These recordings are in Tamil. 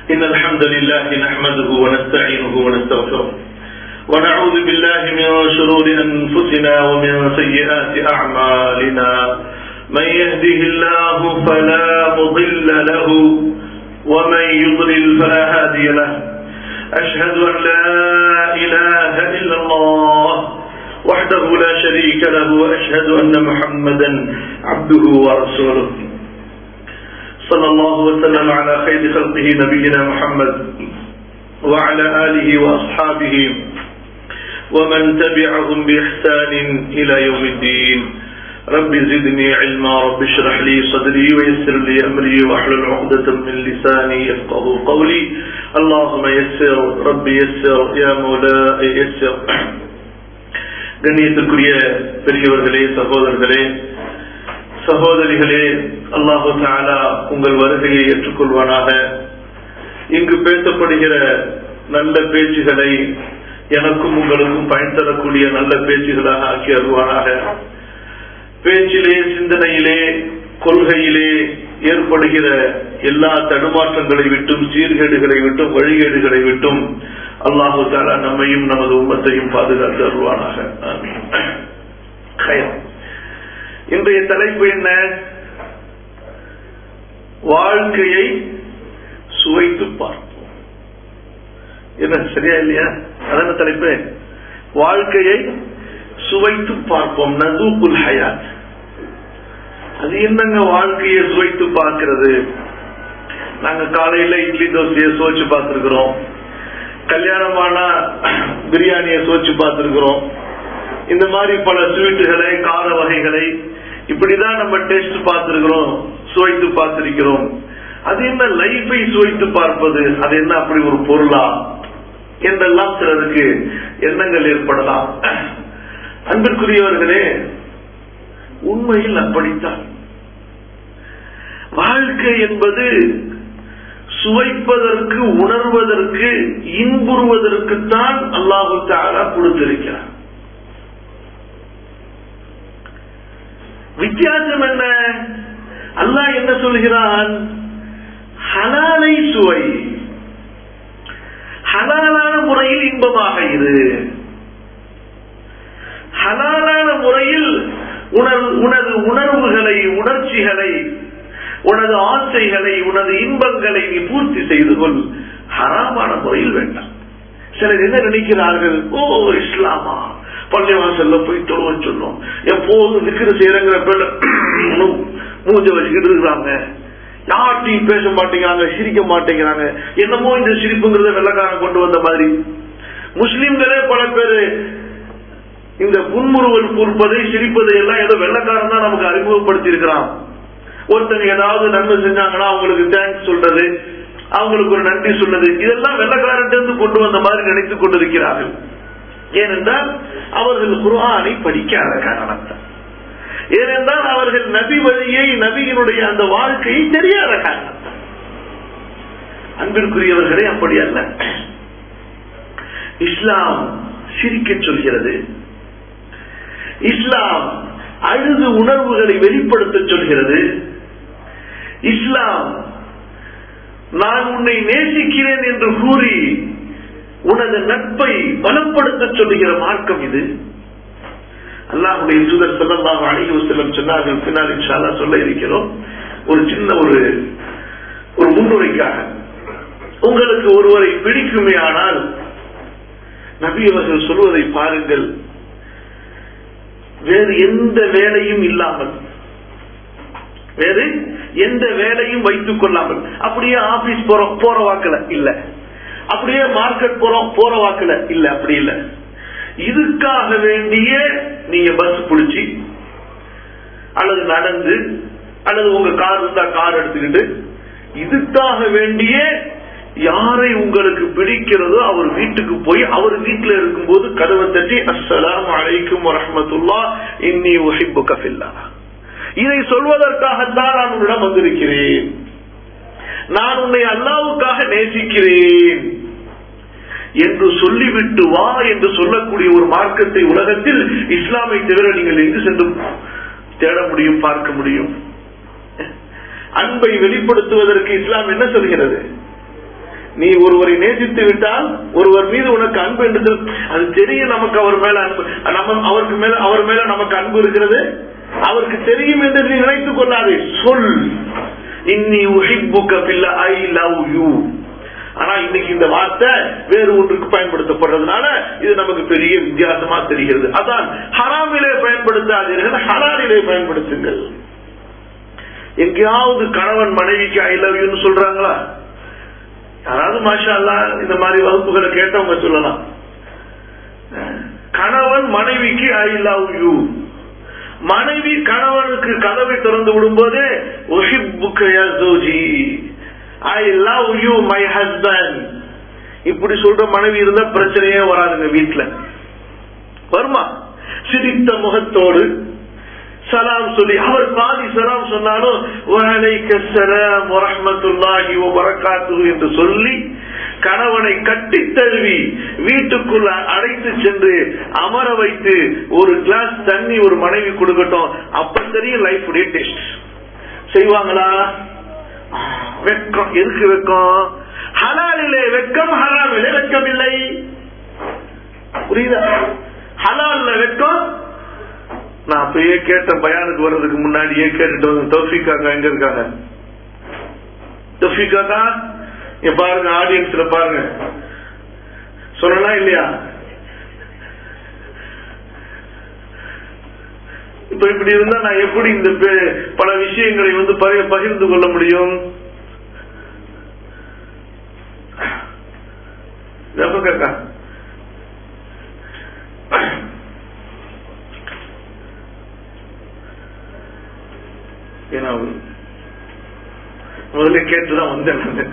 إن الحمد لله نحمده ونستعينه ونستغفره ونعوذ بالله من شرور أنفسنا ومن سيئات أعمالنا من يهده الله فلا مضل له ومن يضلل فلا هادي له أشهد أن لا إله إلا الله وحده لا شريك له وأشهد أن محمدا عبده ورسوله صلى الله وسلم على خير خلقه نبينا محمد وعلى آله وأصحابه ومن تبعهم بإحسان إلى يوم الدين رب زدني علما رب اشرح لي صدري ويسر لي أمري واحلل عقدة من لساني يفقه قولي اللهم يسر رب يسر يا مولاي يسر கண்ணியத்துக்குரிய பெரியவர்களே சகோதரர்களே சகோதரிகளே அல்லாஹு தாலா உங்கள் வருகையை ஏற்றுக்கொள்வானாக இங்கு பேசப்படுகிற நல்ல பேச்சுகளை எனக்கும் உங்களுக்கும் பயன் தரக்கூடிய நல்ல பேச்சுகளாக ஆக்கி அருவானாக பேச்சிலே சிந்தனையிலே கொள்கையிலே ஏற்படுகிற எல்லா தடுமாற்றங்களை விட்டும் சீர்கேடுகளை விட்டும் வழிகேடுகளை விட்டும் அல்லாஹு தாலா நம்மையும் நமது உம்மத்தையும் பாதுகாத்து அருவானாக இன்றைய தலைப்பு என்ன வாழ்க்கையை சுவைத்து பார்ப்போம் என்ன சரியா இல்லையா அதான தலைப்பு வாழ்க்கையை சுவைத்து பார்ப்போம் நதூக்குல் ஹயாத் அது என்னங்க வாழ்க்கையை சுவைத்து பார்க்கிறது நாங்க காலையில இட்லி தோசையை சோச்சு பார்த்திருக்கிறோம் கல்யாணமானா பிரியாணியை சோச்சு பார்த்திருக்கிறோம் இந்த மாதிரி பல ஸ்வீட்டுகளை கார வகைகளை இப்படிதான் நம்ம டேஸ்ட் பார்த்திருக்கிறோம் சுவைத்து பார்த்திருக்கிறோம் அது என்ன லைஃபை சுவைத்து பார்ப்பது அது என்ன அப்படி ஒரு பொருளா என்றெல்லாம் சிலருக்கு எண்ணங்கள் ஏற்படலாம் அன்பிற்குரியவர்களே உண்மையில் அப்படித்தான் வாழ்க்கை என்பது சுவைப்பதற்கு உணர்வதற்கு இன்புறுவதற்குத்தான் அல்லாஹு தாலா கொடுத்திருக்கிறார் வித்தியாசம் என்ன அல்லாஹ் என்ன சொல்கிறான் ஹலாலை சுவை ஹலாலான முறையில் இன்பமாக இரு ஹலாலான முறையில் உனது உணர்வுகளை உணர்ச்சிகளை உனது ஆசைகளை உனது இன்பங்களை நீ பூர்த்தி செய்து கொள் ஹராமான முறையில் வேண்டாம் சிலர் என்ன நினைக்கிறார்கள் ஓ இஸ்லாமா பள்ளிவாசல்ல போய் தொழுவ சொன்னோம் எப்போதும் நிக்கிற செய்யறங்கிற பேர்ல மூஞ்ச வச்சுக்கிட்டு இருக்கிறாங்க யார்ட்டையும் பேச மாட்டேங்கிறாங்க சிரிக்க மாட்டேங்கிறாங்க என்னமோ இந்த சிரிப்புங்கிறத வெள்ளக்காரன் கொண்டு வந்த மாதிரி முஸ்லிம்களே பல பேரு இந்த புன்முறுவல் கூர்ப்பதை சிரிப்பதை எல்லாம் ஏதோ வெள்ளக்காரன் தான் நமக்கு அறிமுகப்படுத்தி இருக்கிறான் ஒருத்தங்க ஏதாவது நன்மை செஞ்சாங்கன்னா அவங்களுக்கு தேங்க்ஸ் சொல்றது அவங்களுக்கு ஒரு நன்றி சொல்றது இதெல்லாம் வெள்ளக்காரன் கொண்டு வந்த மாதிரி நினைத்துக் கொண்டிருக்கிறார்கள் ஏனென்றால் அவர்கள் குர்ஆனை படிக்காத காரணத்தால் ஏனென்றால் அவர்கள் நபி வழியை நபியினுடைய அந்த வாழ்க்கையை தெரியாத காரணத்தால் அன்பிற்குரியவர்களே அப்படி அல்ல இஸ்லாம் சிரிக்க சொல்கிறது இஸ்லாம் அழுது உணர்வுகளை வெளிப்படுத்த சொல்கிறது இஸ்லாம் நான் உன்னை நேசிக்கிறேன் என்று கூறி உனது நட்பை பலப்படுத்த சொல்லுகிற மார்க்கம் இது அல்லாஹுடைய தூதர் சொல்லலாம் அழகி செல்லம் சொன்னார்கள் பின்னால் இன்ஷால்லா சொல்ல இருக்கிறோம் ஒரு சின்ன ஒரு ஒரு முன்னுரைக்காக உங்களுக்கு ஒருவரை பிடிக்குமே ஆனால் நபி அவர்கள் சொல்வதை பாருங்கள் வேறு எந்த வேலையும் இல்லாமல் வேறு எந்த வேலையும் வைத்துக் கொள்ளாமல் அப்படியே ஆபீஸ் போறோம் போற வாக்கல இல்ல அப்படியே மார்க்கெட் போறோம் போற வாக்கல இல்ல அப்படி இல்ல இதுக்காக வேண்டிய நீங்க பஸ் பிடிச்சி அல்லது நடந்து அல்லது உங்க கார் இருந்தா கார் எடுத்துக்கிட்டு இதுக்காக வேண்டிய யாரை உங்களுக்கு பிடிக்கிறதோ அவர் வீட்டுக்கு போய் அவர் வீட்டுல இருக்கும்போது கதவை தட்டி அஸ்ஸலாம் அலைக்கும் வரமத்துல்லா இன்னி ஒஹிப்பு கஃபில்லா இதை சொல்வதற்காகத்தான் நான் உன்னிடம் வந்திருக்கிறேன் நான் உன்னை அல்லாவுக்காக நேசிக்கிறேன் என்று சொல்லிவிட்டு வா என்று சொல்லக்கூடிய ஒரு மார்க்கத்தை உலகத்தில் இஸ்லாமை தவிர நீங்கள் எங்கு சென்று தேட முடியும் பார்க்க முடியும் அன்பை வெளிப்படுத்துவதற்கு இஸ்லாம் என்ன சொல்கிறது நீ ஒருவரை நேசித்து விட்டால் ஒருவர் மீது உனக்கு அன்பு என்று சொல்- அது தெரியும் நமக்கு அவர் மேல அன்பு நம்ம அவருக்கு மேல அவர் மேல நமக்கு அன்பு இருக்கிறது அவருக்கு தெரியும் என்று நீ நினைத்துக் கொள்ளாதே சொல் இன்னி உஹிப்புக்க பில்ல ஐ லவ் யூ ஆனா இன்னைக்கு இந்த வார்த்தை வேறு ஒன்றுக்கு பயன்படுத்தப்படுறதுனால இது நமக்கு பெரிய வித்தியாசமா தெரிகிறது அதான் ஹராமிலே பயன்படுத்தாதீர்கள் ஹலாலிலே பயன்படுத்துங்கள் எங்கேயாவது கணவன் மனைவிக்கு ஐ லவ் யூன்னு சொல்றாங்களா யாராவது மாஷா அல்லா இந்த மாதிரி வகுப்புகளை கேட்டவங்க சொல்லலாம் கணவன் மனைவிக்கு ஐ லவ் யூ மனைவி கணவனுக்கு கதவை திறந்து விடும்போதே I love you my husband இப்படி சொல்ற மனைவி இருந்தா பிரச்சனையே வராதுங்க வீட்டுல வருமா சிரித்த முகத்தோடு சலாம் சொல்லி அவர் பாதி சலாம் சொன்னாலும் வலைக்க சலாம் வரஹ்மத்துல்லாஹி வபரகாத்துஹு என்று சொல்லி கணவனை கட்டி தழுவி வீட்டுக்குள்ள அடைத்து சென்று அமர வைத்து ஒரு கிளாஸ் தண்ணி ஒரு மனைவி கொடுக்கட்டும் அப்ப தெரியும் லைஃப் டேஸ்ட் செய்வாங்களா வெக்கம் எதுக்கு வெக்கம் ஹலாலிலே வெக்கம் ஹராமிலே வெக்கம் இல்லை புரியுதா ஹலால்ல வெக்கம் நான் அப்பயே கேட்ட பயானுக்கு வர்றதுக்கு முன்னாடியே கேட்டுட்டு வந்து தௌஃபிகாங்க எங்க இருக்காங்க தௌஃபிகாக்கா இங்க பாருங்க ஆடியன்ஸ்ல பாருங்க சொல்லலாம் இல்லையா இப்ப இப்படி இருந்தா நான் எப்படி இந்த பே- பல விஷயங்களை வந்து பகிர்- பகிர்ந்து கொள்ள முடியும் ஜபகக்கா ஏன்னா முதல்ல கேட்டுதான் வந்தேன் நானு.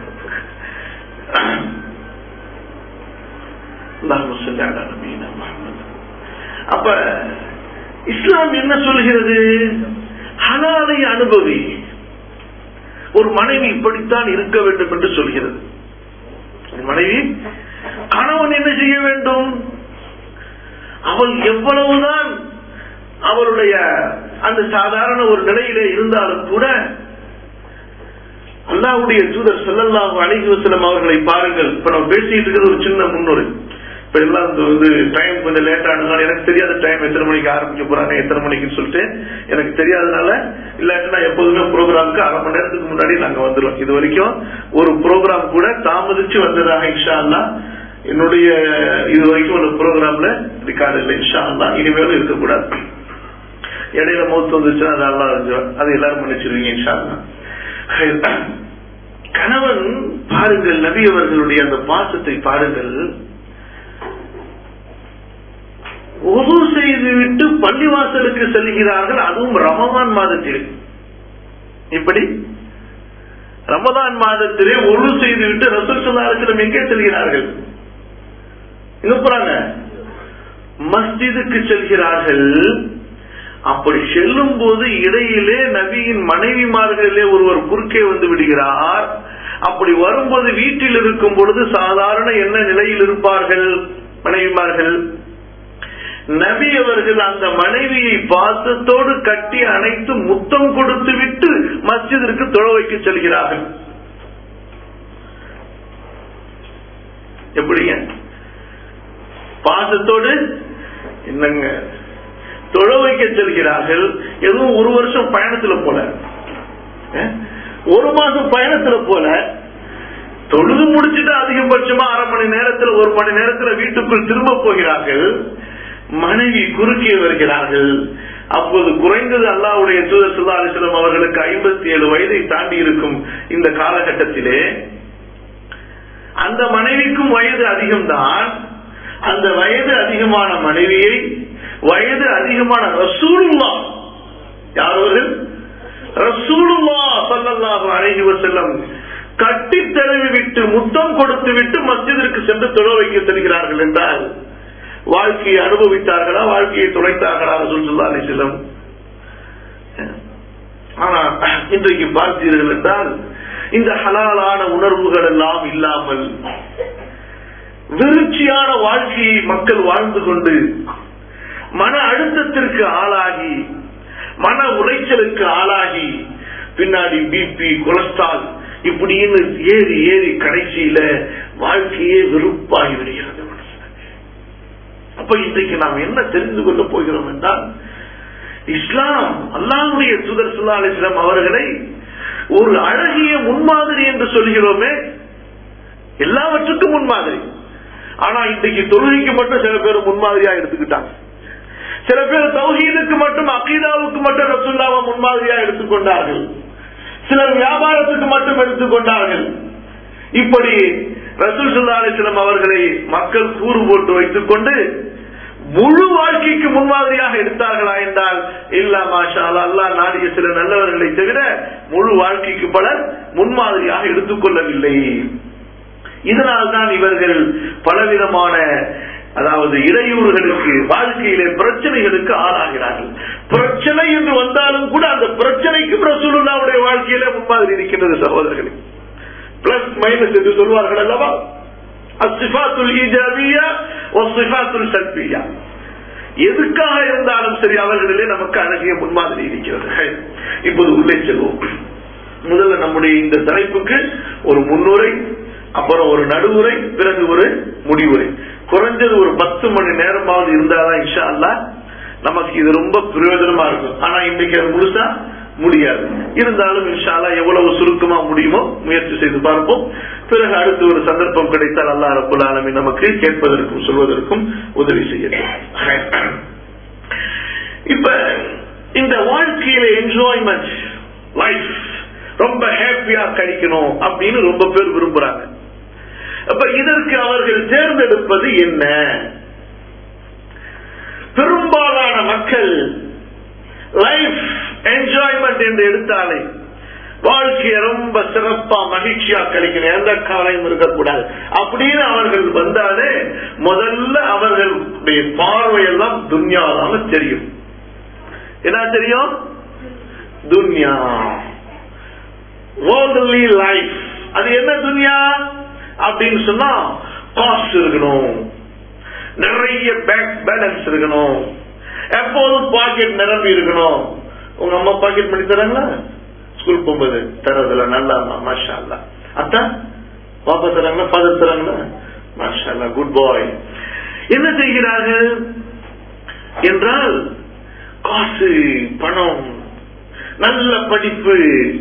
அல்லாஹும்ம ஸல்லி அலா நபியினா முஹம்மத். அப்ப இஸ்லாம் என்ன சொல்கிறது ஹலாலை அனுபவி ஒரு மனைவி இப்படித்தான் இருக்க வேண்டும் என்று சொல்கிறது ஒரு மனைவி கணவன் என்ன செய்ய வேண்டும் அவள் எவ்வளவுதான் அவளுடைய அந்த சாதாரண ஒரு நிலையிலே இருந்தாலும் கூட அல்லாஹ்வுடைய தூதர் ஸல்லல்லாஹு அலைஹி வஸல்லம் அவர்களை பாருங்கள் இப்ப நம்ம பேசிட்டு இருக்கிறது ஒரு சின்ன முன்னுரை இப்ப எல்லாம் இந்த வந்து டைம் கொஞ்சம் லேட் ஆனதுனால எனக்கு தெரியாத டைம் எத்தனை மணிக்கு ஆரம்பிக்க போறாங்க எத்தனை மணிக்குன்னு சொல்லிட்டு எனக்கு தெரியாதனால இல்லாட்டி நான் எப்போதுமே ப்ரோக்ராமுக்கு அரை மணி நேரத்துக்கு முன்னாடி நாங்க வந்துடுவோம் இது வரைக்கும் ஒரு ப்ரோக்ராம் கூட தாமதிச்சு வந்ததாக இன்ஷா அல்லாஹ் என்னுடைய இது வரைக்கும் உள்ள ப்ரோக்ராம்ல ரெக்கார்டு இல்லை இன்ஷா அல்லாஹ் இனிமேலும் இருக்கக்கூடாது இடையில மௌத்து வந்துச்சுன்னா அது நல்லா இருந்துரும் அது எல்லாரும் மன்னிச்சிருவீங்க இன்ஷா அல்லாஹ் கணவன் பாருங்கள் நபி அவர்களுடைய அந்த பாசத்தை பாருங்கள் உது செய்துவிட்டு பள்ளிவாசலுக்கு செல்கிறார்கள் அதுவும் ரமதான் மாதத்தில் இப்படி ரமதான் மாதத்திலே ஒழு செய்துவிட்டு ரசூல் சொல்லாரத்திடம் எங்கே செல்கிறார்கள் எங்க போறாங்க மஸ்ஜிதுக்கு செல்கிறார்கள் அப்படி செல்லும் போது இடையிலே நபியின் மனைவிமார்களிலே ஒருவர் குறுக்கே வந்து விடுகிறார் அப்படி வரும்போது வீட்டில் இருக்கும் பொழுது சாதாரண என்ன நிலையில் இருப்பார்கள் மனைவிமார்கள் நபி அவர்கள் அந்த மனைவியை பாசத்தோடு கட்டி அணைத்து முத்தம் கொடுத்து விட்டு மஸ்ஜிதிற்கு தொழ வைக்க செல்கிறார்கள் எப்படிங்க பாசத்தோடு என்னங்க தொழ வைக்க செல்கிறார்கள் எதுவும் ஒரு வருஷம் பயணத்துல போல அஹ், ஒரு மாசம் பயணத்துல போல தொழுது முடிச்சுட்டு அதிகபட்சமா அரை மணி நேரத்துல ஒரு மணி நேரத்துல வீட்டுக்குள் திரும்ப போகிறார்கள் மனைவி குறுக்கே வருகிறார்கள் அப்போது குறைந்தது அல்லாவுடைய தூதர் சுல்லா அலிஸ்லாம் அவர்களுக்கு ஐம்பத்தி ஏழு வயதை தாண்டி இருக்கும் இந்த காலகட்டத்திலே அந்த மனைவிக்கும் வயது அதிகம்தான் அந்த வயது அதிகமான மனைவியை வயது அதிகமான ரசூலுல்லா யார் அவர்கள் ரசூலுல்லா ஸல்லல்லாஹு அலைஹி வஸல்லம் கட்டி தழுவி விட்டு முத்தம் கொடுத்து விட்டு மஸ்ஜிதிற்கு சென்று தொழ வைக்க செல்கிறார்கள் என்றால் வாழ்க்கையை அனுபவித்தார்களா வாழ்க்கையை துளைத்தார்களா ரசூல் ஸல்லல்லாஹு அலைஹி வஸல்லம் ஆனா இன்றைக்கு பார்த்தீர்கள் என்றால் இந்த ஹலாலான உணர்வுகள் எல்லாம் இல்லாமல் விருட்சியான வாழ்க்கையை மக்கள் வாழ்ந்து கொண்டு மன அழுத்தத்திற்கு ஆளாகி மன உளைச்சலுக்கு ஆளாகி பின்னாடி பிபி கொலஸ்ட்ரால் இப்படின்னு ஏறி ஏறி கடைசியில வாழ்க்கையே வெறுப்பாகி விடுகிறது மனுஷனுக்கு. அப்ப இன்றைக்கு நாம் என்ன தெரிந்து கொள்ள போகிறோம் என்றால் இஸ்லாம் அல்லாஹ்வுடைய தூதர் சுல்லா அலிஸ்லாம் அவர்களை ஒரு அழகிய முன்மாதிரி என்று சொல்கிறோமே எல்லாவற்றுக்கும் முன்மாதிரி ஆனா இன்றைக்கு தொழுகைக்கு மட்டும் சில பேர் முன்மாதிரியா எடுத்துக்கிட்டாங்க சில பேர் தௌஹீதுக்கு மட்டும் அகீதாவுக்கு மட்டும் ரசுல்லாவை முன்மாதிரியா எடுத்துக்கொண்டார்கள் சிலர் வியாபாரத்துக்கு மட்டும் எடுத்துக்கொண்டார்கள் இப்படி ரசூல் சுல்லா அலிஸ்லாம் அவர்களை மக்கள் கூறு போட்டு வைத்துக் கொண்டு முழு வாழ்க்கைக்கு முன்மாதிரியாக எடுத்தார்களா என்றால் இல்ல மாஷா அல்லாஹ், அல்லாஹ் நாடிய சில நல்லவர்களை தவிர முழு வாழ்க்கைக்கு பலர் முன்மாதிரியாக எடுத்துக்கொள்ளவில்லை இதனால்தான் இவர்கள் பலவிதமான அதாவது இடையூறுகளுக்கு வாழ்க்கையிலே பிரச்சனைகளுக்கு ஆளாகிறார்கள் பிரச்சனை என்று வந்தாலும் கூட அந்த பிரச்சனைக்கு ரசூலுல்லாவுடைய வாழ்க்கையில முன்மாதிரி இருக்கின்றது சகோதரர்களே பிளஸ் மைனஸ் என்று சொல்வார்கள் அல்லவா அசிஃபாத்துல் ஈஜாபியா ஒசிஃபாத்துல் சல்பியா எதுக்காக இருந்தாலும் சரி அவர்களிலே நமக்கு அழகிய முன்மாதிரி இருக்கிறது இப்போது உள்ளே செல்வோம் முதல்ல நம்முடைய இந்த தலைப்புக்கு ஒரு முன்னுரை அப்புறம் ஒரு நடுவுரை பிறகு ஒரு முடிவுரை குறைஞ்சது ஒரு பத்து மணி நேரமாவது இருந்தாதான் இன்ஷா அல்லாஹ் நமக்கு இது ரொம்ப பிரயோஜனமா இருக்கும் ஆனா இன்னைக்கு அது முழுசா முடியாது இருந்தாலும் இன்ஷா அல்லாஹ் எவ்வளவு சுருக்கமா முடியுமோ முயற்சி செய்து பார்ப்போம் பிறகு அடுத்து ஒரு சந்தர்ப்பம் கிடைத்தால் அல்லாஹ் ரபுல் ஆலமீன் நமக்கு கேட்பதற்கும் சொல்வதற்கும் உதவி செய்யட்டும் இப்ப இந்த வாழ்க்கையில என்ஜாய்மெண்ட் லைஃப் ரொம்ப ஹாப்பியா கழிக்கணும் அப்படின்னு ரொம்ப பேர் விரும்புறாங்க அப்ப இதற்கு அவர்கள் தேர்ந்தெடுப்பது என்ன பெரும்பாலான மக்கள் லைஃப் என்ஜாய்மெண்ட் என்று எடுத்தாலே வாழ்க்கையை ரொம்ப சிறப்பா மகிழ்ச்சியா கழிக்கணும் எந்த கவலையும் இருக்கக்கூடாது அப்படின்னு அவர்கள் வந்தாலே முதல்ல அவர்களுடைய பார்வையெல்லாம் துன்யாவாக தெரியும் என்ன தெரியும் துன்யா வேர்ல்ட்லி லைஃப் அது என்ன துன்யா அப்படின்னு சொன்னா காசு இருக்கணும் நிறைய பேங்க் பேலன்ஸ் இருக்கணும் எப்போதும் பாக்கெட் நிரம்பி இருக்கணும் உங்க அம்மா பாக்கெட் பண்ணி தராங்களா ஸ்கூல் போகும்போது தரதுல நல்லா மாஷா அல்லா அத்தான் பாப்பா தராங்களா ஃபாதர் தராங்களா மாஷா அல்லா குட் பாய் என்ன செய்கிறார்கள் என்றால் காசு பணம் நல்ல படிப்பு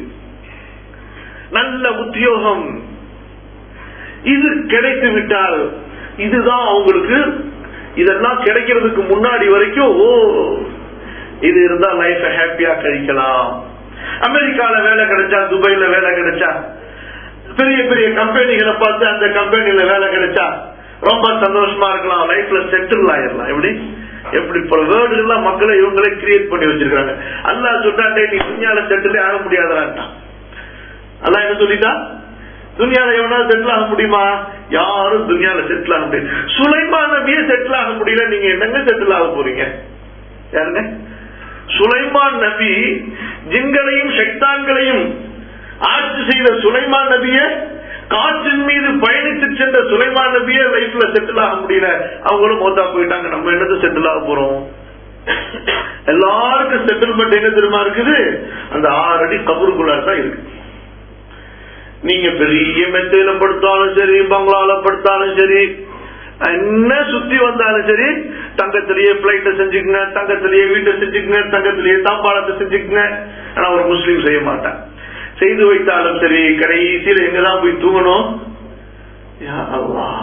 நல்ல உத்தியோகம் இது கிடைத்து விட்டால் இதுதான் அவங்களுக்கு இதெல்லாம் கிடைக்கிறதுக்கு முன்னாடி வரைக்கும் ஓ இது இருந்தா லைஃப் ஹாப்பியா கழிக்கலாம் அமெரிக்கால வேலை கிடைச்சா துபாயில வேலை கிடைச்சா பெரிய பெரிய கம்பெனிகளை பார்த்து அந்த கம்பெனில வேலை கிடைச்சா ரொம்ப சந்தோஷமா இருக்கலாம் லைஃப்ல செட்டில் ஆயிடலாம் எப்படி எப்படி பல வேர்டு எல்லாம் மக்களை இவங்களே கிரியேட் பண்ணி வச்சிருக்காங்க அல்லா சொன்னாண்டே நீ துணியால செட்டிலே ஆக முடியாதான்ட்டான் அல்லா என்ன சொல்லிட்டா துனியால எவனால செட்டில் ஆக முடியுமா யாரும் துனியால செட்டில் ஆக முடியாது சுலைமா நபியே செட்டில் ஆக முடியல நீங்க என்னங்க செட்டில் ஆக போறீங்க யாருங்க சுலைமான் நபி ஜின்களையும் சைத்தான்களையும் ஆட்சி செய்த சுலைமான் நபிய காற்றின் மீது பயணித்து சென்ற சுலைமான் நபியே லைஃப்ல செட்டில் ஆக முடியல அவங்களும் மோத்தா போயிட்டாங்க நம்ம என்னது செட்டில் ஆக போறோம் எல்லாருக்கும் செட்டில்மெண்ட் என்ன தெரியுமா இருக்குது அந்த ஆறு அடி கபருக்குள்ளார் தான் இருக்கு நீங்க பெரிய மெத்தையில படுத்தாலும் சரி பங்களால படுத்தாலும் சரி என்ன சுத்தி வந்தாலும் சரி தங்கத்திலேயே பிளைட்ட செஞ்சுக்கங்க தங்கத்திலேயே வீட்டை செஞ்சுக்கங்க தங்கத்திலேயே தாப்பாளத்தை செஞ்சுக்கங்க ஆனா ஒரு முஸ்லீம் செய்ய மாட்டான் செய்து வைத்தாலும் சரி கடைசியில எங்கதான் போய் தூங்கணும் யா அல்லாஹ்.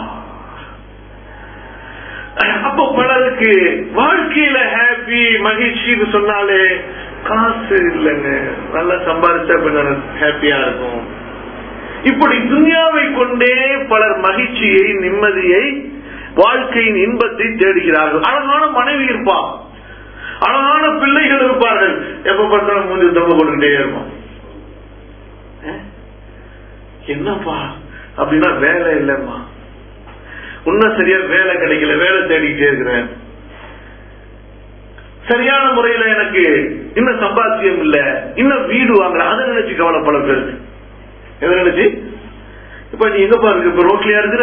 அப்போ பலருக்கு வாழ்க்கையில ஹாப்பி மகிழ்ச்சின்னு சொன்னாலே காசு இல்லைங்க நல்லா சம்பாதிச்சா கொஞ்சம் ஹாப்பியா இருக்கும் இப்படி துனியாவை கொண்டே பலர் மகிழ்ச்சியை நிம்மதியை வாழ்க்கையின் இன்பத்தை தேடுகிறார்கள் அழகான மனைவி இருப்பா அழகான பிள்ளைகள் இருப்பார்கள் எப்ப பார்த்தாலும் மூஞ்சி தொங்க போட்டுக்கிட்டே இருப்பான் அஹ்? என்னப்பா அப்படின்னா வேலை இல்லைம்மா இன்னும் சரியா வேலை கிடைக்கல வேலை தேடிக்கிட்டே இருக்கிறேன் சரியான முறையில எனக்கு இன்னும் சம்பாத்தியம் இல்ல இன்னும் வீடு வாங்கல அதை நினைச்சு கவலை பல பேருக்கு எதை நினைச்சு இப்ப நீ எங்க பாருங்க இப்ப ரோட்லயா இருக்கிற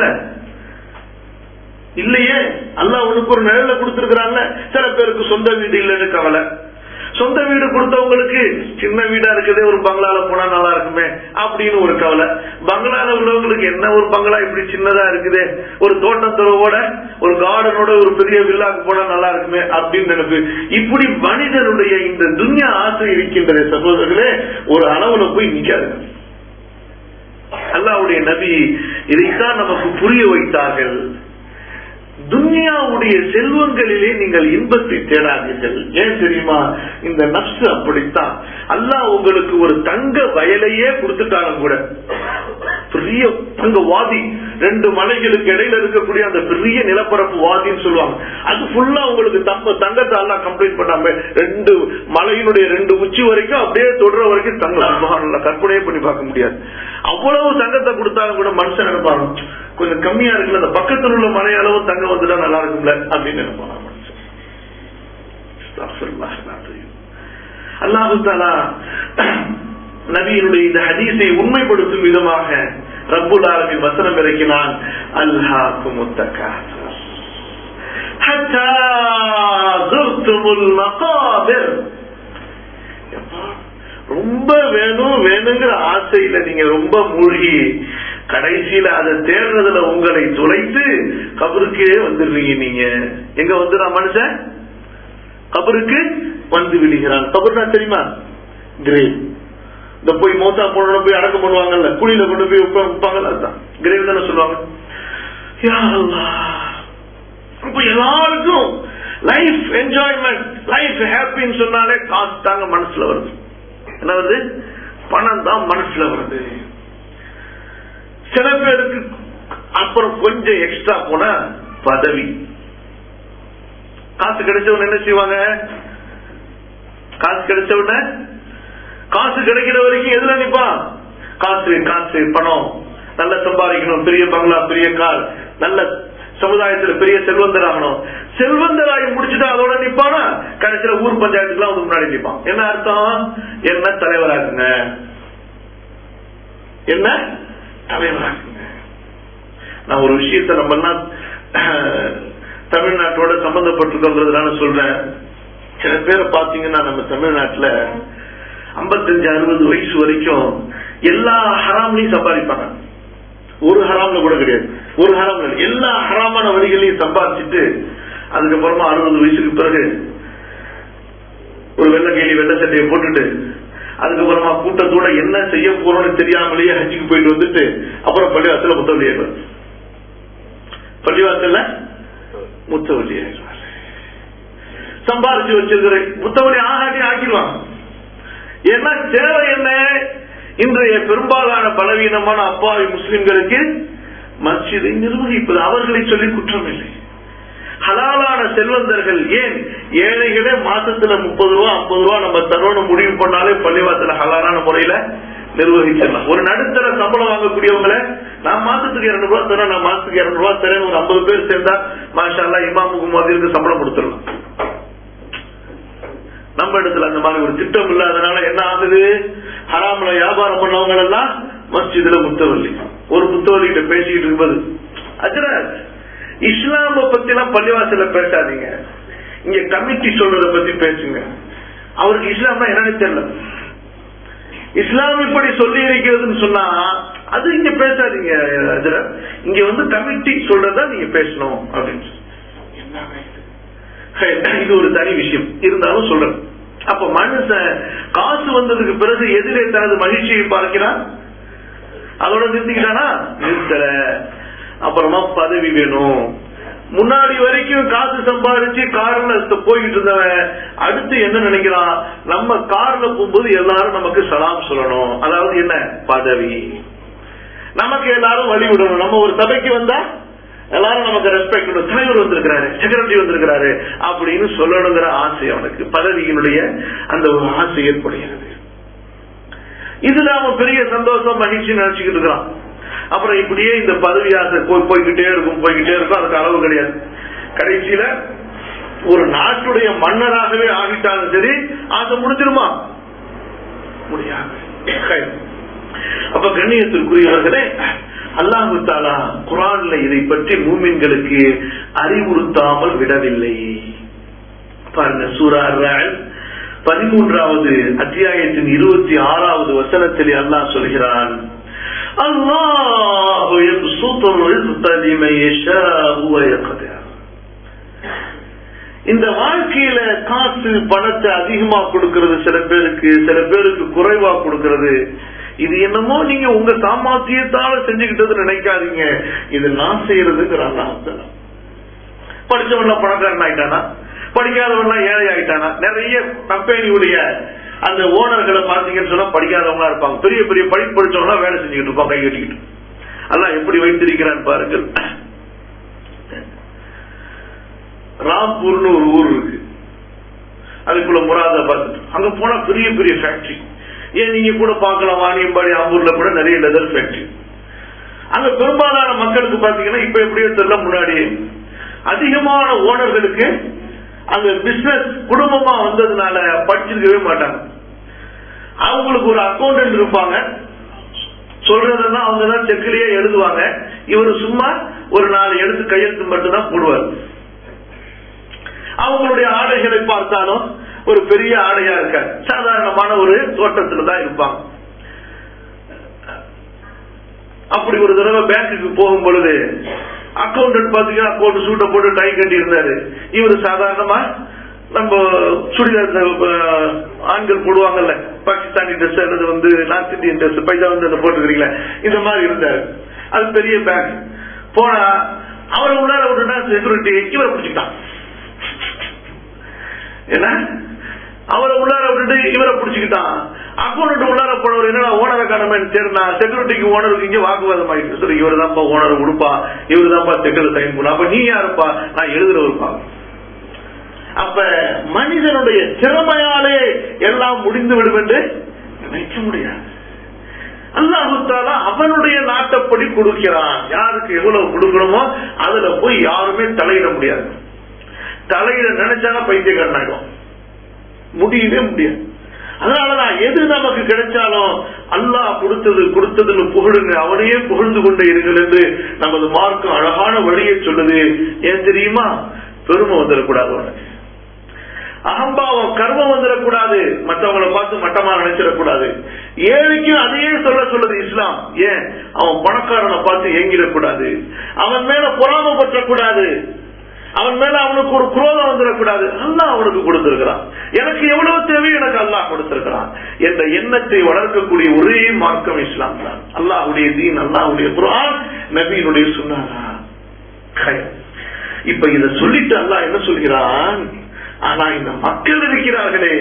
இல்லையே அல்லாஹ் உனக்கு ஒரு நிழல கொடுத்திருக்கிறாங்க சில பேருக்கு சொந்த வீடு இல்லைன்னு கவலை சொந்த வீடு கொடுத்தவங்களுக்கு சின்ன வீடா இருக்குதே ஒரு பங்களால போனா நல்லா இருக்குமே அப்படின்னு ஒரு கவலை பங்களால உள்ளவங்களுக்கு என்ன ஒரு பங்களா இப்படி சின்னதா இருக்குதே ஒரு தோட்டத்துறவோட ஒரு கார்டனோட ஒரு பெரிய வில்லாக்கு போனா நல்லா இருக்குமே அப்படின்னு நினைப்பு இப்படி மனிதனுடைய இந்த துன்யா ஆசை இருக்கின்ற சகோதரர்களே ஒரு அளவுல போய் நிக்காது அல்லாவுடைய நபி இதைத்தான் நமக்கு புரிய வைத்தார்கள் துன்யாவுடைய செல்வங்களிலே நீங்கள் இன்பத்தை தேடாதீர்கள் ஏன் தெரியுமா இந்த நப்சு அப்படித்தான் அல்லாஹ் உங்களுக்கு ஒரு தங்க வயலையே கொடுத்துட்டாலும் கூட பெரிய தங்க வாதி ரெண்டு மலைகளுக்கு இடையில இருக்கக்கூடிய அந்த பெரிய நிலப்பரப்பு வாதின்னு சொல்லுவாங்க அது ஃபுல்லா உங்களுக்கு தங்க தங்கத்தை எல்லாம் கம்ப்ளீட் பண்ணாம ரெண்டு மலையினுடைய ரெண்டு உச்சி வரைக்கும் அப்படியே தொடர வரைக்கும் தங்க கற்பனையே பண்ணி பார்க்க முடியாது அவ்வளவு தங்கத்தை கொடுத்தாலும் கூட மனுஷன் நினைப்பாங்க கொஞ்சம் கம்மியா இருக்குல்ல அந்த பக்கத்தில் உள்ள மலை அளவு தங்கம் வந்துட்டா நல்லா இருக்கும்ல அப்படின்னு நினைப்பாங்க மனுஷன் அல்லாஹு தாலா நபியினுடைய இந்த ஹதீஸை உண்மைப்படுத்தும் விதமாக ரப்புல் ஆலமின் வசனம் இறக்கினான் அல்ஹாக்கும் حتى زرتم المقابر ரொம்ப வேணும் வேணுங்கிற ஆசையில நீங்க ரொம்ப மூழ்கி கடைசியில அதை தேடுறதுல உங்களை துளைத்து கபருக்கே வந்துடுறீங்க நீங்க எங்க வந்துடுறான் மனுஷன் கபருக்கு வந்து விடுகிறான் கபர்னா தெரியுமா கிரேவ் இந்த போய் மோத்தா போன போய் அடக்கம் பண்ணுவாங்கல்ல குழியில கொண்டு போய் வைப்பாங்கல்ல அதுதான் கிரேவ் தானே சொல்லுவாங்க இப்ப எல்லாருக்கும் லைஃப் என்ஜாய்மெண்ட் லைஃப் ஹாப்பின்னு சொன்னாலே காசு தாங்க மனசுல வருது என்ன வருது பணம் தான் மனசுல வருது சில பேருக்கு அப்புறம் கொஞ்சம் எக்ஸ்ட்ரா போனா பதவி காசு கிடைச்சவன என்ன செய்வாங்க காசு கிடைச்சவன காசு கிடைக்கிற வரைக்கும் எதுல நிப்பான் காசு காசு பணம் நல்ல சம்பாதிக்கணும் பெரிய பங்களா பெரிய கார் நல்ல சமுதாயத்துல பெரிய செல்வந்தர் ஆகணும் செல்வந்தராகி முடிச்சுட்டு அதோட நிப்பானா கடைசியில ஊர் பஞ்சாயத்துக்குலாம் வந்து முன்னாடி நிப்பான் என்ன அர்த்தம் என்ன தலைவராகுங்க என்ன தலைவராகுங்க நான் ஒரு விஷயத்த நம்ம எல்லாம் தமிழ்நாட்டோட சம்பந்தப்பட்டிருக்கோங்கிறதுனால சொல்றேன் சில பேரை பாத்தீங்கன்னா நம்ம தமிழ்நாட்டுல ஐம்பத்தஞ்சு அறுபது வயசு வரைக்கும் எல்லா ஹராம்லையும் சம்பாதிப்பாங்க ஒரு ஹராம்ல கூட கிடையாது ஒரு ஹராம் எல்லா ஹராமான வழிகளையும் சம்பாதிச்சுட்டு அதுக்கப்புறமா அறுபது வயசுக்கு பிறகு ஒரு வெள்ள கேலி வெள்ள சட்டையை போட்டுட்டு அதுக்கப்புறமா கூட்டத்தோட என்ன செய்ய போறோம்னு தெரியாமலேயே ஹஜ்ஜுக்கு போயிட்டு வந்துட்டு அப்புறம் பள்ளிவாசல முத்தவள்ளி ஆயிடுவார் பள்ளிவாசல்ல முத்தவள்ளி ஆயிடுவார் சம்பாதிச்சு வச்சிருக்கிற முத்தவள்ளி ஆகாட்டி ஆக்கிடுவாங்க ஏன்னா தேவை என்ன இன்றைய பெரும்பாலான பலவீனமான அப்பாவி முஸ்லிம்களுக்கு மஸ்ஜிதை நிர்வகிப்பது அவர்களை சொல்லி குற்றம் இல்லை ஹலாலான செல்வந்தர்கள் ஏன் ஏழைகளே மாசத்துல முப்பது ரூபா ஐம்பது ரூபா நம்ம தரோன்னு முடிவு பண்ணாலே பள்ளிவாசல ஹலாலான முறையில நிர்வகிச்சிடலாம் ஒரு நடுத்தர சம்பளம் வாங்கக்கூடியவங்களை நான் மாசத்துக்கு இருநூறு ரூபா தரேன் நான் மாசத்துக்கு இருநூறு ரூபா தரேன் ஒரு ஐம்பது பேர் சேர்ந்தா மாஷா இமாமுக்கு மாதிரிக்கு சம்பளம் கொடுத்துடலாம் நம்ம இடத்துல அந்த மாதிரி ஒரு திட்டம் இல்லாதனால என்ன ஆகுது ஹராமல வியாபாரம் பண்ணவங்க எல்லாம் மஸ்ஜிதுல முத்தவல்லி ஒரு முத்தவல்லி கிட்ட பேசிக்கிட்டு இருப்பது அஜராஜ் இஸ்லாம பத்தி எல்லாம் பள்ளிவாசல பேசாதீங்க இங்க கமிட்டி சொல்றத பத்தி பேசுங்க அவருக்கு இஸ்லாம்னா என்னன்னு தெரியல இஸ்லாம் இப்படி சொல்லி இருக்கிறதுன்னு சொன்னா அது இங்க பேசாதீங்க அஜரத் இங்க வந்து கமிட்டி சொல்றதா நீங்க பேசணும் அப்படின்னு இது ஒரு தனி விஷயம் இருந்தாலும் சொல்றேன் அப்ப மனுஷன் காசு வந்ததுக்கு பிறகு எதிரே தனது மகிழ்ச்சியை பார்க்கிறான் அதோட நிறுத்திக்கிட்டானா நிறுத்தல அப்புறமா பதவி வேணும் முன்னாடி வரைக்கும் காசு சம்பாதிச்சு கார்ல போய்கிட்டு இருந்தவன் அடுத்து என்ன நினைக்கிறான் நம்ம கார்ல போகும்போது எல்லாரும் நமக்கு சலாம் சொல்லணும் அதாவது என்ன பதவி நமக்கு எல்லாரும் வழி விடணும் நம்ம ஒரு சபைக்கு வந்தா எல்லாரும் நமக்கு ரெஸ்பெக்ட் தலைவர் வந்திருக்கிறாரு செக்ரட்டரி வந்திருக்கிறாரு அப்படின்னு சொல்லணுங்கிற ஆசை அவனுக்கு பதவியினுடைய அந்த ஒரு ஆசை ஏற்படுகிறது இதுல அவன் பெரிய சந்தோஷம் மகிழ்ச்சி நினைச்சுக்கிட்டு இருக்கிறான் அப்புறம் இப்படியே இந்த பதவி ஆசை போய்கிட்டே இருக்கும் போய்கிட்டே இருக்கும் அதுக்கு அளவு கிடையாது கடைசியில ஒரு நாட்டுடைய மன்னராகவே ஆகிட்டாலும் சரி ஆசை முடிஞ்சிருமா முடியாது அப்ப கண்ணியத்திற்குரியவர்களே அல்லாஹு தாலா குரான்ல இதை பற்றி மூமின்களுக்கு அறிவுறுத்தாமல் விடவில்லை பாருங்க சூரா பதிமூன்றாவது அத்தியாயத்தின் இருபத்தி ஆறாவது வசனத்தில் அல்லாஹ் சொல்கிறான் அல்லாஹ் இந்த வாழ்க்கையில காசு பணத்தை அதிகமா கொடுக்கறது சில பேருக்கு சில பேருக்கு குறைவா கொடுக்கறது இது என்னமோ நீங்க உங்க சாமர்த்தியத்தால செஞ்சுக்கிட்டது நினைக்காதீங்க இது நான் செய்யறதுங்கிறான் படிச்சவன்லாம் பணக்காரன் ஆயிட்டானா படிக்காதவன்லாம் ஏழை ஆயிட்டானா நிறைய கம்பெனியுடைய அந்த ஓனர்களை பாத்தீங்கன்னு சொன்னா படிக்காதவங்களா இருப்பாங்க பெரிய பெரிய படிப்பு படிச்சவங்களா வேலை செஞ்சுக்கிட்டு இருப்பாங்க கை கட்டிக்கிட்டு அதான் எப்படி வைத்திருக்கிறான் பாருங்கள் ராம்பூர்னு ஒரு ஊர் இருக்கு அதுக்குள்ள முராதாபாத் அங்க போனா பெரிய பெரிய ஃபேக்டரி ஏன் நீங்க கூட பார்க்கலாம் வாணியம்பாடி ஆம்பூர்ல கூட நிறைய லெதர் ஃபேக்டரி அங்க பெரும்பாலான மக்களுக்கு பாத்தீங்கன்னா இப்ப எப்படியோ தெரியல முன்னாடி அதிகமான ஓனர்களுக்கு அந்த பிசினஸ் குடும்பமா வந்ததுனால படிச்சிருக்கவே மாட்டாங்க அவங்களுக்கு ஒரு அக்கௌண்டன்ட் இருப்பாங்க சொல்றதெல்லாம் அவங்க தான் செக்கிலேயே எழுதுவாங்க இவர் சும்மா ஒரு நாலு எழுத்து கையெழுத்து மட்டும் தான் போடுவார் அவங்களுடைய ஆடைகளை பார்த்தாலும் ஒரு பெரிய ஆடையா இருக்க சாதாரணமான ஒரு தோட்டத்துல தான் இருப்பாங்க அப்படி ஒரு தடவை பேங்குக்கு போகும் பொழுது அக்கௌண்டன்ட் பாத்தீங்கன்னா அக்கௌண்ட் சூட்டை போட்டு டை கட்டி இருந்தாரு இவர் சாதாரணமா நம்ம சுடிதார் ஆண்கள் போடுவாங்கல்ல பாகிஸ்தானி ட்ரெஸ் அல்லது வந்து நார்த் இந்தியன் ட்ரெஸ் பைசா வந்து போட்டுக்கிறீங்களா இந்த மாதிரி இருந்தாரு அது பெரிய பேங்க் போனா அவரை உள்ளார விட்டுட்டா செக்யூரிட்டி இவரை பிடிச்சிக்கிட்டான் என்ன அவரை உள்ளார விட்டுட்டு இவரை பிடிச்சுக்கிட்டான் அக்கௌண்ட் உள்ளார போனவர் என்னடா ஓனரை காணமேன்னு தேர்னா செக்யூரிட்டிக்கு ஓனருக்கு இங்க வாக்குவாதம் ஆயிட்டு சரி இவர் தான்ப்பா ஓனர் உடுப்பா இவர் தான்ப்பா செக்கில் சைன் பண்ண அப்ப நீ யாருப்பா நான் எழுதுறவருப்பா அப்ப மனிதனுடைய திறமையாலே எல்லாம் முடிந்து விடும் என்று நினைக்க முடியாது அல்லாஹுத்தால அவனுடைய நாட்டப்படி கொடுக்கிறான் யாருக்கு எவ்வளவு கொடுக்கணுமோ அதுல போய் யாருமே தலையிட முடியாது தலையிட நினைச்சாலும் பைத்தியக்காரன் ஆயிடும் முடியவே முடியாது அதனாலதான் எது நமக்கு கிடைச்சாலும் அல்லாஹ் கொடுத்தது கொடுத்ததுன்னு புகழுங்க அவனையே புகழ்ந்து கொண்டே இருங்கள் என்று நமது மார்க்கம் அழகான வழியை சொல்லுது ஏன் தெரியுமா பெருமை வந்துடக்கூடாது உனக்கு அகம்பாவம் கர்மம் வந்துடக்கூடாது மற்றவங்களை பார்த்து மட்டமா நினைச்சிடக்கூடாது ஏழைக்கும் அதையே சொல்ல சொல்லுது இஸ்லாம் ஏன் அவன் பணக்காரனை பார்த்து ஏங்கிடக்கூடாது அவன் மேல பொறாம பற்றக்கூடாது அவன் மேல அவனுக்கு ஒரு குரோதம் வந்துடக்கூடாது அல்லா அவனுக்கு கொடுத்திருக்கிறான் எனக்கு எவ்வளவு தேவையோ எனக்கு அல்லாஹ் கொடுத்திருக்கிறான் என்ற எண்ணத்தை வளர்க்கக்கூடிய ஒரே மார்க்கம் இஸ்லாம் தான் அல்லாஹுடைய தீன் அல்லாஹுடைய குரான் நபியினுடைய சொன்னாரா இப்ப இத சொல்லிட்டு அல்லாஹ் என்ன சொல்கிறான் ஆனா இந்த மக்கள் இருக்கிறார்களே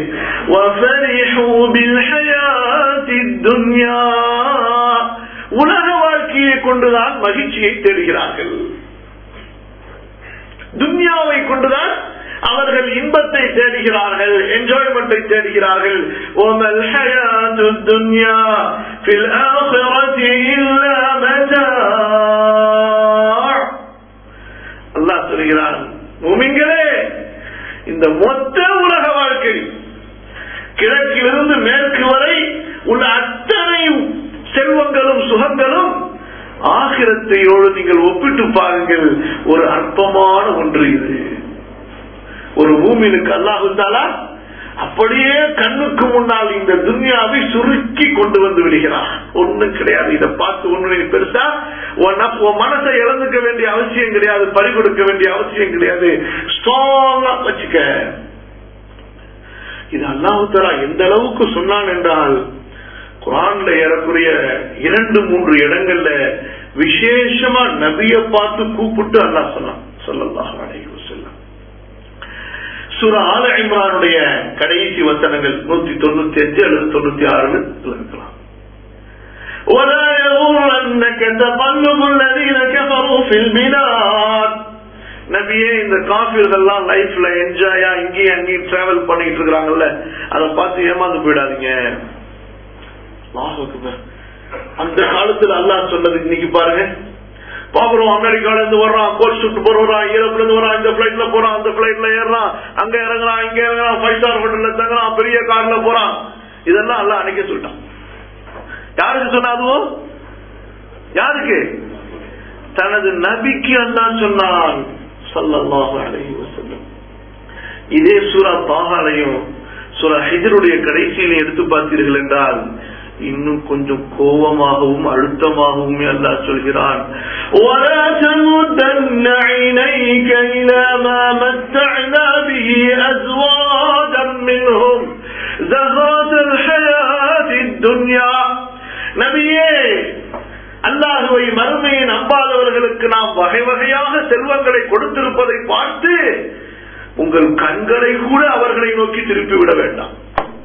உலக வாழ்க்கையை கொண்டுதான் மகிழ்ச்சியை தேடுகிறார்கள் துன்யாவை கொண்டுதான் அவர்கள் இன்பத்தை தேடுகிறார்கள் என்ஜாய்மெண்ட்டை தேடுகிறார்கள் ஓமல் ஹயாத்து துன்யா ஃபில் ஆখিরাতি இல்லா மதா அல்லாஹ் சொல்கிறான் மூமின்களே இந்த மொத்த உலக வாழ்க்கை கிழக்கிலிருந்து மேற்கு வரை உள்ள அத்தனை செல்வங்களும் சுகங்களும் ஆகிரத்தையோடு நீங்கள் ஒப்பிட்டு பாருங்கள் ஒரு அற்பமான ஒன்று இது ஒரு பூமியிலுக்கு அல்லாஹுத்தாலா அப்படியே கண்ணுக்கு முன்னால் இந்த துன்யாவை சுருக்கி கொண்டு வந்து விடுகிறான் ஒண்ணும் கிடையாது இதை பார்த்து ஒண்ணு நீ பெருசா உன் மனசை இழந்துக்க வேண்டிய அவசியம் கிடையாது பறி கொடுக்க வேண்டிய அவசியம் கிடையாது ஸ்ட்ராங்கா வச்சுக்க இது அல்லாஹுத்தலா எந்த அளவுக்கு சொன்னான் என்றால் குரான்ல ஏறக்குரிய இரண்டு மூன்று இடங்கள்ல விசேஷமா நபிய பார்த்து கூப்பிட்டு அல்லாஹ் சொன்னான் சொல்லலாம் அலைஹி வஸல்லம் சூரா ஆல இம்ரானுடைய கடைசி வசனங்கள் நூத்தி தொண்ணூத்தி அஞ்சு அல்லது தொண்ணூத்தி ஆறு இருக்கலாம் ولا يغرنك تقلب الذين كفروا في البلاد நபியே இந்த காஃபிர்கள்லாம் லைஃப்ல என்ஜாயா இங்கேயும் அங்கேயும் டிராவல் பண்ணிட்டு இருக்காங்கல்ல அதை பார்த்து ஏமாந்து போயிடாதீங்க அந்த காலத்துல அல்லாஹ் சொன்னது இன்னைக்கு பாருங்க பாக்குறோம் அமெரிக்கால இருந்து வர்றான் கோல் சுட்டு போறான் ஈரோப்ல இருந்து வரான் இந்த பிளைட்ல போறான் அந்த பிளைட்ல ஏறான் அங்க இறங்குறான் இங்க இறங்குறான் ஃபைவ் ஸ்டார் ஹோட்டல்ல தங்குறான் பெரிய கார்ல போறான் இதெல்லாம் அல்ல அன்னைக்கே சொல்லிட்டான் யாருக்கு சொன்ன அதுவும் யாருக்கு தனது நபிக்கு அல்லாஹ் சொன்னான் சல்லல்லாஹு அலைஹி வஸல்லம் இதே சூரா தாகாலையும் சொல்ல ஹிஜருடைய கடைசியில் எடுத்து பார்த்தீர்கள் என்றால் இன்னும் கொஞ்சம் கோபமாகவும் அழுத்தமாகவும் அல்லாஹ் சொல்கிறான் ولا تمدن عينيك إلى ما متعنا به أزواجا منهم زهرة الحياة الدنيا நபியே அல்லாஹுவை மறுமையை நம்பாதவர்களுக்கு நாம் வகை வகையாக செல்வங்களை கொடுத்திருப்பதை பார்த்து உங்கள் கண்களை கூட அவர்களை நோக்கி திருப்பி விட வேண்டாம்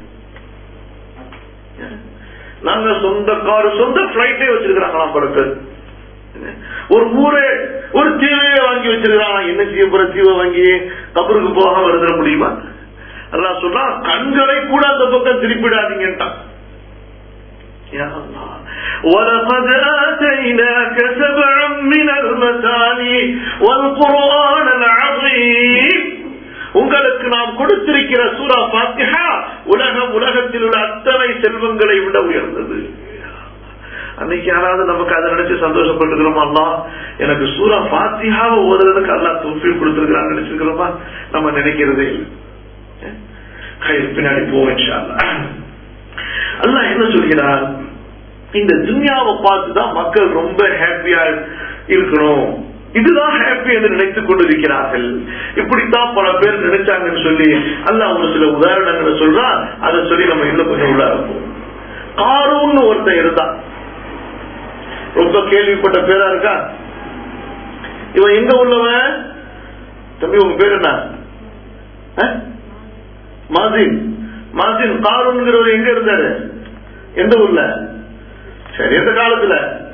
நாங்க சொந்த கார் சொந்த பிளைட்டே வச்சிருக்கிறாங்களாம் படத்து ஒரு ஊரே ஒரு தீவையை வாங்கி வச்சிருக்கிறான் என்ன செய்ய போற தீவை வாங்கி கபருக்கு போகாம இருந்துட முடியுமா அல்லாஹ் சொல்றா கண்களை கூட அந்த பக்கம் திருப்பிடாதீங்கன்ட்டான் يا الله ولقد آتيناك سبعا من المثاني والقرآن العظيم உங்களுக்கு நாம் கொடுத்திருக்கிற சூரா பாத்திஹா உலகம் உலகத்தில் உள்ள அத்தனை செல்வங்களை விட உயர்ந்தது அன்னைக்கு யாராவது நமக்கு அதை நினைச்சு சந்தோஷப்பட்டுக்கிறோமா அல்லா எனக்கு சூரா பாத்தியாவை ஓதுறதுக்கு அல்லா தொப்பி கொடுத்திருக்கிறான்னு நினைச்சிருக்கிறோமா நம்ம நினைக்கிறதே இல்லை கயிறு பின்னாடி போவேன் அல்லா என்ன சொல்கிறார் இந்த துன்யாவை பார்த்துதான் மக்கள் ரொம்ப ஹாப்பியா இருக்கணும் இதுதான் ஹாப்பி என்று நினைத்துக் கொண்டிருக்கிறார்கள் இப்படித்தான் பல பேர் நினைச்சாங்கன்னு சொல்லி அல்ல ஒரு சில உதாரணங்களை சொல்றா அதை சொல்லி நம்ம இன்னும் கொஞ்சம் உள்ள இருப்போம் காரூன்னு ஒருத்தன் இருந்தான் ரொம்ப கேள்விப்பட்ட பேரா இருக்கா இவன் எங்க உள்ளவன் தம்பி உங்க பேர் என்ன மாசின் மாசின் காரூன்கிறவர் எங்க இருந்தாரு எந்த ஊர்ல சரி எந்த காலத்துல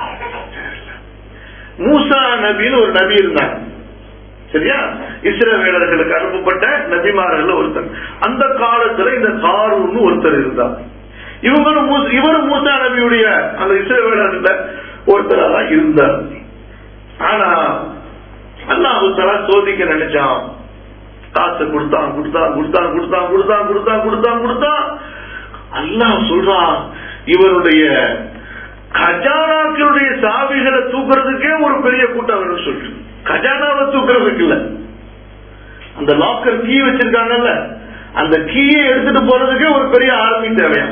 மூசா நபின்னு ஒரு நபி இருந்தாங்க சரியா இஸ்ரவேலர்களுக்கு அனுப்பப்பட்ட நபிமார்கள் ஒருத்தர் அந்த காலத்துல இந்த காரூன்னு ஒருத்தர் இருந்தார் இவங்களும் இவரும் மூசா நபியுடைய அந்த இஸ்ரவேலர்கள ஒருத்தரா தான் இருந்தார் ஆனா அல்லாஹு தலா சோதிக்க நினைச்சான் காசு கொடுத்தான் கொடுத்தான் கொடுத்தான் கொடுத்தான் கொடுத்தான் கொடுத்தான் கொடுத்தான் கொடுத்தான் அல்லாஹ் சொல்றான் இவருடைய கஜானாக்களுடைய சாவிகளை தூக்குறதுக்கே ஒரு பெரிய கூட்டம் வேணும் சொல்லு கஜானாவை தூக்குறதுக்கு இல்ல அந்த லாக்கர் கீ வச்சிருக்காங்கல்ல அந்த கீயை எடுத்துட்டு போறதுக்கே ஒரு பெரிய ஆர்மி தேவையா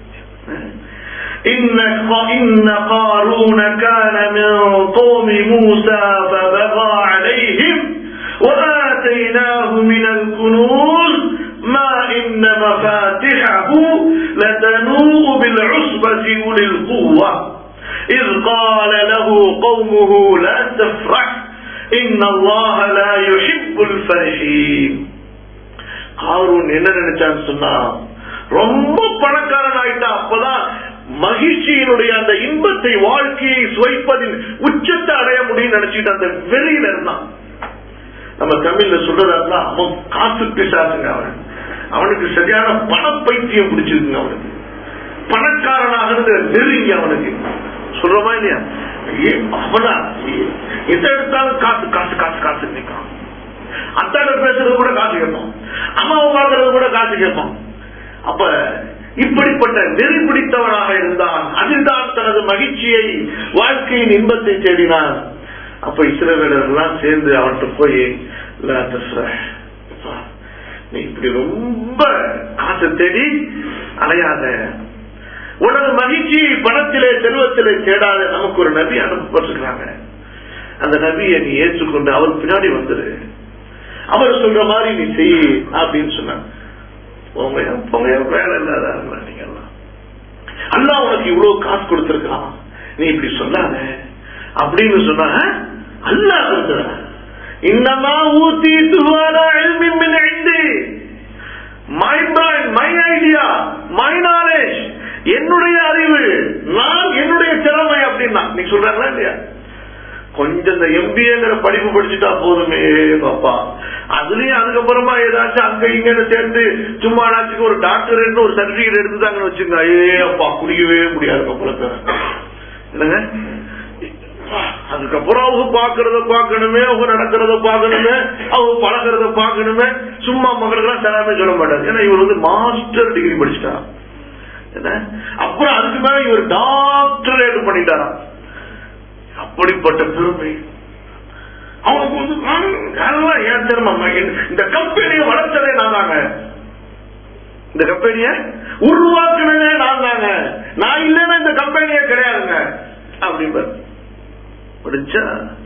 إن إن قارون كان من قوم موسى فبغى عليهم وآتيناه من الكنوز ما إن مفاتحه لتنوء بالعصبة أولي القوة إذ قال له قومه لا تفرح إن الله لا يحب الفرحين காரூன் என்ன நினைச்சான்னு சொன்னா ரொம்ப பணக்காரன் ஆயிட்டா அப்பதான் மகிழ்ச்சியினுடைய அந்த இன்பத்தை வாழ்க்கையை சுவைப்பதின் உச்சத்தை அடைய முடியும் நினைச்சிட்டு அந்த வெளியில இருந்தான் நம்ம தமிழ்ல சொல்றதா அவன் காசு பிசாசுங்க அவன் அவனுக்கு சரியான பண பைத்தியம் பிடிச்சிருக்குங்க அவனுக்கு பணக்காரனாக நெருங்கி அவனுக்கு சொல்றமா இல்லையா அவனா எதை எடுத்தாலும் காசு காசு காசு காசு நிற்கான் அத்தாட பேசுறது கூட காசு கேட்பான் அம்மாவை பார்க்கறது கூட காசு கேட்பான் அப்ப இப்படிப்பட்ட நெறி பிடித்தவனாக இருந்தான் அதில்தான் தனது மகிழ்ச்சியை வாழ்க்கையின் இன்பத்தை தேடினான் அப்ப இஸ்ரவேலர்கள்லாம் சேர்ந்து அவன்கிட்ட போய் நீ இப்படி ரொம்ப காசை தேடி அலையாத உனது மகிழ்ச்சி பணத்திலே செல்வத்திலே தேடாத நமக்கு ஒரு நபி அனுப்பப்பட்டிருக்கிறாங்க அந்த நபியை நீ ஏற்றுக்கொண்டு அவர் பின்னாடி வந்துரு அவர் சொல்ற மாதிரி நீ செய் அப்படின்னு சொன்னாங்க வேலை இல்லாத நீங்க அல்லா உனக்கு இவ்வளவு காசு கொடுத்திருக்கலாம் நீ இப்படி சொல்லாத அப்படின்னு சொன்ன அல்லா கொடுக்கிற இன்னமா ஊத்தி my my idea my knowledge என்னுடைய அறிவு நான் என்னுடைய திறமை அப்படின்னா நீ சொல்றாங்களா இல்லையா கொஞ்சம் இந்த எம்பிஏங்கிற படிப்பு படிச்சுட்டா போதுமே பாப்பா அதுலயும் அதுக்கப்புறமா ஏதாச்சும் அங்க இங்கன்னு சேர்ந்து சும்மா நாச்சுக்கு ஒரு டாக்டர் ஒரு சர்டிபிகேட் எடுத்துட்டாங்கன்னு வச்சுங்க ஏ அப்பா குடிக்கவே முடியாது அப்புறம் என்னங்க அதுக்கப்புறம் அவங்க பாக்குறத பாக்கணுமே அவங்க நடக்கிறத பாக்கணுமே அவங்க பழகிறத பாக்கணுமே சும்மா மக்களுக்கெல்லாம் தராமே சொல்ல மாட்டாரு ஏன்னா இவர் வந்து மாஸ்டர் டிகிரி படிச்சுட்டா என்ன அப்புறம் அதுக்கு மேல இவர் டாக்டரேட் பண்ணிட்டாராம் அப்படிப்பட்ட பெருமை அவனுக்கு வந்து ஏன் தெரியுமா இந்த கம்பெனியை வளர்த்ததே நான் தாங்க இந்த கம்பெனிய உருவாக்குனதே நான் தாங்க நான் இல்லைன்னா இந்த கம்பெனியே கிடையாதுங்க அப்படிம்பார் முடிஞ்சா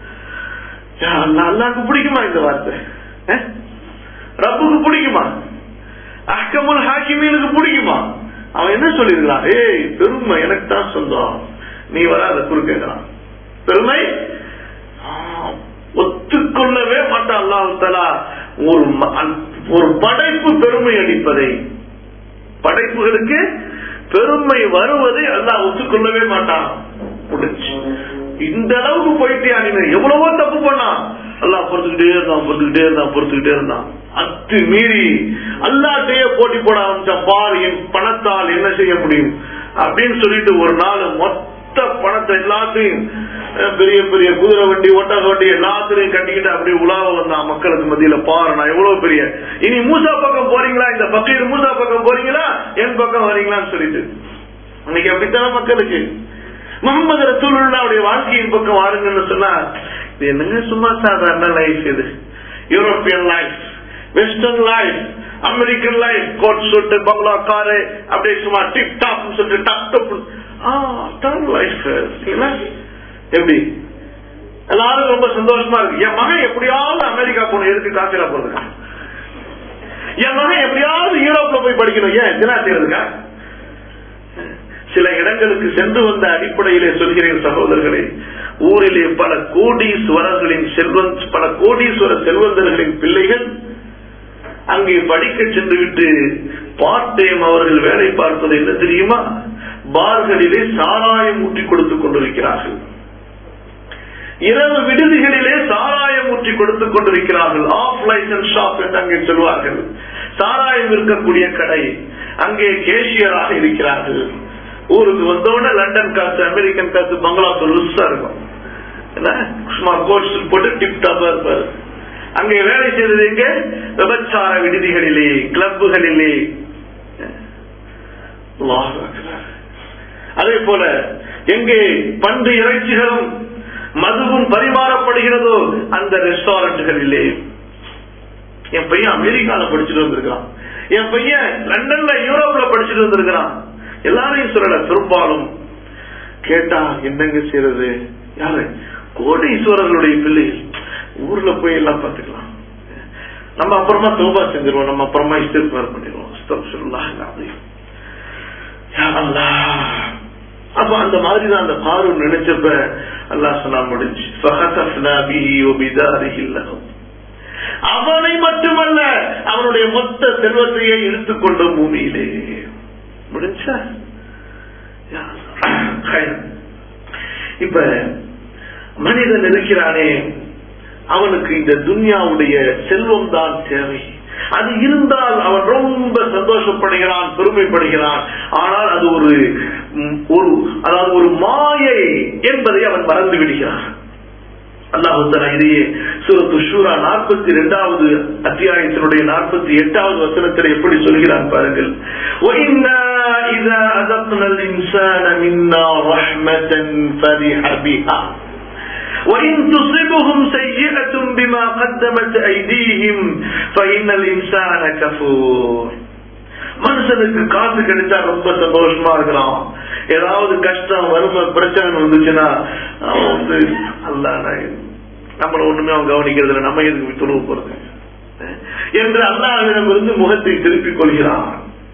யா அல்லாஹ், அல்லாஹ்க்கு பிடிக்குமா இந்த வார்த்தை அஹ்? ரப்புக்கு பிடிக்குமா அஹ்கமுல் ஹாக்கிமீனுக்கு பிடிக்குமா அவன் என்ன சொல்லிருக்கான் ஏய் பெருமை எனக்கு தான் சொந்தம் நீ வராத குறுக்கிறான் பெருமை ஆ, ஒத்துக்கொள்ளவே மாட்டான் அல்லாஹ் தலா ஒரு ம- அன்- ஒரு படைப்பு பெருமை அடிப்பதை படைப்புகளுக்கு பெருமை வருவதை அல்லாஹ் ஒத்துக்கொள்ளவே மாட்டான் முடிஞ்சு இந்த அளவுக்கு போயிட்டே நீ எவ்வளவோ தப்பு பண்ணான் அல்லாஹ் பொறுத்துக்கிட்டே இருந்தான் பொறுத்துக்கிட்டே இருந்தான் பொறுத்துக்கிட்டே இருந்தான் அத்து மீறி அல்லாட்டையே போட்டி போட ஆரம்பிச்சான் பாரு என் பணத்தால் என்ன செய்ய முடியும் அப்படின்னு சொல்லிட்டு ஒரு நாள் மொத்த பணத்தை எல்லாத்தையும் அஹ், பெரிய பெரிய குதிரை வண்டி ஒட்டக வண்டி எல்லாத்தையும் கட்டிக்கிட்டு அப்படியே உலாவ வந்தான் மக்களுக்கு மத்தியில பாரு நான் எவ்வளவு பெரிய இனி மூசா பக்கம் போறீங்களா இந்த பக்கீர் மூசா பக்கம் போறீங்களா என் பக்கம் வரீங்களான்னு சொல்லிட்டு இன்னைக்கு அப்படித்தான மக்களுக்கு முகமது ரசூலுல்லாவுடைய வாழ்க்கையின் பக்கம் வாருங்கன்னு சொன்னா இது என்னங்க சும்மா சாதாரண லைஃப் இது European life western life American life coat சுட்டு பங்களா காரு அப்படியே சும்மா டிப் டாப் சொல்லிட்டு டப் டப் ஆ லைஃப் எப்படி எல்லாரும் ரொம்ப சந்தோஷமா இருக்கு என் மகன் எப்படியாவது அமெரிக்கா போன எதுக்கு காசிலா போறதுக்கா என் மகன் எப்படியாவது யூரோப்ல போய் படிக்கணும் ஏன் தினா செய்யறதுக்கா சில இடங்களுக்கு சென்று வந்த அடிப்படையிலே சொல்கிறேன் சகோதரர்களே ஊரிலே பல கோடீஸ்வரர்களின் செல்வன் பல கோடீஸ்வர செல்வந்தர்களின் பிள்ளைகள் அங்கே படிக்க சென்று விட்டு பார்ட் டைம் அவர்கள் வேலை பார்ப்பது என்ன தெரியுமா பார்களிலே சாராயம் ஊற்றி கொடுத்துக் கொண்டிருக்கிறார்கள் இரவு விடுதிகளிலே சாராயம் ஊற்றி கொடுத்துக் கொண்டிருக்கிறார்கள் ஆஃப் லைசன்ஸ் ஷாப் என்று அங்கே சொல்வார்கள் சாராயம் இருக்கக்கூடிய கடை அங்கே கேஷியராக இருக்கிறார்கள் ஊருக்கு வந்தோடனே லண்டன் காசு அமெரிக்கன் காசு பங்களா லுசா இருக்கும் என்ன சும்மா கோட்ஸ் போட்டு டிப் டாப்பா இருப்பாரு அங்கே வேலை செய்தது எங்க விபச்சார விடுதிகளிலே கிளப்புகளிலே அல்லாஹ் அக்பர். அதே போல எங்கே பன்று இறைச்சிகளும் மதுவும் பரிமாறப்படுகிறதோ அந்த ரெஸ்டாரண்ட்களிலே என் பையன் அமெரிக்கால படிச்சுட்டு வந்திருக்கான் என் பையன் லண்டன்ல யூரோப்ல படிச்சுட்டு வந்திருக்கிறான் எல்லாரையும் சொல்லல பெரும்பாலும் கேட்டா என்னங்க செய்யறது யாரு கோடீஸ்வரர்களுடைய பிள்ளைகள் ஊர்ல போய் எல்லாம் பாத்துக்கலாம் நம்ம அப்புறமா தோபா செஞ்சிருவோம் நம்ம அப்புறமா இஸ்திஃபார் பண்ணிடுவோம் அஸ்தக்ஃபிருல்லாஹ் அல்-அஸீம். யா அல்லாஹ். அப்ப அந்த மாதிரி தான் அந்த காரூன் நினைச்சப்ப அல்லாஹ் சொன்னா முடிஞ்சு فَخَسَفْنَا بِهِ وَبِدَارِهِ الْأَرْضَ. அவனை மட்டுமல்ல அவனுடைய மொத்த செல்வத்தையே இழுத்துக்கொண்டோம் பூமியிலே முடிஞ்சா யா அல்லாஹ். இப்ப மனிதன் இருக்கிறானே அவனுக்கு இந்த துன்யாவுடைய செல்வம் தான் தேவை அது இருந்தால் அவன் ரொம்ப சந்தோஷப்படுகிறான் பெருமைப்படுகிறான் ஆனால் அது ஒரு ம், ஒரு அதாவது ஒரு மாயை என்பதை அவன் மறந்து விடுகிறான் அல்லாஹு தஆலா இதையே சூரத்து ஷூரா நாற்பத்தி இரண்டாவது அத்தியாயத்தினுடைய நாற்பத்தி எட்டாவது வசனத்தில் எப்படி சொல்கிறான் பாருங்கள் وَإِنَّا إِذَا أَذَقْنَا الْإِنسَانَ مِنَّا رَحْمَةً فَرِحَ بِهَا وإن تصبهم سيئة بما قدمت أيديهم فإن الإنسان كفور மனுஷனுக்கு காசு கிடைச்சா ரொம்ப சந்தோஷமா இருக்கிறான் ஏதாவது கஷ்டம் வறுமை பிரச்சனை வந்துச்சுன்னா அவன் வந்து அல்ல நம்மள ஒண்ணுமே அவன் கவனிக்கிறது இல்லை நம்ம எதுக்கு துருவ போறது என்று அல்லாஹ்விடம் இருந்து முகத்தை திருப்பிக் கொள்கிறான்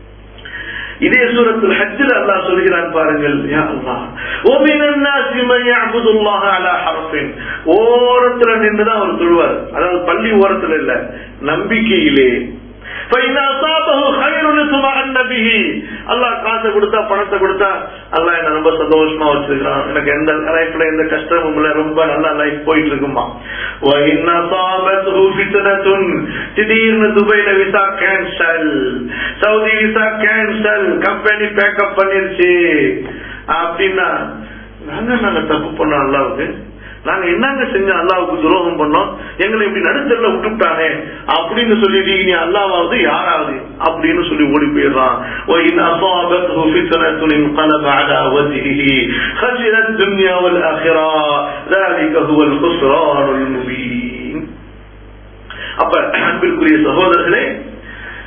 இதே சூரத்தில் ஹஜ்ஜில் அல்லாஹ் சொல்கிறான் பாருங்கள் யா அல்லாஹ் وَمِنَ النَّاسِ مَن يَعْبُدُ اللَّهَ عَلَى حَرْفٍ ஓரத்துல நின்றுதான் அவர் சொல்வார் அதாவது பள்ளி ஓரத்துல இல்ல நம்பிக்கையிலே فَإِنْ أَصَابَهُ خَيْرٌ اطْمَأَنَّ بِهِ அல்லாஹ் காசை கொடுத்தா பணத்தை கொடுத்தா அல்லாஹ் என்ன ரொம்ப சந்தோஷமா வச்சிருக்கான் எனக்கு எந்த லைஃப்ல எந்த கஷ்டமும் இல்ல ரொம்ப நல்லா லைஃப் போயிட்டு இருக்குமா وَإِنْ أَصَابَتْهُ فِتْنَةٌ திடீர்னு துபைல visa cancel Saudi visa cancel company pack up பண்ணிருச்சு அப்படின்னா நாங்க நாங்க தப்பு பண்ணோம் அல்லாவுக்கு நாங்க என்னங்க செஞ்சோம் அல்லாவுக்கு துரோகம் பண்ணோம் எங்களை இப்படி நடுத்தல விட்டுட்டானே அப்படின்னு சொல்லிட்டு நீ அல்லாவாவது யாராவது அப்படின்னு சொல்லி ஓடி போயிடுறான் وَإِنْ أَصَابَتْهُ فِتْنَةٌ انقلب على وجهه خسر الدنيا والآخرة ذلك هو الخسران المبين அப்ப அன்பிற்குரிய சகோதரர்களே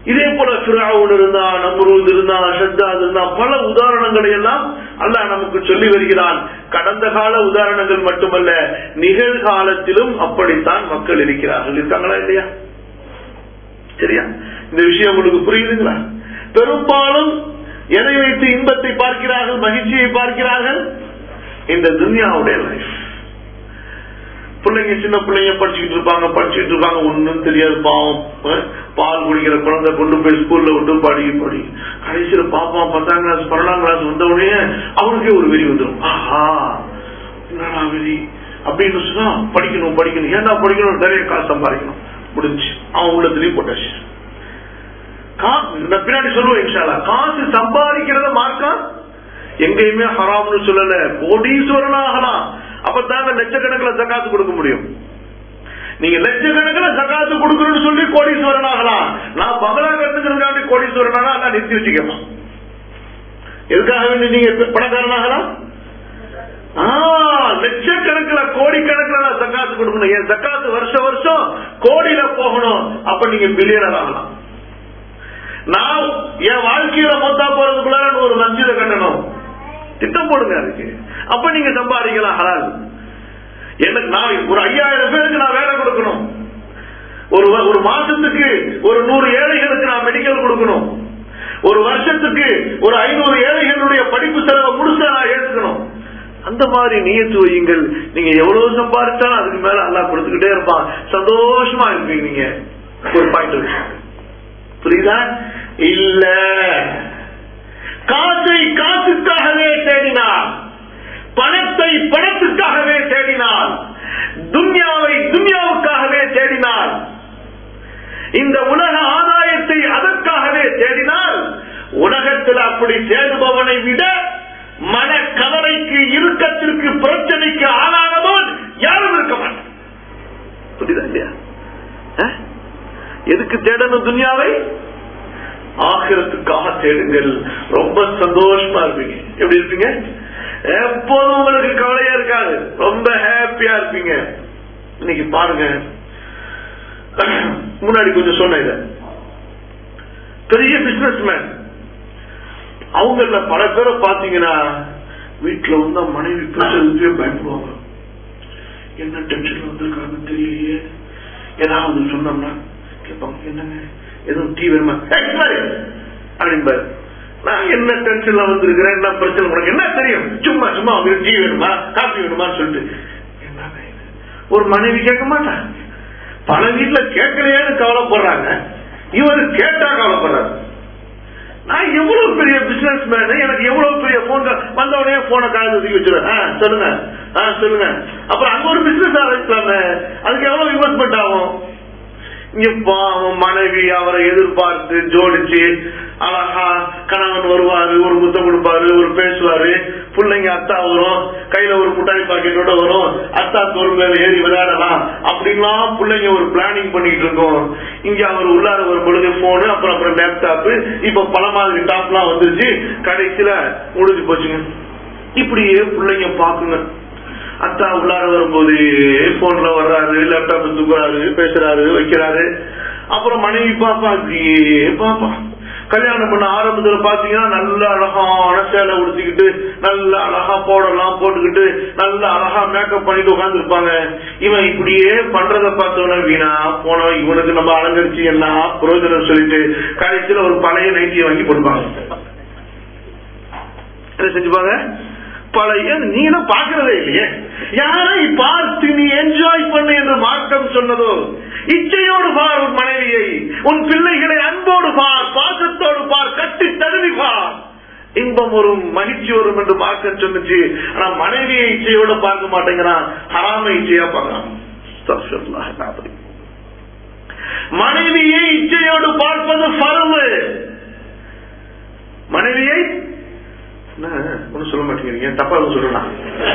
இதே போல பிராவுன் இருந்தா நம்ரூத் இருந்தா ஷத்தாத் இருந்தா பல உதாரணங்களை எல்லாம் அல்லாஹ் நமக்கு சொல்லி வருகிறான் கடந்த கால உதாரணங்கள் மட்டுமல்ல நிகழ்காலத்திலும் அப்படித்தான் மக்கள் இருக்கிறார்கள் இருக்காங்களா இல்லையா சரியா இந்த விஷயம் உங்களுக்கு புரியுதுங்களா பெரும்பாலும் எதை வைத்து இன்பத்தை பார்க்கிறார்கள் மகிழ்ச்சியை பார்க்கிறார்கள் இந்த துன்யாவுடைய லைஃப் பிள்ளைங்க சின்ன பிள்ளைங்க படிச்சுக்கிட்டு இருப்பாங்க படிச்சுட்டு இருப்பாங்க ஒண்ணும் தெரியாது பாவம் அஹ், பால் குடிக்கிற குழந்தை கொண்டு போய் ஸ்கூல்ல விட்டு படி படி கடைசியில பாப்பான் பத்தாம் கிளாஸ் பன்னெண்டாம் கிளாஸ் வந்த உடனே அவனுக்கே ஒரு வெறி வந்துடும் ஆஹா என்னடா வெறி அப்படின்னு சொன்னா படிக்கணும் படிக்கணும் ஏன்டா படிக்கணும் நிறைய காசு சம்பாதிக்கணும் முடிஞ்சு அவன் உள்ளத்துலயும் போட்டாச்சு கா- நான் பின்னாடி சொல்லுவேன் இன்ஷால்லா காசு சம்பாதிக்கிறத மார்க்கா எங்கேயுமே ஹராம்னு சொல்லல கோடீஸ்வரன் ஆகலாம் அப்பதாங்க லட்சக்கணக்கில் ஜக்காத்து கொடுக்க முடியும் நீங்க லட்சக்கணக்கில் ஜக்காத்து கொடுக்கணும்னு சொல்லி கோடீஸ்வரன் ஆகலாம் நான் பங்களா கட்டுக்கிறதுக்காண்டி கோடீஸ்வரன் ஆனா நான் நிறுத்தி வச்சுக்கலாம் எதுக்காக வேண்டி நீங்க பணக்காரன் ஆகலாம் ஆ, லட்சக்கணக்கில் கோடிக்கணக்கில் நான் ஜக்காத்து கொடுக்கணும் என் ஜக்காத்து வருஷ வருஷம் கோடியில போகணும் அப்ப நீங்க பில்லியனர் ஆகலாம் நான் என் வாழ்க்கையில மொத்தா போறதுக்குள்ள நான் ஒரு மஸ்ஜித கட்டணும் திட்டம் போடுங்க அதுக்கு அப்ப நீங்க சம்பாதிக்கலாம் ஹலால் எனக்கு நான் ஒரு ஐயாயிரம் பேருக்கு நான் வேலை கொடுக்கணும் ஒரு வ- ஒரு மாசத்துக்கு ஒரு நூறு ஏழைகளுக்கு நான் மெடிக்கல் கொடுக்கணும் ஒரு வருஷத்துக்கு ஒரு ஐநூறு ஏழைகளுடைய படிப்பு செலவை முழுசா நான் ஏற்றுக்கணும் அந்த மாதிரி நியத்து வையுங்கள் நீங்க எவ்வளவு சம்பாதிச்சாலும் அதுக்கு மேல அல்லாஹ் கொடுத்துக்கிட்டே இருப்பான் சந்தோஷமா இருப்பீங்க நீங்க ஒரு பாயிண்ட் புரியுதா இல்ல காசை காசுக்காகவே தேடினார் பணத்தை பணத்துக்காகவே தேடினார் துன்யாவை துன்யாவுக்காகவே தேடினார் இந்த உலக ஆதாயத்தை அதற்காகவே தேடினால் உலகத்தில் அப்படி தேடுபவனை விட மன கவலைக்கு இறுக்கத்திற்கு பிரச்சனைக்கு ஆளானவன் யாரும் இருக்க மாட்டான் புரியுதா இல்லையா அஹ்? எதுக்கு தேடணும் துன்யாவை ஆகிரத்துக்காக தேடுங்கள் ரொம்ப சந்தோஷமா இருப்பீங்க எப்படி இருப்பீங்க எப்போதும் உங்களுக்கு கவலையா இருக்காது ரொம்ப ஹாப்பியா இருப்பீங்க இன்னைக்கு பாருங்க முன்னாடி கொஞ்சம் சொன்ன இத பெரிய பிசினஸ் மேன் அவங்கள பல பேரை பாத்தீங்கன்னா வீட்டுல வந்தா மனைவி பேசுறதுக்கே பயப்படுவாங்க என்ன டென்ஷன்ல வந்திருக்காங்கன்னு தெரியலையே ஏதாவது சொன்னோம்னா கேட்பாங்க என்னங்க எதுவும் டீ வேணுமா ஏய், சும்மாரு. அப்படிம்பாரு நான் என்ன டென்ஷன்ல வந்திருக்கிறேன் என்ன பிரச்சனை உனக்கு என்ன தெரியும் சும்மா சும்மா உங்களுக்கு டீ வேணுமா காஃபி வேணுமான்னு சொல்லிட்டு என்னங்க இது? ஒரு மனைவி கேட்க மாட்டாங்க பல வீட்டுல கேட்கலையேன்னு கவலைப்படுறாங்க இவரு கேட்டா கவலைப்படுறாரு நான் எவ்வளவு பெரிய பிசினஸ் மேன் எனக்கு எவ்வளவு பெரிய போன் வந்த உடனே போனை கால தூக்கி வச்சிருவேன் ஆ, சொல்லுங்க ஆ, சொல்லுங்க அப்புறம் அங்க ஒரு பிசினஸ் ஆரம்பிக்கலாமே அதுக்கு எவ்வளவு இன்வெஸ்ட்மெண்ட் ஆகும் இங்க பாவம் மனைவி அவரை எதிர்பார்த்து ஜோடிச்சு அழகா கணவன் வருவாரு ஒரு முத்தம் கொடுப்பாரு ஒரு பேசுவாரு பிள்ளைங்க அத்தா வரும் கையில ஒரு முட்டாய் பாக்கெட்டோட வரும் அத்தா தோல் மேல ஏறி விளையாடலாம் அப்படின்லாம் பிள்ளைங்க ஒரு பிளானிங் பண்ணிட்டு இருக்கோம் இங்க அவர் உள்ளார ஒரு பொழுது போனு அப்புறம் அப்புறம் லேப்டாப் இப்ப பல மாதிரி டாப்லாம் வந்துருச்சு கடைசியில முடிஞ்சு போச்சுங்க இப்படியே பிள்ளைங்க பாக்குங்க அத்தா உள்ளார வரும்போது போன்ல வர்றாரு லேப்டாப் தூக்குறாரு பேசுறாரு வைக்கிறாரு அப்புறம் மனைவி பாப்பா அப்படியே பாப்பா கல்யாணம் பண்ண ஆரம்பத்துல பாத்தீங்கன்னா நல்ல அழகான சேலை உடுத்திக்கிட்டு நல்ல அழகா போடலாம் போட்டுக்கிட்டு நல்ல அழகா மேக்கப் பண்ணிட்டு உட்கார்ந்து இருப்பாங்க இவன் இப்படியே பண்றத பார்த்தவன வீணா போன இவனுக்கு நம்ம அலங்கரிச்சு என்ன புரோஜனம் சொல்லிட்டு கடைசியில ஒரு பழைய நைட்டியை வாங்கி போட்டுப்பாங்க என்ன செஞ்சுப்பாங்க பழைய நீங்க பாக்குறதே இல்லையே யாரை பார்த்து நீ என்ஜாய் பண்ணு என்று மார்க்கம் சொன்னதோ இச்சையோடு பார் உன் மனைவியை உன் பிள்ளைகளை அன்போடு பார் பாசத்தோடு பார் கட்டி தழுவி பார் இன்பம் வரும் மகிழ்ச்சி வரும் என்று மார்க்கம் சொன்னுச்சு ஆனா மனைவியை இச்சையோட பார்க்க மாட்டேங்கிறான் ஹராம இச்சையா பார்க்கலாம் அஸ்தக்ஃபிருல்லாஹ் அல்-அஸீம். மனைவியை இச்சையோடு பார்ப்பது பருவு மனைவியை என்ன, ஒண்ணும் சொல்ல மாட்டேங்கிறீங்க தப்பா எதுவும் சொல்லலாம்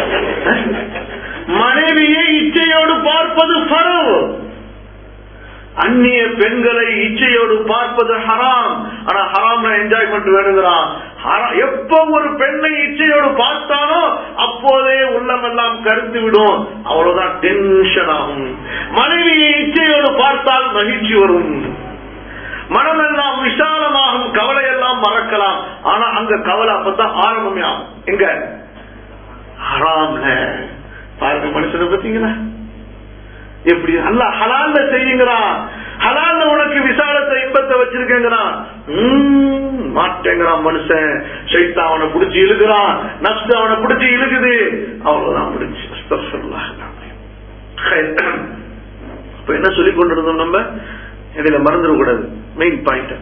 மனைவியை இச்சையோடு பார்ப்பது பரவு அந்நிய பெண்களை இச்சையோடு பார்ப்பது ஹராம் ஆனா ஹராம் என்ஜாய்மெண்ட் வேணுங்கிறான் ஹரா- எப்ப ஒரு பெண்ணை இச்சையோடு பார்த்தானோ அப்போதே உள்ளமெல்லாம் கருத்து விடும் அவ்வளவுதான் டென்ஷன் ஆகும் மனைவியை இச்சையோடு பார்த்தால் மகிழ்ச்சி வரும் மனமெல்லாம் விசாலமாகும் கவலை எல்லாம் மறக்கலாம் ஆனா அங்க கவலை அப்பதான் ஆரம்பமே ஆகும் எங்க ஹராம்ல பாருங்க மனுஷனை பத்தீங்களா எப்படி அல்ல ஹலால்ல செய்யுங்கிறான் ஹலால்ல உனக்கு விசாலத்தை இன்பத்தை வச்சிருக்கேங்கிறான் உம், மாட்டேங்கிறான் மனுஷன் சைத்தா அவனை பிடிச்சி இழுக்கிறான் நஷ்ட அவனை பிடிச்சி இழுக்குது அவ்வளவுதான் பிடிச்சி அஸ்தக்ஃபிருல்லாஹ். ஹைர். இப்ப என்ன சொல்லி கொண்டிருந்தோம் நம்ம இடையில மறந்துடக்கூடாது மெயின் பாயிண்ட்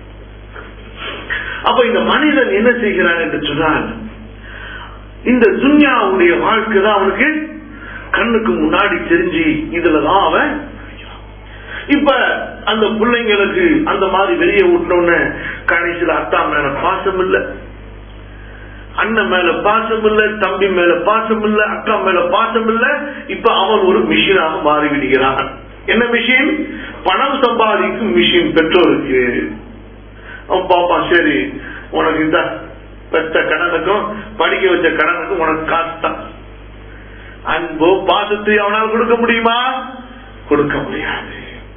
அப்ப இந்த மனிதன் என்ன செய்கிறான் என்று சொன்னால் இந்த துன்யாவுடைய வாழ்க்கை தான் அவனுக்கு கண்ணுக்கு முன்னாடி தெரிஞ்சு இதுலதான் அவன் இப்ப அந்த பிள்ளைங்களுக்கு அந்த மாதிரி வெளியே விட்டோன்னு கடைசியில அத்தா மேல பாசம் இல்ல அண்ணன் மேல பாசம் இல்ல தம்பி மேல பாசம் இல்ல அக்கா மேல பாசம் இல்ல இப்ப அவன் ஒரு மிஷினாக மாறி விடுகிறான் என்ன மிஷின் பணம் சம்பாதிக்கும் மிஷின் பெற்றோருக்கு அவன் பாப்பான் சரி உனக்கு இந்த பெற்ற கடனுக்கும் படிக்க வச்ச கடனுக்கும் உனக்கு காசு தான் அன்போ பாசத்தை அவனால் கொடுக்க முடியுமா கொடுக்க முடியாது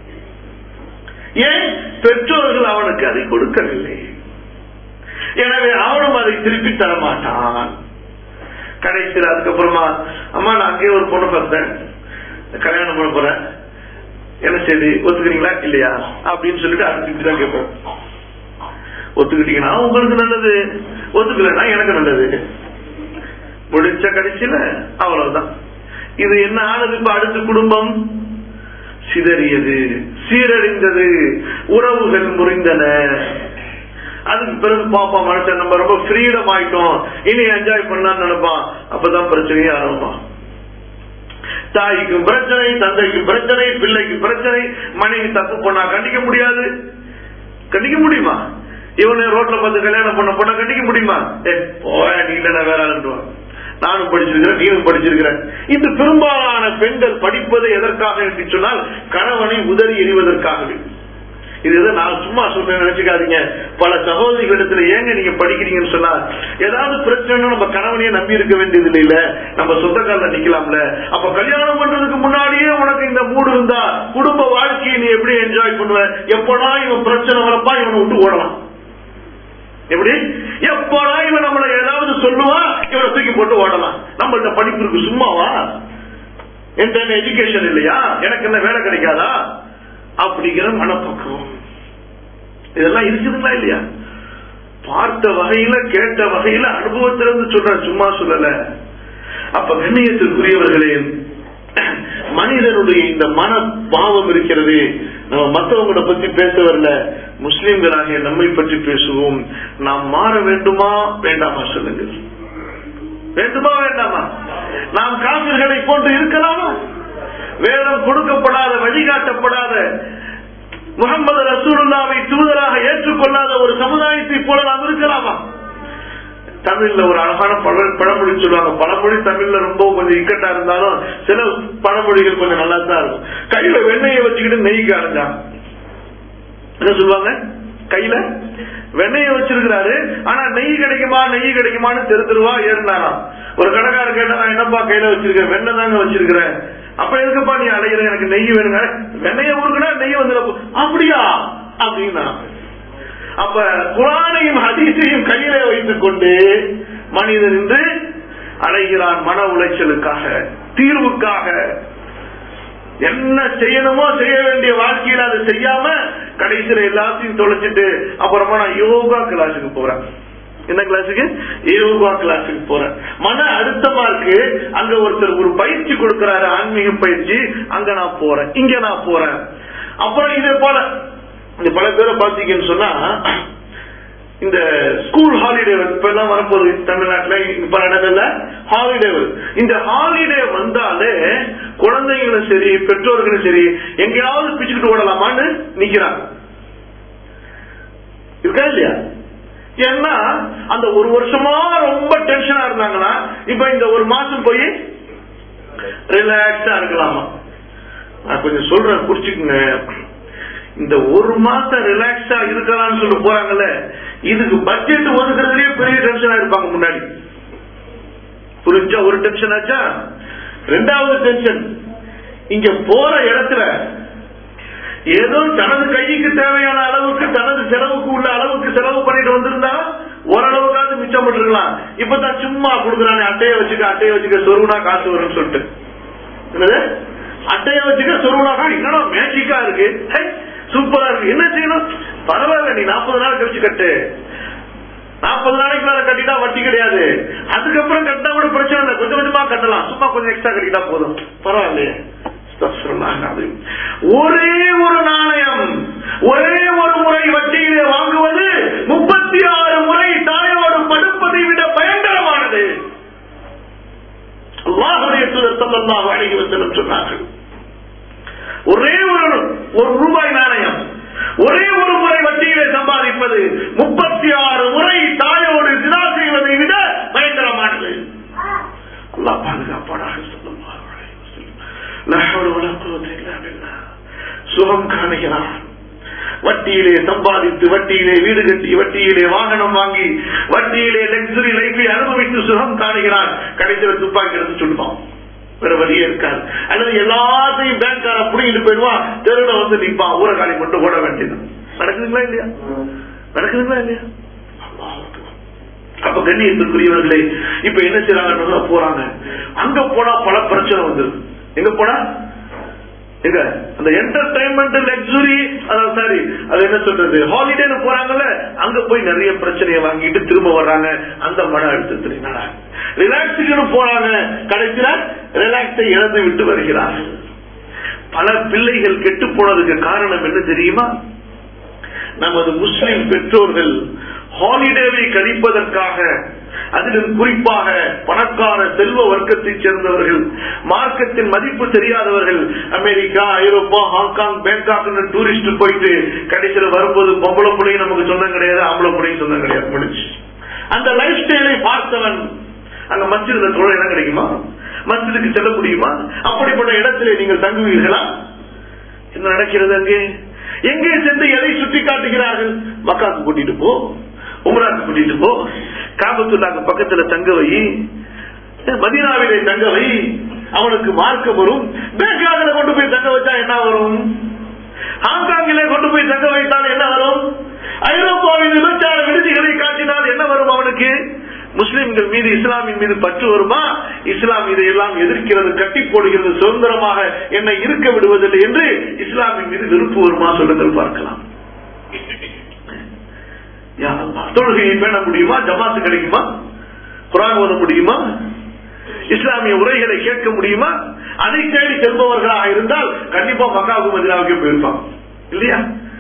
ஏன் பெற்றோர்கள் அவனுக்கு அதை கொடுக்கவில்லை எனவே அவனும் அதை திருப்பி தர மாட்டான் கடைசியில் அதுக்கப்புறமா அம்மா நான் அங்கேயே ஒரு பொண்ணு பார்த்தேன் கல்யாணம் பண்ண போறேன் என்ன செய்து ஒத்துக்கிறீங்களா இல்லையா அப்படின்னு சொல்லிட்டு அடுத்து தான் கேட்போம் ஒத்துக்கிட்டீங்கன்னா உங்களுக்கு நல்லது ஒத்துக்கலைன்னா எனக்கு நல்லது முடிச்ச கடைசியில அவ்வளவுதான் இது என்ன ஆனது இப்ப அடுத்த குடும்பம் சிதறியது சீரழிந்தது உறவுகள் முறிந்தன அதுக்கு பிறகு பாப்பா மனுஷன் நம்ம ரொம்ப ஃப்ரீடம் ஆயிட்டோம் இனி என்ஜாய் பண்ணலாம்னு நினைப்பான் அப்பதான் பிரச்சனையே ஆரம்பம் தாய்க்கும் பிரச்சனை தந்தைக்கும் பிரச்சனை பிள்ளைக்கு பிரச்சனை மனைவி தப்பு பண்ணா கண்டிக்க முடியாது கண்டிக்க முடியுமா இவனை ரோட்ல பார்த்து கல்யாணம் பண்ண பொண்ணை கண்டிக்க முடியுமா ஏ போய நீ இல்ல வேற ஆளுன்றான் நானும் படிச்சிருக்கிறேன் நீனும் படிச்சிருக்கிறேன் இந்த பெரும்பாலான பெண்கள் படிப்பது எதற்காக என்று சொன்னால் கணவனை உதறி எறிவதற்காகவே இது எதை நான் சும்மா சொல்றேன் நினைச்சுக்காதீங்க பல சகோதரிகளிடத்துல ஏங்க நீங்க படிக்கிறீங்கன்னு சொன்னா ஏதாவது பிரச்சனை நம்ம கணவனையே நம்பி இருக்க வேண்டியது இல்ல நம்ம சொந்த கால நிக்கலாம்ல அப்ப கல்யாணம் பண்றதுக்கு முன்னாடியே உனக்கு இந்த மூடு இருந்தா குடும்ப வாழ்க்கையை நீ எப்படி என்ஜாய் பண்ணுவ எப்படா இவன் பிரச்சனை வரப்பா இவனை விட்டு ஓடலாம் எப்படி எப்படா இவன் நம்மள ஏதாவது சொல்லுவான் இவனை தூக்கி போட்டு ஓடலாம் நம்மள்ட்ட படிப்பு இருக்கு சும்மாவா என்கிட்ட எஜுகேஷன் இல்லையா எனக்கு என்ன வேலை கிடைக்காதா அப்படிங்கிற மனப்பக்குவம் இதெல்லாம் இருக்குதுங்களா இல்லையா பார்த்த வகையில கேட்ட வகையில அனுபவத்திலிருந்து சொல்ற சும்மா சொல்லல அப்ப கண்ணியத்திற்குரியவர்களே மனிதனுடைய இந்த மன பாவம் இருக்கிறது நம்ம மற்றவங்களை பத்தி பேச வரல முஸ்லிம்களாகிய நம்மை பற்றி பேசுவோம் நாம் மாற வேண்டுமா வேண்டாமா சொல்லுங்க வேண்டுமா வேண்டாமா நாம் காவிர்களை போன்று இருக்கலாமா வேதம் கொடுக்கப்படாத வழிகாட்டப்படாத முகமது ரசூலுல்லாவை தூதராக ஏற்றுக்கொள்ளாத ஒரு சமுதாயத்தை போல நாம் இருக்கலாமா தமிழ்ல ஒரு அழகான பழ பழமொழி சொல்லுவாங்க பழமொழி தமிழ்ல ரொம்ப கொஞ்சம் இக்கட்டா இருந்தாலும் சில பழமொழிகள் கொஞ்சம் நல்லா தான் இருக்கும் கையில வெண்ணெயை வச்சுக்கிட்டு நெய் காரஞ்சா என்ன சொல்லுவாங்க கையில வெண்ணெயை வச்சிருக்கிறாரு ஆனா நெய் கிடைக்குமா நெய் கிடைக்குமான்னு தெரு தெருவா ஏறினாராம் ஒரு கடைக்காரர் கேட்டா நான் என்னப்பா கையில வச்சிருக்கேன் வெண்ணெய் தாங்க வச்சிருக்கிறேன் அப்ப எதுக்குப்பா நீ அலைகிற எனக்கு நெய் வேணுங்க வெண்ணெய ஊருக்குனா நெய் வந்து அப்படியா அப்படின்னா அப்ப குரானையும் ஹதீஸையும் கையில வைத்துக் கொண்டு மனிதன் இன்று அலைகிறான் மன உளைச்சலுக்காக தீர்வுக்காக என்ன செய்யணுமோ செய்ய வேண்டிய வாழ்க்கையில அதை செய்யாம கடைசியில எல்லாத்தையும் தொலைச்சிட்டு அப்புறமா நான் யோகா கிளாஸுக்கு போறேன் என்ன கிளாஸுக்கு யோகா கிளாஸுக்கு போறேன் மன அழுத்தமா இருக்கு அங்க ஒருத்தர் ஒரு பயிற்சி கொடுக்கிறாரு ஆன்மீக பயிற்சி அங்க நான் போறேன் இங்க நான் போறேன் அப்புறம் இதே போல இந்த பல பேரை பாத்தீங்கன்னு சொன்னா இந்த ஸ்கூல் ஹாலிடே இப்ப எல்லாம் வரப்போகுது தமிழ்நாட்டுல பல இடங்கள்ல ஹாலிடே வருது இந்த ஹாலிடே வந்தாலே குழந்தைங்களும் சரி பெற்றோர்களும் சரி எங்கேயாவது பிச்சுக்கிட்டு ஓடலாமான்னு நிக்கிறாங்க இருக்கா இல்லையா ஏன்னா அந்த ஒரு வருஷமா ரொம்ப டென்ஷனா இருந்தாங்கன்னா இப்ப இந்த ஒரு மாசம் போய் ரிலாக்ஸா இருக்கலாமா நான் கொஞ்சம் சொல்றேன் புரிச்சுக்குங்க இந்த ஒரு மாசம் ரிலாக்ஸா இருக்கலாம்னு சொல்லி போறாங்கல்ல இதுக்கு பட்ஜெட் ஒதுக்குறதுலயே பெரிய டென்ஷனா இருப்பாங்க முன்னாடி புரிஞ்சா ஒரு டென்ஷன் ஆச்சா ரெண்டாவது டென்ஷன் இங்க போற இடத்துல ஏதோ தனது கைக்கு தேவையான அளவுக்கு தனது செலவுக்கு உள்ள அளவுக்கு செலவு பண்ணிட்டு வந்திருந்தா ஓரளவுக்காவது மிச்சம் பண்ணிருக்கலாம் இப்பதான் சும்மா கொடுக்குறானே அட்டையை வச்சுக்க அட்டையை வச்சுக்க சொருகுனா காசு வரும்னு சொல்லிட்டு என்னது அட்டையை வச்சுக்க சொருகுனாக்கா என்னடா மேஜிக்கா இருக்கு ஹை, சூப்பரா இருக்கு என்ன செய்யணும் பரவாயில்ல நீ நாற்பது நாள் கழிச்சு கட்டு நாற்பது நாளைக்கு மேல கட்டிட்டா வட்டி கிடையாது அதுக்கப்புறம் கட்டினா கூட பிரச்சனை இல்லை கொஞ்சம் கொஞ்சமா கட்டலாம் சும்மா கொஞ்சம் எக்ஸ்ட்ரா கட்டிட்டா போதும் பரவாயில்லையே அஸ்தக்ஃபிருல்லாஹ் அலீம். ஒரே ஒரு நாணயம் ஒரே ஒரு முறை வட்டியிலே வாங்குவது முப்பத்தி ஆறு முறை தாயோடு படுப்பதை விட பயங்கரமானது அல்லாஹுடைய தூதர் ஸல்லல்லாஹு அலைஹி வஸல்லம் சொன்னார்கள் ஒரே ஒரு ஒரு ரூபாய் நாணயம் ஒரே ஒரு முறை வட்டியிலே சம்பாதிப்பது முப்பத்தி ஆறு முறை தாயோடு தினா செய்வதை விட பயங்கரமானது அல்லாஹ் பாதுகாப்பாடாக ஸல்லல்லாஹு அலைஹி வஸல்லம் லா ஹவ்ல வலா குவத்த இல்லா பில்லாஹ் சுகம் காணுகிறான் வட்டியிலே சம்பாதித்து வட்டியிலே வீடு கட்டி வட்டியிலே வாகனம் வாங்கி வட்டியிலே லக்ஸரி லைஃபை அனுபவித்து சுகம் காணுகிறான் கடைசியில் துப்பாக்கி எடுத்து சொல்லுவான் வேற வழியே இருக்காது அல்லது எல்லாத்தையும் பேங்க்கார புடிங்கிட்டு போயிடுவான் தெருட வந்து நிப்பான் ஊரகாலி மட்டும் ஓட வேண்டியது நடக்குதுங்களா இல்லையா நடக்குதுங்களா இல்லையா அல்லாஹ் அக்பர். அப்ப கண்ணியத்திற்குரியவர்களே இப்ப என்ன செய்யறாங்க போறாங்க அங்க போனா பல பிரச்சனை வந்துருது எங்க போனா எங்க அந்த என்டர்டைன்மெண்ட் லக்ஸுரி சாரி அது என்ன சொல்றது ஹாலிடேன்னு போறாங்கல்ல அங்க போய் நிறைய பிரச்சனையை வாங்கிட்டு திரும்ப வர்றாங்க அந்த மன அழுத்தத்தினால ரிலாக்ஸுக்குன்னு போறாங்க கடைசியில ரிலாக்ஸை இழந்து விட்டு வருகிறார்கள் பல பிள்ளைகள் கெட்டு போனதுக்கு காரணம் என்ன தெரியுமா நமது முஸ்லிம் பெற்றோர்கள் ஹாலிடேவை கழிப்பதற்காக அதிலும் குறிப்பாக பணக்கார செல்வ வர்க்கத்தைச் சேர்ந்தவர்கள் மார்க்கத்தின் மதிப்பு தெரியாதவர்கள் அமெரிக்கா ஐரோப்பா ஹாங்காங் பேங்காக் டூரிஸ்ட் போயிட்டு கடைசியில் வரும்போது பொம்பளை பிள்ளைங்க நமக்கு சொந்தம் கிடையாது ஆம்பளை பிள்ளைங்க சொந்தம் கிடையாது முடிச்சு அந்த லைஃப் ஸ்டைலை பார்த்தவன் அங்க மஸ்ஜிதுல தொழ இடம் கிடைக்குமா மஸ்ஜிதுக்கு செல்ல முடியுமா அப்படிப்பட்ட இடத்திலே நீங்கள் தங்குவீர்களா என்ன நடக்கிறது அங்கே எங்கே சென்று எதை சுட்டி காட்டுகிறார்கள் மக்காக்கு கூட்டிட்டு போ உமராக்கு கூட்டிட்டு போ காபத்துல்லாக்கு பக்கத்துல தங்க வை மதீனாவிலே தங்க வை அவனுக்கு மார்க்கம் வரும் பேங்காக்ல கொண்டு போய் தங்க வச்சா என்ன வரும் ஹாங்காங்கிலே கொண்டு போய் தங்க வைத்தால் என்ன வரும் ஐரோப்பாவின் விபச்சார விடுதிகளை காட்டினால் என்ன வரும் அவனுக்கு முஸ்லிம்கள் மீது இஸ்லாமின் மீது பற்று வருமா இஸ்லாம் இதையெல்லாம் எதிர்க்கிறது கட்டி போடுகிறது சுதந்திரமாக என்னை இருக்க விடுவதில்லை என்று இஸ்லாமின் மீது வெறுப்பு வருமா சொல்லுங்கள் பார்க்கலாம் யா அல்லாஹ். தொழுகையை பேண முடியுமா ஜமாத்து கிடைக்குமா குரான் ஓத முடியுமா இஸ்லாமிய உரைகளை கேட்க முடியுமா அதை தேடி செல்பவர்களாக இருந்தால் கண்டிப்பா மக்காவுக்கு மதினாவுக்கே போயிருப்பான் இல்லையா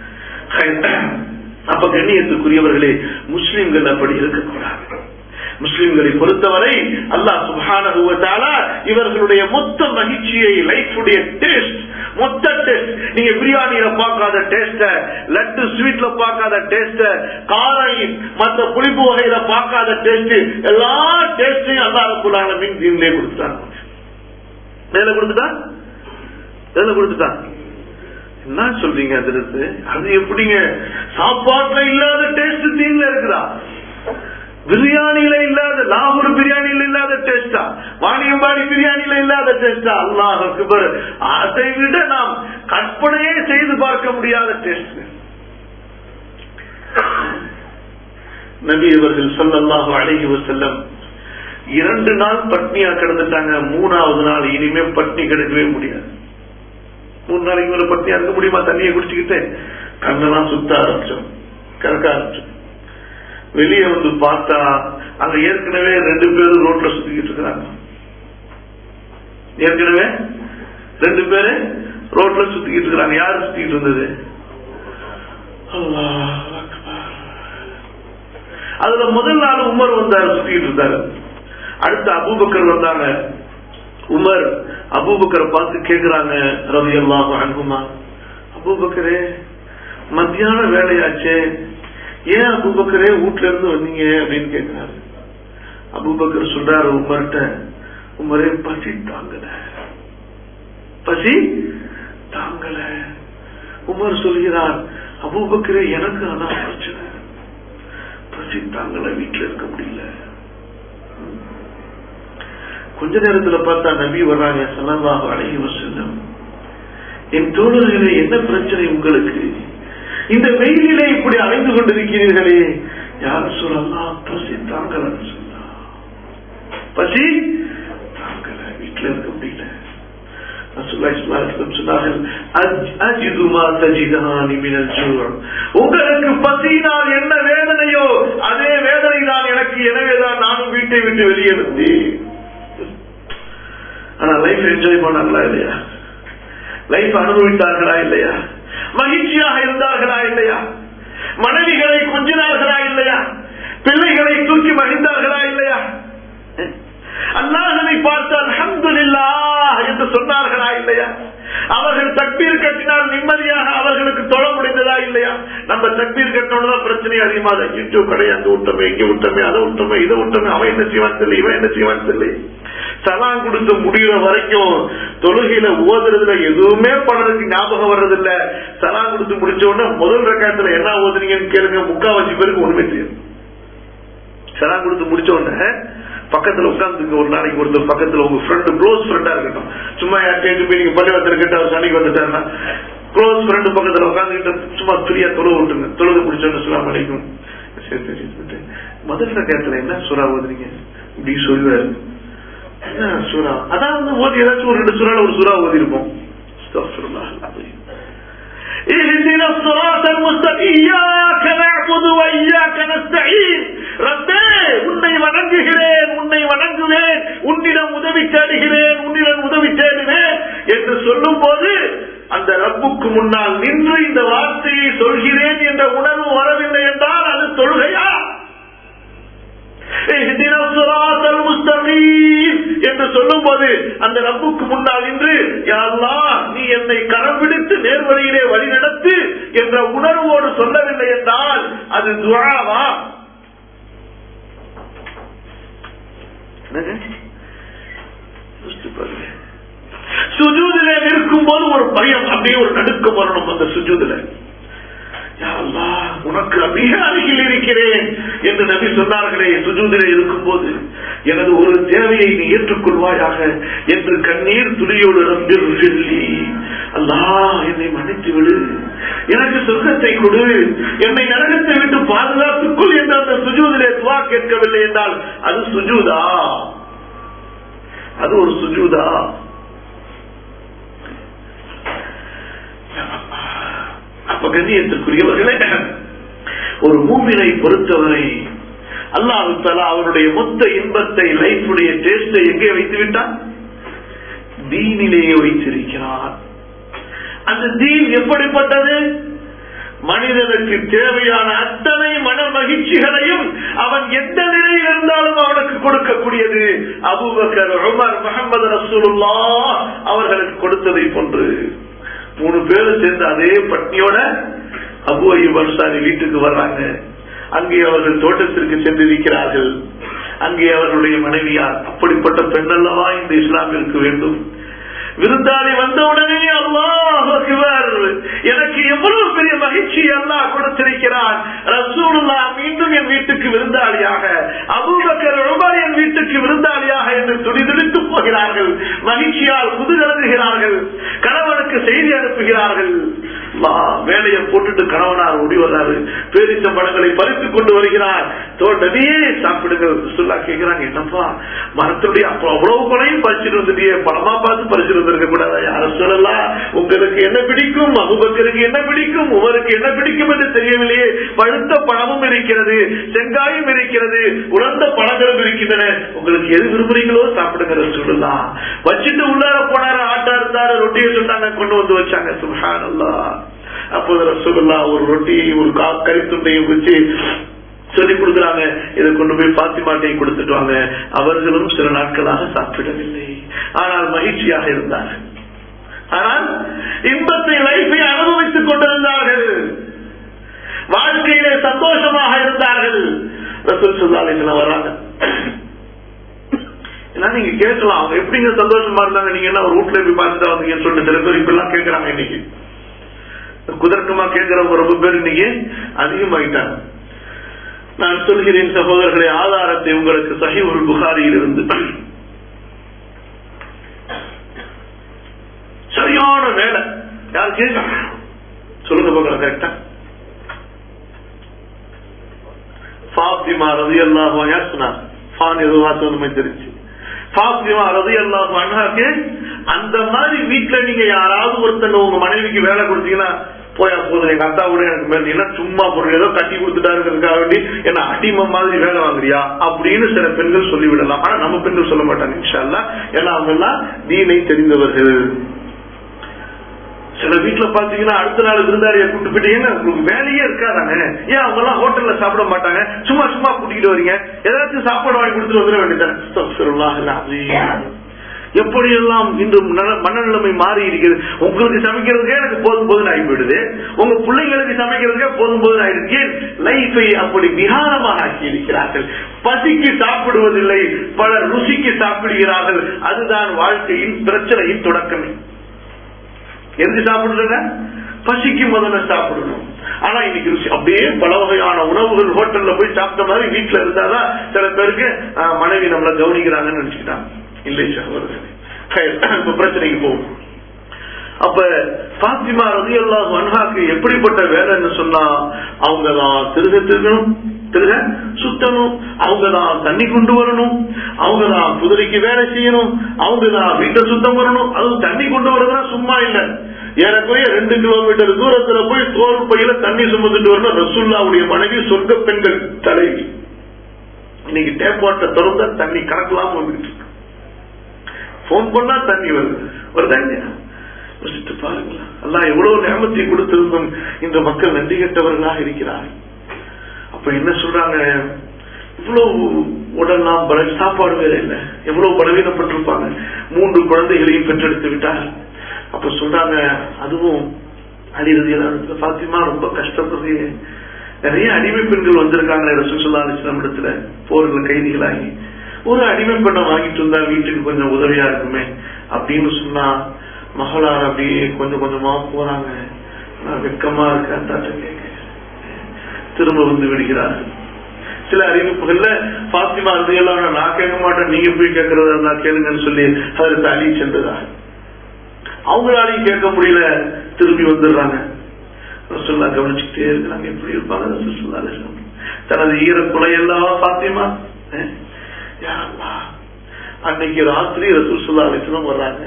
அப்ப கண்ணியத்துக்குரியவர்களே முஸ்லிம்கள் அப்படி இருக்கக்கூடாது முஸ்லிம்களை பொறுத்தவரை அல்லாஹ் சுப்ஹானஹு வ தஆலா இவர்களுடைய மொத்த மகிழ்ச்சியை லைஃபுடைய டேஸ்ட் மொத்த டேஸ்ட் நீங்க பிரியாணியில பார்க்காத டேஸ்ட லட்டு ஸ்வீட்ல பார்க்காத டேஸ்ட காரை மத்த புளிப்பு வகையில பார்க்காத டேஸ்ட் எல்லா டேஸ்டையும் அல்லாஹ் ரப்பல் ஆலமீன் தீனிலே கொடுத்துட்டாங்க மேல கொடுத்துட்டா மேல கொடுத்துட்டா என்ன சொல்றீங்க அதிரத்து அது எப்படிங்க சாப்பாட்டுல இல்லாத டேஸ்ட் தீன்ல இருக்குதா பிரியாணியில இல்லாத லாகூர் பிரியாணியில இல்லாத டேஸ்டா வாணியம்பாடி பிரியாணியில இல்லாத டேஸ்டா அல்லாஹ் அக்பர் அதை விட நாம் கற்பனையே செய்து பார்க்க முடியாத டேஸ்ட் நபி அவர்கள் சொல்லல்லாஹு அழகி செல்லம் இரண்டு நாள் பட்னியா கிடந்துட்டாங்க மூணாவது நாள் இனிமே பட்னி கிடக்கவே முடியாது மூணு நாளைக்கு மேல பட்னியா இருக்க முடியுமா தண்ணியை குடிச்சுக்கிட்டு கண்ணெல்லாம் சுத்த ஆரம்பிச்சோம் கறக்க ஆரம்பிச்சோம் வெளியே வந்து பார்த்தா அங்க ஏற்கனவே ரெண்டு பேரும் ரோட்ல சுத்திக்கிட்டு இருக்கிறாங்க ஏற்கனவே ரெண்டு பேரு ரோட்ல சுத்திக்கிட்டு இருக்கிறாங்க யாரு சுத்திக்கிட்டு இருந்தது அல்லாஹ் அக்பர். அதுல முதல் நாள் உமர் வந்தாரு சுத்திக்கிட்டு இருந்தாரு அடுத்து அபூபக்கர் வந்தாங்க உமர் அபூபக்கரை பார்த்து கேக்குறாங்க ரவி அல்லாஹ் அனுகுமா அபூபக்கரே மத்தியான வேலையாச்சே ஏன் அபூபக்கரே வீட்டுல இருந்து வந்தீங்க அப்படின்னு கேட்கிறாரு அபூபக்கர் சொல்றாரு உமர்கிட்ட உமரே பசி தாங்கல பசி தாங்கல உமர் சொல்கிறார் அபூபக்கரே எனக்கு அதான் பிரச்சனை பசி தாங்கல வீட்டுல இருக்க முடியல கொஞ்ச நேரத்துல பார்த்தா நபி வர்றாங்க சல்லல்லாஹு அலைஹி வஸல்லம் என் தோழர்களே என்ன பிரச்சனை உங்களுக்கு இந்த வெயிலிலே இப்படி அலைந்து கொண்டிருக்கிறீர்களே யார் சொல்லலாம் பசி தாங்கல சொல்லா பசி தாங்கல வீட்டுல இருக்க முடியல உங்களுக்கு பசியினால் என்ன வேதனையோ அதே வேதனை தான் எனக்கு எனவேதான் நானும் வீட்டை விட்டு வெளியே வந்தேன் ஆனா லைஃப் என்ஜாய் பண்ணாங்களா இல்லையா லைஃப் அனுபவித்தார்களா இல்லையா மகிழ்ச்சியாக இருந்தார்களா இல்லையா மனைவிகளை கொஞ்சினார்களா இல்லையா பிள்ளைகளை தூக்கி மகிழ்ந்தார்களா இல்லையா அல்லாஹனை பார்த்தால் அஹமதுல்லா என்று சொன்னார்களா இல்லையா அவர்கள் தக்பீர் கட்டினால் நிம்மதியாக அவர்களுக்கு தொழ முடிந்ததா இல்லையா நம்ம தக்பீர் கட்டணும் பிரச்சனை அதிகமாக யூடியூப் கடை அங்க விட்டோமே இங்க விட்டோமே அதை விட்டோமே இதை விட்டோமே அவன் என்ன செய்வான் தெரியல இவன் என்ன செய்வான் தெரியல சலாம் கொடுத்து முடிகிற வரைக்கும் தொழுகையில ஓதுறதுல எதுவுமே பணத்துக்கு ஞாபகம் வர்றது இல்ல சலாம் கொடுத்து முடிச்ச உடனே முதல் ரக்காயத்துல என்ன ஓதுனீங்கன்னு கேளுங்க முக்காவாசி பேருக்கு ஒண்ணுமே தெரியும் சலாம் கொடுத்து முடிச்ச உடனே பக்கத்துல உட்காந்துங்க ஒரு நாளைக்கு ஒருத்தர் பக்கத்துல உங்க ஃப்ரெண்டு க்ளோஸ் ஃப்ரெண்டா இருக்கட்டும் சும்மா யார்கிட்ட போய் நீங்க பள்ளிவாசல் கிட்ட அவர் சனிக்கு வந்துட்டாருன்னா க்ளோஸ் ஃப்ரெண்டு பக்கத்துல உட்காந்துக்கிட்ட சும்மா ஃப்ரீயா தொழுவு விட்டுங்க தொழுது முடிச்சோன்னு சுலாம் அடைக்கும் சரி சரி முதல் ரக்கத்துல என்ன சுறா ஓதுறீங்க இப்படி சொல்லுவாரு என்ன சுறா அதான் வந்து ஓதி ஏதாச்சும் ஒரு ரெண்டு சுறால ஒரு சுறா ஓதி இருப்போம் اهدنا الصراط المستقيم إياك نعبد وإياك نستعين ரப்பே உன்னை வணங்குகிறேன் உன்னை வணங்குவேன் உன்னிடம் உதவி தேடுகிறேன் உன்னிடம் உதவி தேடுவேன் என்று சொல்லும் போது அந்த ரப்புக்கு முன்னால் நின்று இந்த வார்த்தையை சொல்கிறேன் என்ற உணர்வு வரவில்லை என்றால் அது தொழுகையா என்று சொல்லும் போது அந்த ரப்புக்கு முன்னால் நின்று யாரெல்லாம் நீ என்னை கரம் பிடித்து நேர்வழியிலே வழி நடத்து என்ற உணர்வோடு சொல்லவில்லை என்றால் அது துவாவா சுஜூதிலே இருக்கும் போது ஒரு பயம் அப்படியே ஒரு நடுக்கம் வரணும் அந்த சுஜூதில உனக்கு மிக அருகில் இருக்கிறேன் என்று நபி சொன்னார்களே சுஜூதிலே இருக்கும் போது எனது ஒரு தேவையை நீ ஏற்றுக்கொள்வாயாக என்று கண்ணீர் துளியோடு ரப்பில் சொல்லி அல்லா என்னை மன்னித்து விடு எனக்கு சொர்க்கத்தை கொடு என்னை நரகத்தை விட்டு பாதுகாத்துக்குள் என்று அந்த சுஜூதிலே துவா கேட்கவில்லை என்றால் அது சுஜூதா அது ஒரு சுஜூதா அப்ப கண்ணியத்திற்குரியவர்களே ஒரு மூவினை பொறுத்தவரை அல்லாஹு தலா அவருடைய மொத்த இன்பத்தை லைஃபுடைய டேஸ்டை எங்கே வைத்து விட்டான் தீனிலேயே வைத்திருக்கிறார் அந்த தீன் எப்படிப்பட்டது மனிதனுக்கு தேவையான அத்தனை மன மகிழ்ச்சிகளையும் அவன் எந்த நிலையில் இருந்தாலும் அவனுக்கு கொடுக்கக்கூடியது அபுபக்கர் உமர் முகமது ரசூலுல்லா அவர்களுக்கு கொடுத்ததை போன்று மூணு பேரும் சேர்ந்து அதே பட்னியோட அபு ஐயப் அன்சாரி வீட்டுக்கு வர்றாங்க அங்கே அவர்கள் தோட்டத்திற்கு சென்றிருக்கிறார்கள் அங்கே அவர்களுடைய மனைவியார் அப்படிப்பட்ட பெண் அல்லவா இந்த இஸ்லாம் இருக்க வேண்டும் விருந்தாளி வந்தவுடனே அல்லாஹ் அக்பர் எனக்கு எவ்வளவு பெரிய மகிழ்ச்சி அல்லாஹ் கொடுத்திருக்கிறான் ரசூலுல்லா மீண்டும் என் வீட்டுக்கு விருந்தாளியாக அபூபக்கர் உமர் என் வீட்டுக்கு விருந்தாளியாக என்று துடிதுடித்து போகிறார்கள் மகிழ்ச்சியால் குதுகலங்குகிறார்கள் கணவனுக்கு செய்தி அனுப்புகிறார்கள் வேலையை போட்டுட்டு கணவனார் ஓடி வர்றாரு பேரிச்ச பழங்களை பறித்துக் கொண்டு வருகிறார் நதியே சாப்பிடுங்கள் சொல்லா கேட்கிறாங்க என்னப்பா மரத்துடைய அப்ப அவ்வளவு கொலையும் பறிச்சுட்டு வந்துட்டியே பழமா பார்த்து பறிச்சுட்டு வந்திருக்க கூடாதா யார சொல்லலாம் உங்களுக்கு என்ன பிடிக்கும் அபுபக்கருக்கு என்ன பிடிக்கும் உமருக்கு என்ன பிடிக்கும் என்று தெரியவில்லையே பழுத்த பழமும் இருக்கிறது செங்காயும் இருக்கிறது உலர்ந்த பழங்களும் இருக்கின்றன உங்களுக்கு எது விரும்புறீங்களோ சாப்பிடுங்க சொல்லலாம் வச்சுட்டு உள்ளார போனாரு ஆட்டா இருந்தாரு ரொட்டியை சொன்னாங்க கொண்டு வந்து வச்சாங்க சுஹானல்லா அப்போது ரசூல்லா ஒரு ரொட்டியை ஒரு கறித்துண்டையும் வச்சு சொல்லி கொடுக்குறாங்க இதை கொண்டு போய் பாத்திமாட்டையும் கொடுத்துட்டு வாங்க அவர்களும் சில நாட்களாக சாப்பிடவில்லை ஆனால் மகிழ்ச்சியாக இருந்தார்கள் ஆனால் இன்பத்தை லைஃபை அனுபவித்துக் கொண்டிருந்தார்கள் வாழ்க்கையிலே சந்தோஷமாக இருந்தார்கள் ரசூல் சொல்லாலேன்னு வர்றாங்க நீங்க கேட்கலாம் அவங்க எப்படிங்க சந்தோஷமா இருந்தாங்க நீங்க என்ன ஒரு வீட்டுல போய் பார்த்துட்டு வந்தீங்கன்னு சொல்லிட்டு சில பேர் இப்ப எல்லாம் கேட்கறாங்க இன்னைக்கு குதர்க்கமா கேட்கிறவங்க ரொம்ப பேர் இன்னைக்கு அதிகமாயிட்டாங்க நான் சொல்கிறேன் சகோதரர்களை ஆதாரத்தை உங்களுக்கு சஹி ஒரு புகாரியில் இருந்து சரியான வேலை யாருக்கு சொல்லுங்க பார்க்கலாம் கரெக்டா ஃபாத்திமா ரதி அல்லாஹ் யார் சொன்னார் ஃபான் ஏதோ வார்த்தை ஒண்ணுமே தெரிஞ்சு ஃபாத்திமா ரதி அல்லாஹ் அண்ணாக்கு அந்த மாதிரி வீட்டுல நீங்க யாராவது ஒருத்தங்க உங்க மனைவிக்கு வேலை கொடுத்தீங்கன்னா போயா போதும் எங்க அத்தா கூட எனக்கு மேல என்ன சும்மா பொருள் ஏதோ கட்டி கொடுத்துட்டாருங்கிறதுக்காக வேண்டி என்ன அடிமை மாதிரி வேலை வாங்குறியா அப்படின்னு சில பெண்கள் சொல்லிவிடலாம் ஆனா நம்ம பெண்கள் சொல்ல மாட்டாங்க இன்ஷா அல்லாஹ் ஏன்னா அவங்க எல்லாம் தீனை தெரிந்தவர்கள் சில வீட்டுல பாத்தீங்கன்னா அடுத்த நாள் விருந்தாளிய கூட்டு போயிட்டீங்கன்னா உங்களுக்கு வேலையே இருக்காதாங்க ஏன் அவங்க எல்லாம் ஹோட்டல்ல சாப்பிட மாட்டாங்க சும்மா சும்மா கூட்டிட்டு வரீங்க ஏதாச்சும் சாப்பாடு வாங்கி கொடுத்துட்டு வந்துட வேண்டியதானே எப்படி எல்லாம் இன்று நல- மனநிலைமை மாறி இருக்கிறது உங்களுக்கு சமைக்கிறதுக்கே எனக்கு போதும் போதும் ஆகி போயிடுது உங்க பிள்ளைங்களுக்கு சமைக்கிறதுக்கே போதும் போதும் ஆயிடுச்சு லைஃபை அப்படி விகாரமாக ஆக்கி இருக்கிறார்கள் பசிக்கு சாப்பிடுவதில்லை பலர் ருசிக்கு சாப்பிடுகிறார்கள் அதுதான் வாழ்க்கையின் பிரச்சனையின் தொடக்கமே எதுக்கு சாப்பிடுறங்க பசிக்கு முதல்ல சாப்பிடணும் ஆனா இன்னைக்கு ருசி அப்படியே பல வகையான உணவுகள் ஹோட்டல்ல போய் சாப்பிட்ட மாதிரி வீட்டுல இருந்தாதான் சில பேருக்கு ஆஹ், மனைவி நம்மள கவனிக்கிறாங்கன்னு நினைச்சுக்கிட்டாங்க இல்லை சகோதரர்களே சரி, இப்ப பிரச்சனைக்கு போகும் அப்ப பாத்திமா ரதி அல்லாஹ் அன்ஹாக்கு எப்படிப்பட்ட வேலைன்னு சொன்னா அவங்க தான் திருக திருகணும் திருக சுத்தணும் அவங்க தான் தண்ணி கொண்டு வரணும் அவங்க தான் குதிரைக்கு வேலை செய்யணும் அவங்க தான் வீட்டை சுத்தம் பண்ணணும் அதுவும் தண்ணி கொண்டு வரதுன்னா சும்மா இல்ல ஏறக்குறைய ரெண்டு கிலோமீட்டர் தூரத்துல போய் தோல் பையில தண்ணி சுமந்துட்டு வரணும் ரசுல்லாவுடைய மனைவி சொர்க்க பெண்கள் தலைவி இன்னைக்கு டேப் வாட்டர் திறந்தா தண்ணி கணக்கெல்லாம் வந்துட்டு இருக்கு போன் பண்ணா தண்ணி வருது ஒரு தண்ணி யோசித்து பாருங்களேன் அல்லாஹ் எவ்வளவு நேமத்தை கொடுத்திருந்தும் இந்த மக்கள் நன்றி கெட்டவர்களாக இருக்கிறார்கள் அப்ப என்ன சொல்றாங்க இவ்வளவு உடல்லாம் பல சாப்பாடு வேலை இல்லை எவ்வளவு பலவீனப்பட்டிருப்பாங்க மூன்று குழந்தைகளையும் பெற்றெடுத்து விட்டார் அப்ப சொல்றாங்க அதுவும் அடிரதியெல்லாம் பாத்திமா ரொம்ப கஷ்டப்படுறது நிறைய அடிமை பெண்கள் வந்திருக்காங்க ரசூசல்லா அலிஸ்லாம் இடத்துல போர்ல கைதிகளாகி ஒரு அடிமை பெண்ணை வாங்கிட்டு வந்தா வீட்டுக்கு கொஞ்சம் உதவியா இருக்குமே அப்படின்னு சொன்னா மகளார் அப்படியே கொஞ்சம் கொஞ்சமா போறாங்க நான் வெக்கமா இருக்கேன் தாட்ட கேட்க திரும்ப வந்து விடுகிறார்கள் சில அறிவிப்புகள்ல பாத்திமா இருந்தையெல்லாம் நான் கேட்க மாட்டேன் நீங்க போய் கேட்கறதா இருந்தா கேளுங்கன்னு சொல்லி அதற்கு அழி சென்றதா அவங்களாலையும் கேட்க முடியல திரும்பி வந்துடுறாங்க ரசுல்லா கவனிச்சுக்கிட்டே இருக்கிறாங்க எப்படி இருப்பாங்க ரசூலுல்லாஹி அலைஹி வஸல்லம். தனது ஈர குலையெல்லாம் பாத்தியமா அஹ், யா அல்லாஹ். அன்னைக்கு ராத்திரி ரசூல் அலிஸ்லாம் வர்றாங்க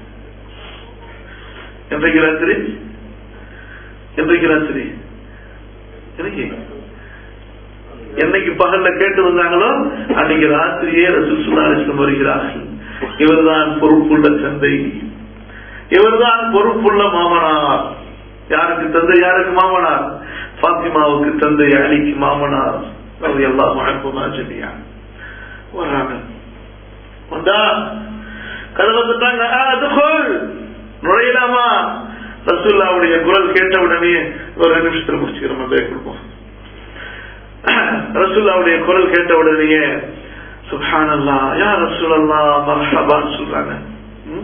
என்றைக்கு ராத்திரி என்றைக்கு ராத்திரி என்னைக்கு என்னைக்கு பகல்ல கேட்டு வந்தாங்களோ அன்னைக்கு ராத்திரியே ரசூல் அலிஸ்லம் வருகிறார்கள் இவர்தான் பொறுப்புள்ள தந்தை இவர்தான் பொறுப்புள்ள மாமனார் யாருக்கு தந்தை யாருக்கு மாமனார் பாத்திமாவுக்கு தந்தை அலிக்கு மாமனார் அது எல்லாம் வழக்கமா சொல்லியா வர்றாங்க வந்தா கதவை தட்டாங்க அதுகோள் நுழையலாமா ரசூல்லாவுடைய குரல் கேட்ட உடனே ஒரு ரெண்டு நிமிஷத்துல முடிச்சுக்கிறோம் பேர் கொடுப்போம் ரசூல்லாவுடைய குரல் கேட்ட உடனேயே சுப்ஹானல்லா யா ரசூலல்லா மர்ஹபான்னு சொல்றாங்க ம்?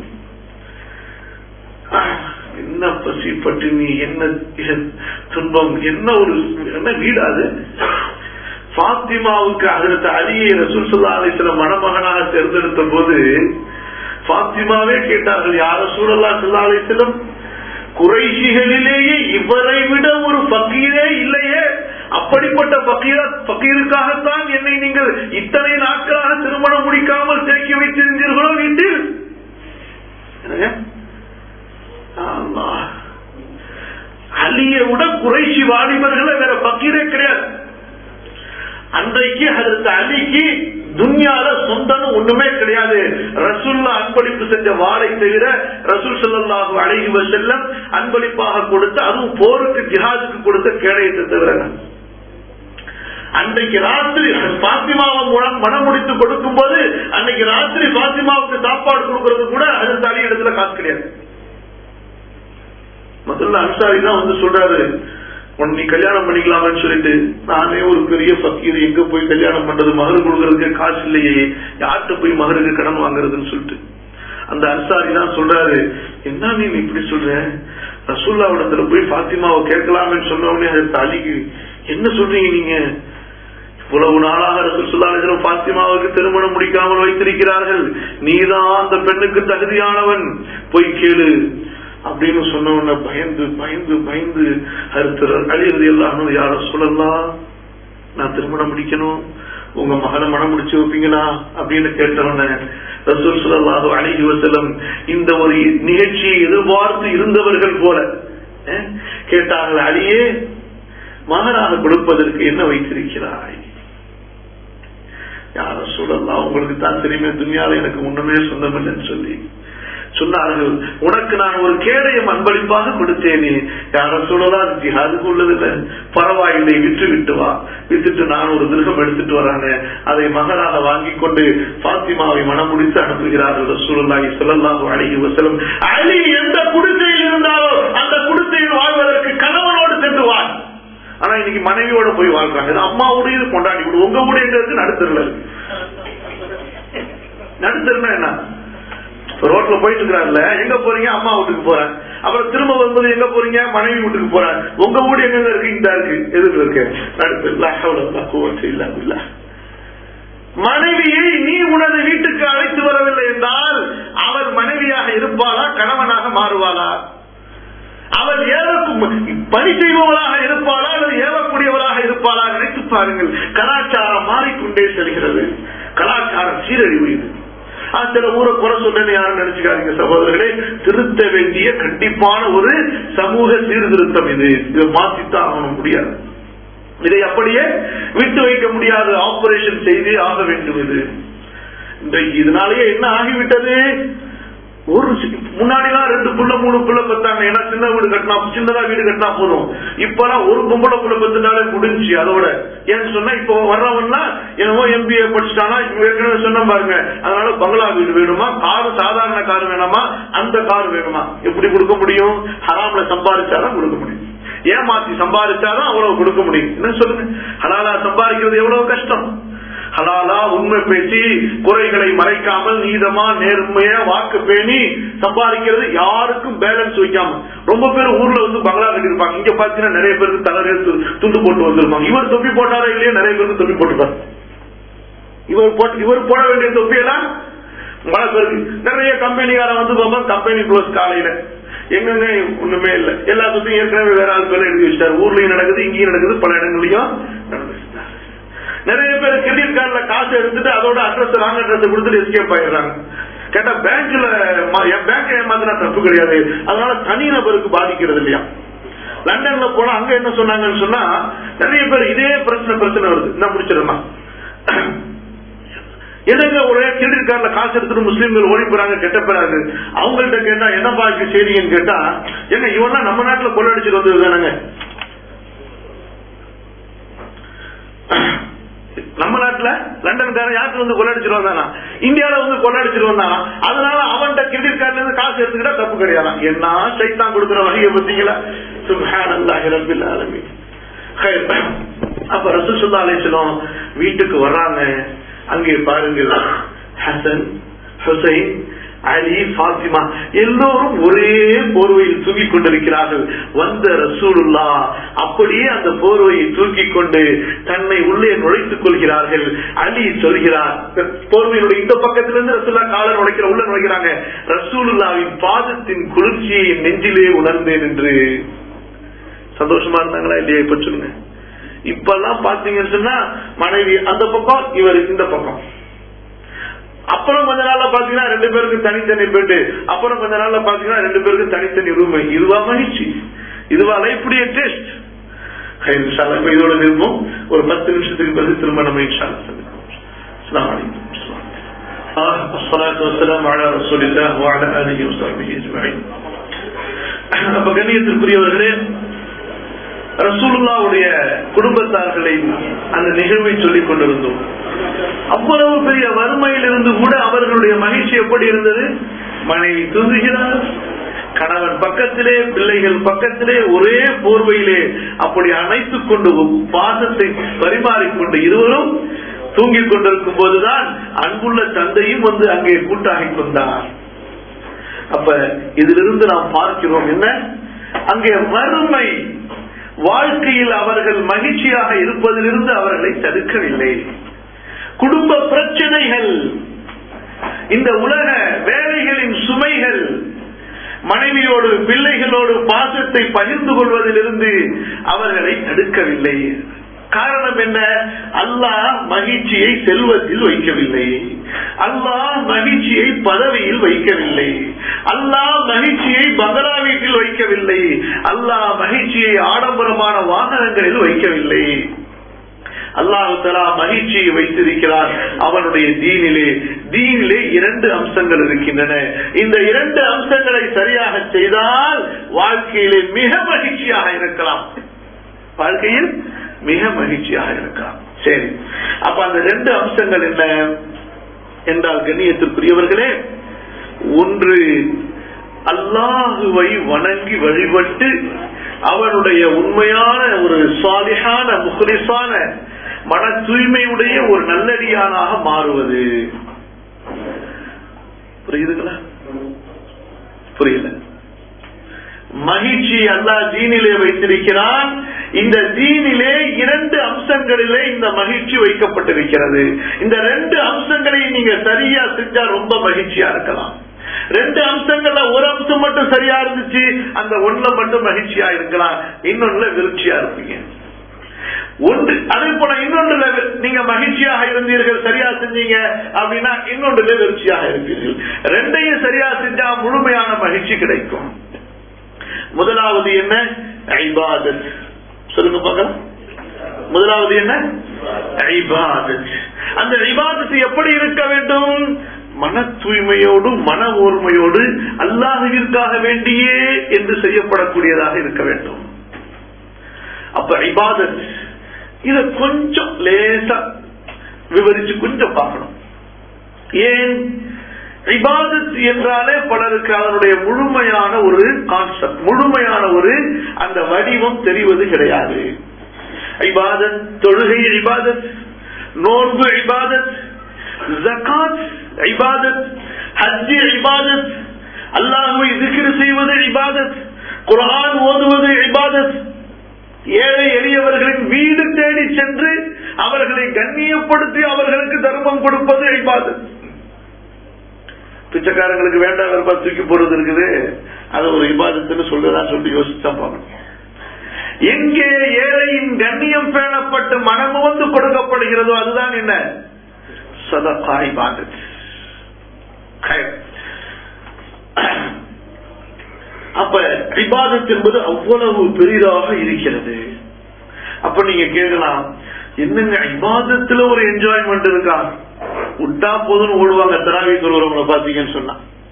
என்ன பசி பட்டினி என்ன துன்பம் என்ன ஒரு என்ன வீடாது பாத்திமாவுக்கு அதற்கு அலியை ரசூல் சொல்லா அலிஸ்ல மணமகனாக தேர்ந்தெடுத்த போது பாத்திமாவே கேட்டார்கள் யார சூழல்லா சொல்லா அலிஸ்லம் குறைஷிகளிலேயே இவரை விட ஒரு பக்கீரே இல்லையே அப்படிப்பட்ட பக்கீர பக்கீருக்காகத்தான் என்னை நீங்கள் இத்தனை நாட்களாக திருமணம் முடிக்காமல் தேக்கி வைத்திருந்தீர்களோ வீட்டில் என்னங்க? அல்லாஹ். அலியை விட குறைசி வாலிபர்களை வேற பக்கீரே கிடையாது அன்றைக்கு அதற்கு அலிக்கு துன்யால சொந்தம் ஒண்ணுமே கிடையாது ரசூல்லா அன்பளிப்பு செஞ்ச வாளை தவிர ரசூல் ஸல்லல்லாஹு அலைஹி வஸல்லம் அன்பளிப்பாக கொடுத்த அதுவும் போருக்கு ஜிஹாதுக்கு கொடுத்த கேடயத்தை தவிர அன்றைக்கு ராத்திரி பாத்திமாவை மூலம் மனம் முடித்து கொடுக்கும் போது அன்னைக்கு ராத்திரி பாத்திமாவுக்கு சாப்பாடு கொடுக்கறது கூட அது தனி இடத்துல காசு கிடையாது முதல்ல அன்சாரி தான் வந்து சொல்றாரு உன் நீ கல்யாணம் பண்ணிக்கலாம்னு சொல்லிட்டு நானே ஒரு பெரிய பக்கீர் எங்க போய் கல்யாணம் பண்றது மகர் கொடுக்கறதுக்கு காசு இல்லையே யார்கிட்ட போய் மகருக்கு கடன் வாங்குறதுன்னு சொல்லிட்டு அந்த அன்சாரி தான் சொல்றாரு என்ன நீ இப்படி சொல்ற ரசூல்லாவிடத்துல போய் பாத்திமாவை கேட்கலாம்னு சொன்ன உடனே அதற்கு அலிக்கு என்ன சொல்றீங்க நீங்க இவ்வளவு நாளாக ரசூலுல்லாஹி பாத்திமாவுக்கு திருமணம் முடிக்காமல் வைத்திருக்கிறார்கள் நீதான் அந்த பெண்ணுக்கு தகுதியானவன் போய் கேளு அப்படின்னு சொன்ன உடனே பயந்து பயந்து பயந்து அறுத்துறார் அழியறது எல்லாம் யார சொல்லலாம் நான் திருமணம் முடிக்கணும் உங்க மகனை மனம் முடிச்சு வைப்பீங்களா அப்படின்னு கேட்டவன ரசூல் ஸல்லல்லாஹு அலைஹி வஸல்லம் இந்த ஒரு நிகழ்ச்சியை எதிர்பார்த்து இருந்தவர்கள் போல அஹ், கேட்டார்கள் அலியே மகனாக கொடுப்பதற்கு என்ன வைத்திருக்கிறாய் யார சொல்லலாம் உங்களுக்கு தான் தெரியுமே துன்யால எனக்கு முன்னமே சொந்தமில்லைன்னு சொல்லி சொன்னார்கள் உனக்கு நான் ஒரு கேடயம் அன்பளிப்பாக கொடுத்தேனே யார சொல்லலாம் ஜிஹாதுக்கு உள்ளதில்லை பரவாயில்லை விற்று விட்டு வா வித்துட்டு நான் ஒரு திருகம் எடுத்துட்டு வரானே அதை மகனாக வாங்கி கொண்டு பாத்திமாவை மனம் முடித்து அனுப்புகிறார்கள் ரசூலுல்லாஹி ஸல்லல்லாஹு அலைஹி வஸல்லம் அலி எந்த குடிசையில் இருந்தாலோ அந்த குடிசையில் வாழ்வதற்கு கணவனோடு சென்று வாழ் ஆனா இன்னைக்கு மனைவியோட போய் வாழ்றாங்க இது அம்மாவுடைய கொண்டாடி விடு உங்க உடையங்கிறது நடுத்தருல இருக்கு நடுத்தருனா என்ன ரோட்ல போயிட்டு இருக்கிறாருல எங்க போறீங்க அம்மா வீட்டுக்கு போறேன் அப்புறம் திரும்ப வரும்போது எங்க போறீங்க மனைவி வீட்டுக்கு போறேன் உங்க வீடு எங்க இருக்கு இந்த இருக்கு எதுக்கு இருக்கு நடுத்தர் இல்ல இல்ல மனைவியை நீ உனது வீட்டுக்கு அழைத்து வரவில்லை என்றால் அவள் மனைவியாக இருப்பாளா கணவனாக மாறுவாளா அவள் ஏவக்கும் பணி செய்பவளாக இருப்பாளா அல்லது ஏவக்கூடியவளாக இருப்பாளா நினைத்து பாருங்கள் கலாச்சாரம் மாறிக்கொண்டே செல்கிறது கலாச்சாரம் சீரழிவு இது ஆ, சில ஊரை குறை சொல்றேன்னு யாரும் நினைச்சுக்காதீங்க சகோதரர்களே திருத்த வேண்டிய கண்டிப்பான ஒரு சமூக சீர்திருத்தம் இது இதை மாத்தித்தான் ஆகணும் முடியாது இதை அப்படியே விட்டு வைக்க முடியாது ஆபரேஷன் செய்து ஆக வேண்டும் இது இன்றைக்கு இதனாலேயே என்ன ஆகிவிட்டது ஒரு முன்னாடி எல்லாம் ரெண்டு புள்ள மூணு புள்ள பெத்தாங்க ஏன்னா சின்ன வீடு கட்டினா சின்னதா வீடு கட்டினா போதும் இப்பெல்லாம் ஒரு பொம்பளை புள்ள பெத்துனாலே முடிஞ்சு அதோட ஏன்னு சொன்னா இப்போ வர்றவன்னா என்னமோ எம்பிஏ படிச்சுட்டானா ஏற்கனவே சொன்ன பாருங்க அதனால பங்களா வீடு வேணுமா காரு சாதாரண கார் வேணுமா அந்த கார் வேணுமா எப்படி கொடுக்க முடியும் ஹராம்ல சம்பாதிச்சாதான் கொடுக்க முடியும் ஏமாத்தி சம்பாதிச்சாதான் அவ்வளவு கொடுக்க முடியும் என்ன சொல்லுங்க ஹலாலா சம்பாதிக்கிறது எவ்வளவு கஷ்டம் ஹலாலா உண்மை பேசி குறைகளை மறைக்காமல் நீதமா நேர்மையா வாக்கு பேணி சம்பாதிக்கிறது யாருக்கும் பேலன்ஸ் வைக்காம ரொம்ப பேர் ஊர்ல வந்து பங்களா கட்டிருப்பாங்க இங்க பாத்தீங்கன்னா நிறைய பேருக்கு தலையில து- துண்டு போட்டு வந்திருப்பாங்க இவர் தொப்பி போட்டாரா இல்லையா நிறைய பேருக்கு தொப்பி போட்டுப்பார் இவர் போட்டு இவர் போட வேண்டிய தொப்பியெல்லாம் மழை பேருக்கு நிறைய கம்பெனிக்காரன் வந்து பார்ப்போம் கம்பெனி க்ளோஸ் காலையில எங்கங்க ஒண்ணுமே இல்ல எல்லா சொத்தையும் ஏற்கனவே வேற ஆள் பேர்ல எழுதி வச்சிட்டாரு ஊர்லயும் நடக்குது இங்கேயும் நடக்குது பல இடங்களையும் நடந்துச்சு நிறைய பேர் கிரெடிட் கார்டுல காசு எடுத்துட்டு அதோட அட்ரஸ் ராங் அட்ரஸ் கொடுத்துட்டு எஸ்கேப் ஆயிடுறாங்க கேட்டா பேங்க்ல என் பேங்க் ஏமாத்தினா தப்பு கிடையாது அதனால தனிநபருக்கு பாதிக்கிறது இல்லையா லண்டன்ல போனா அங்க என்ன சொன்னாங்கன்னு சொன்னா நிறைய பேர் இதே பிரச்சனை பிரச்சனை வருது என்ன முடிச்சிடமா எதுங்க ஒரே கிரெடிட் கார்டுல காசு எடுத்துட்டு முஸ்லீம்கள் ஓடி போறாங்க கெட்ட போறாங்க அவங்கள்ட்ட கேட்டா என்ன பாக்கி செய்றீங்கன்னு கேட்டா ஏங்க இவெல்லாம் நம்ம நாட்டுல கொள்ளடிச்சிட்டு வந்தது தானங்க நம்ம நாட்டுல லண்டன்காரன் யாருக்கு வந்து கொள்ளடிச்சிட்டு வந்தானா இந்தியால வந்து கொள்ளடிச்சிட்டு வந்தானா அதனால அவன்கிட்ட கிரெடிட் கார்டுல இருந்து காசு எடுத்துக்கிட்டா தப்பு கிடையாது என்ன சைத்தான் கொடுக்கிற வகையை பார்த்தீங்களா சுப்ஹானல்லாஹி ரப்பில் ஆலமீன் ஹைர். அப்ப ரசூல் ஸல்லல்லாஹு அலைஹி வஸல்லம் வீட்டுக்கு வர்றாங்க அங்கே பாருங்கள் ஹசன் ஹுசைன் அலி ஃபாத்திமா எல்லோரும் ஒரே போர்வையில் தூக்கிக் கொண்டிருக்கிறார்கள் வந்த ரசூலுல்லா அப்படியே அந்த போர்வையை தூக்கிக் கொண்டு தன்னை உள்ளே நுழைத்துக் கொள்கிறார்கள் அலி சொல்கிறார் போர்வையினுடைய இந்த பக்கத்திலிருந்து ரசூல்லா கால நுழைக்கிற உள்ள நுழைக்கிறாங்க ரசூலுல்லாவின் பாதத்தின் குளிர்ச்சியை என் நெஞ்சிலே உணர்ந்தேன் என்று சந்தோஷமா இருந்தாங்களா இல்லையா இப்ப சொல்லுங்க இப்பெல்லாம் பாத்தீங்கன்னு சொன்னா மனைவி அந்த பக்கம் இவர் இந்த பக்கம் அப்புறம் கொஞ்ச நாள்ல பாத்தீங்கன்னா ரெண்டு பேருக்கு தனித்தனி பெட்டு அப்புறம் கொஞ்ச நாள்ல பாத்தீங்கன்னா ரெண்டு பேருக்கு தனித்தனி ரூம் இதுவா மகிழ்ச்சி இதுவா லைஃபுடைய டேஸ்ட் இப்ப இதோட நிற்போம் ஒரு பத்து நிமிஷத்துக்கு பிறகு திரும்ப நம்ம இன்ஷா அஸ்லாம் வலைக்கம் الصلاة والسلام على رسول الله وعلى آله وصحبه أجمعين அப்ப கண்ணியத்திற்குரியவர்களே ரசூலுல்லாவுடைய குடும்பத்தார்களை அந்த நிகழ்வை சொல்லிக் கொண்டிருந்தோம் அவ்வளவு பெரிய வறுமையில் இருந்து கூட அவர்களுடைய மகிழ்ச்சி எப்படி இருந்தது மனைவி தூங்குகிறார் கணவன் பக்கத்திலே பிள்ளைகள் பக்கத்திலே ஒரே போர்வையிலே அப்படி அணைத்துக் கொண்டு பாசத்தை பரிமாறிக்கொண்டு இருவரும் தூங்கிக் கொண்டிருக்கும் போதுதான் அன்புள்ள தந்தையும் வந்து அங்கே கூட்டாகிக் கொண்டார் அப்ப இதிலிருந்து நாம் பார்க்கிறோம் என்ன அங்கே வறுமை வாழ்க்கையில் அவர்கள் மகிழ்ச்சியாக இருப்பதிலிருந்து அவர்களை தடுக்கவில்லை குடும்ப பிரச்சனைகள் இந்த உலக வேலைகளின் சுமைகள் மனைவியோடு பிள்ளைகளோடு பாசத்தை பகிர்ந்து கொள்வதிலிருந்து அவர்களை தடுக்கவில்லை காரணம் என்ன அல்லாஹ் மகிழ்ச்சியை செல்வத்தில் வைக்கவில்லை அல்லாஹ் மகிழ்ச்சியை பதவியில் வைக்கவில்லை அல்லாஹ் மகிழ்ச்சியை பங்களா வீட்டில் வைக்கவில்லை அல்லாஹ் மகிழ்ச்சியை ஆடம்பரமான வாகனங்களில் வைக்கவில்லை அல்லாஹு தலா மகிழ்ச்சியை வைத்திருக்கிறார் அவனுடைய தீனிலே தீனிலே இரண்டு அம்சங்கள் இருக்கின்றன இந்த இரண்டு அம்சங்களை சரியாக செய்தால் வாழ்க்கையிலே மிக மகிழ்ச்சியாக இருக்கலாம் வாழ்க்கையில் மிக மகிழ்ச்சியாக இருக்கலாம் சரி அப்ப அந்த ரெண்டு அம்சங்கள் என்ன என்றால் கண்ணியத்திற்குரியவர்களே ஒன்று அல்லாஹுவை வணங்கி வழிபட்டு அவனுடைய உண்மையான ஒரு சாலிகான முகலிசான மன தூய்மையுடைய ஒரு நல்லடியானாக மாறுவது புரியுதுங்களா புரியல மகிழ்ச்சி அல்லாஹ் தீனிலே வைத்திருக்கிறான் இந்த தீனிலே இரண்டு அம்சங்களிலே இந்த மகிழ்ச்சி வைக்கப்பட்டிருக்கிறது இந்த ரெண்டு அம்சங்களை நீங்க சரியா செஞ்சா ரொம்ப மகிழ்ச்சியா இருக்கலாம் ரெண்டு அம்சங்கள்ல ஒரு அம்சம் மட்டும் சரியா இருந்துச்சு அந்த ஒண்ணுல மட்டும் மகிழ்ச்சியா இருக்கலாம் இன்னொன்னுல விருட்சியா இருப்பீங்க ஒன்று அதே போல இன்னொன்றுல நீங்க மகிழ்ச்சியாக இருந்தீர்கள் சரியா செஞ்சீங்க அப்படின்னா இன்னொன்றுல விருட்சியாக இருப்பீர்கள் ரெண்டையும் சரியா செஞ்சா முழுமையான மகிழ்ச்சி கிடைக்கும் முதலாவது என்ன ஐபாதத் சொல்லுங்க பார்க்கலாம் முதலாவது என்ன ஐபாதத் அந்த ஐபாதத்து எப்படி இருக்க வேண்டும் மன தூய்மையோடு மன ஓர்மையோடு அல்லாஹுவிற்காக வேண்டியே என்று செய்யப்படக்கூடியதாக இருக்க வேண்டும் அப்ப ஐபாதத் இத கொஞ்சம் லேசா விவரிச்சு கொஞ்சம் பார்க்கணும் ஏன் இபாதத் என்றாலே பலருக்கு அதனுடைய முழுமையான ஒரு கான்செப்ட் முழுமையான ஒரு அந்த வடிவம் தெரிவது கிடையாது இபாதத் தொழுகை இபாதத் நோன்பு இபாதத் ஜகாத் இபாதத் ஹஜ்ஜி இபாதத் அல்லாஹுவை திக்ரு செய்வது இபாதத் குரான் ஓதுவது இபாதத் ஏழை எளியவர்களின் வீடு தேடி சென்று அவர்களை கண்ணியப்படுத்தி அவர்களுக்கு தர்மம் கொடுப்பது இபாதத் பிச்சைக்காரங்களுக்கு வேண்டாம் வெறுப்பா தூக்கி போறது இருக்குது அது ஒரு இபாதத்துன்னு சொல்லுதான் சொல்லி யோசிச்சா பார்க்கணும் எங்கே ஏழையின் கண்ணியம் பேணப்பட்டு மனமு வந்து கொடுக்கப்படுகிறதோ அதுதான் என்ன சதகா இபாதத் அப்ப இபாதத் என்பது அவ்வளவு பெரிதாக இருக்கிறது அப்ப நீங்க கேட்கலாம் என்னங்க இபாதத்துல ஒரு என்ஜாய்மெண்ட் இருக்கா விட்டா போதுன்னு ஓடுவாங்க தராவி தொழுறவங்களை பாத்தீங்கன்னு சொன்னா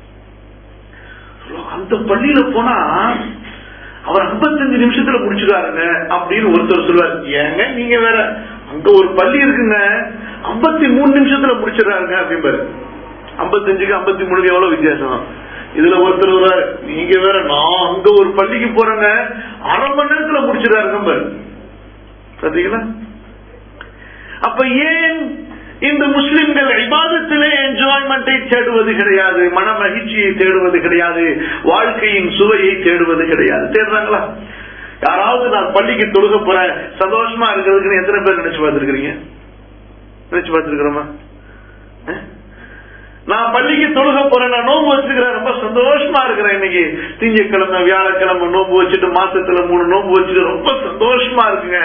அந்த பள்ளியில போனா அவர் ஐம்பத்தஞ்சு நிமிஷத்துல முடிச்சுக்காருங்க அப்படின்னு ஒருத்தர் சொல்லுவார் ஏங்க நீங்க வேற அங்க ஒரு பள்ளி இருக்குங்க ஐம்பத்தி மூணு நிமிஷத்துல முடிச்சிடறாருங்க அப்படிம்பாரு ஐம்பத்தஞ்சுக்கு ஐம்பத்தி மூணுக்கு எவ்வளவு வித்தியாசம் இதுல ஒருத்தர் வருவார் நீங்க வேற நான் அங்க ஒரு பள்ளிக்கு போறேங்க அரை மணி நேரத்துல முடிச்சிடறாருங்க பாரு பாத்தீங்களா அப்ப ஏன் இந்த முஸ்லிம்கள் விவாதத்திலே என்ஜாய்மெண்டை தேடுவது கிடையாது மன மகிழ்ச்சியை தேடுவது கிடையாது வாழ்க்கையின் சுவையை தேடுவது கிடையாது தேடுறாங்களா யாராவது நான் பள்ளிக்கு தொழுக போறேன் சந்தோஷமா இருக்கிறதுக்கு எத்தனை பேர் நினைச்சு பார்த்திருக்கிறீங்க நினைச்சு பார்த்திருக்கிறோமா நான் பள்ளிக்கு தொழுக போறேன் நான் நோன்பு வச்சுக்கிறேன் ரொம்ப சந்தோஷமா இருக்கிறேன் இன்னைக்கு திங்கக்கிழமை வியாழக்கிழமை நோன்பு வச்சுட்டு மாசத்துல மூணு நோன்பு வச்சுட்டு ரொம்ப சந்தோஷமா இருக்குங்க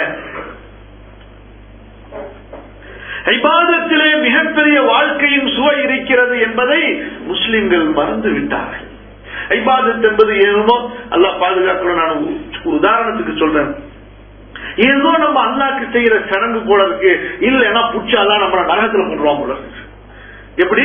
ஐபாதத்திலே மிகப்பெரிய வாழ்க்கையின் சுவை இருக்கிறது என்பதை முஸ்லிம்கள் மறந்து விட்டார்கள் ஐபாதத் என்பது ஏதோ அல்லா பாதுகாக்கணும் நான் உதாரணத்துக்கு சொல்றேன் ஏதோ நம்ம அல்லாக்கு செய்யற சடங்கு போல இருக்கு இல்லைன்னா புச்சாலாம் நம்ம நரகத்துல கொண்டுருவோம் போல எப்படி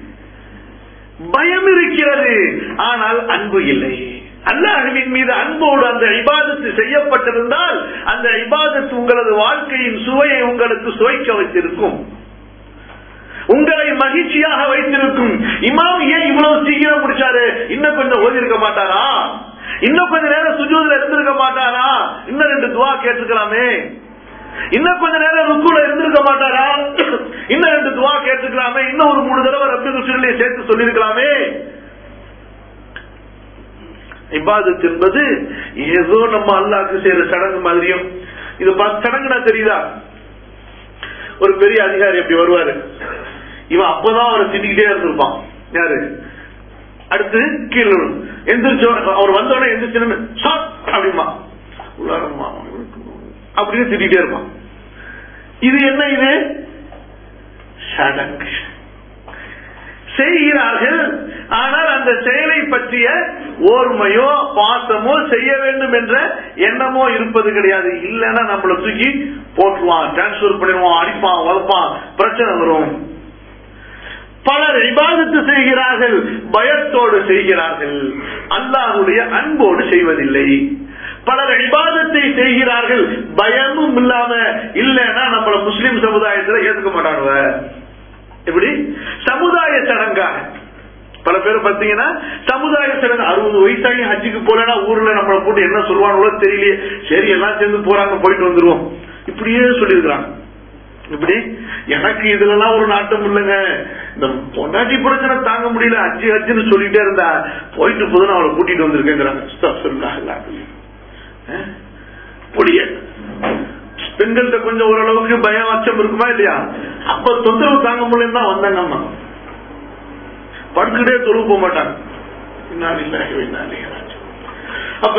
பயம் இருக்கிறது ஆனால் அன்பு இல்லை அல்லாஹுவின் மீது அன்போடு அந்த இபாதத்து செய்யப்பட்டிருந்தால் அந்த இபாதத்து உங்களது வாழ்க்கையின் சுவையை உங்களுக்கு சுவைக்க வைத்திருக்கும் உங்களை மகிழ்ச்சியாக வைத்திருக்கும் இமாம் ஏன் இவ்வளவு சீக்கிரம் முடிச்சாரு இன்னும் கொஞ்சம் ஓதி இருக்க மாட்டாரா இன்னும் கொஞ்ச நேரம் சுஜூதுல இருந்திருக்க மாட்டாரா இன்னும் ரெண்டு துவா கேட்டுக்கலாமே இன்னும் கொஞ்ச நேரம் ருக்குல இருந்திருக்க மாட்டாரா இன்னும் ரெண்டு துவா கேட்டுக்கலாமே இன்னும் ஒரு மூணு தடவை ரப்பி ருசுலையை சேர்த்து சொல்லிருக்கலாமே இபாதத் என்பது ஏதோ நம்ம அல்லாக்கு செய்யற சடங்கு மாதிரியும் இது சடங்குனா தெரியுதா ஒரு பெரிய அதிகாரி அப்படி வருவாரு இவன் அப்பதான் அவரை திட்டிக்கிட்டே இருந்திருப்பான் யாரு அடுத்து கீழே விழும். எந்திரிச்சோ அவர் வந்தோடனே எந்திரிச்சு சாப் அப்படிமா உள்ளாரம்மா அப்படின்னு திட்டிகிட்டே இருப்பான் இது என்ன இது சடங்கு செய்கிறார்கள் ஆனால் அந்த செயலை பற்றிய ஓர்மையோ பாசமோ செய்ய வேண்டும் என்ற எண்ணமோ இருப்பது கிடையாது இல்லைன்னா நம்மள தூக்கி போட்டுருவான் டிரான்ஸ்பர் பண்ணிடுவான் அடிப்பான் வளர்ப்பான் பிரச்சனை வரும் பலர் இபாதத்து செய்கிறார்கள் பயத்தோடு செய்கிறார்கள் அல்லாஹுடைய அன்போடு செய்வதில்லை பலர் இபாதத்தை செய்கிறார்கள் பயமும் இல்லாம இல்லைன்னா நம்மள முஸ்லிம் சமுதாயத்துல ஏத்துக்க மாட்டானுவ எப்படி சமுதாய சடங்காக பல பேர் பாத்தீங்கன்னா சமுதாய சடங்கு அறுபது வயசாகி ஹஜ்ஜுக்கு போலனா ஊர்ல நம்மளை போட்டு என்ன சொல்லுவாங்களோ தெரியலையே சரி எல்லாம் சேர்ந்து போறாங்க போயிட்டு வந்துருவோம் இப்படியே சொல்லியிருக்கிறாங்க இப்படி எனக்கு இதுலலாம் ஒரு நாட்டம் இல்லைங்க இந்த பொண்டாட்டி பிரச்சனை தாங்க முடியல அஞ்சு அஞ்சுன்னு சொல்லிட்டே இருந்தா போயிட்டு போதுன்னு அவளை கூட்டிட்டு வந்திருக்கேங்கிறாங்க புரிய பெண்கள்கிட்ட கொஞ்சம் ஓரளவுக்கு பயம் அச்சம் இருக்குமா இல்லையா அப்ப தொந்தரவு தாங்க முடியலன்னு தான் வந்தாங்க அம்மா படுத்துக்கிட்டே தொழுவு போக மாட்டாங்க பின்னாடி இல்லை, பின்னாடி இல்லை. அப்ப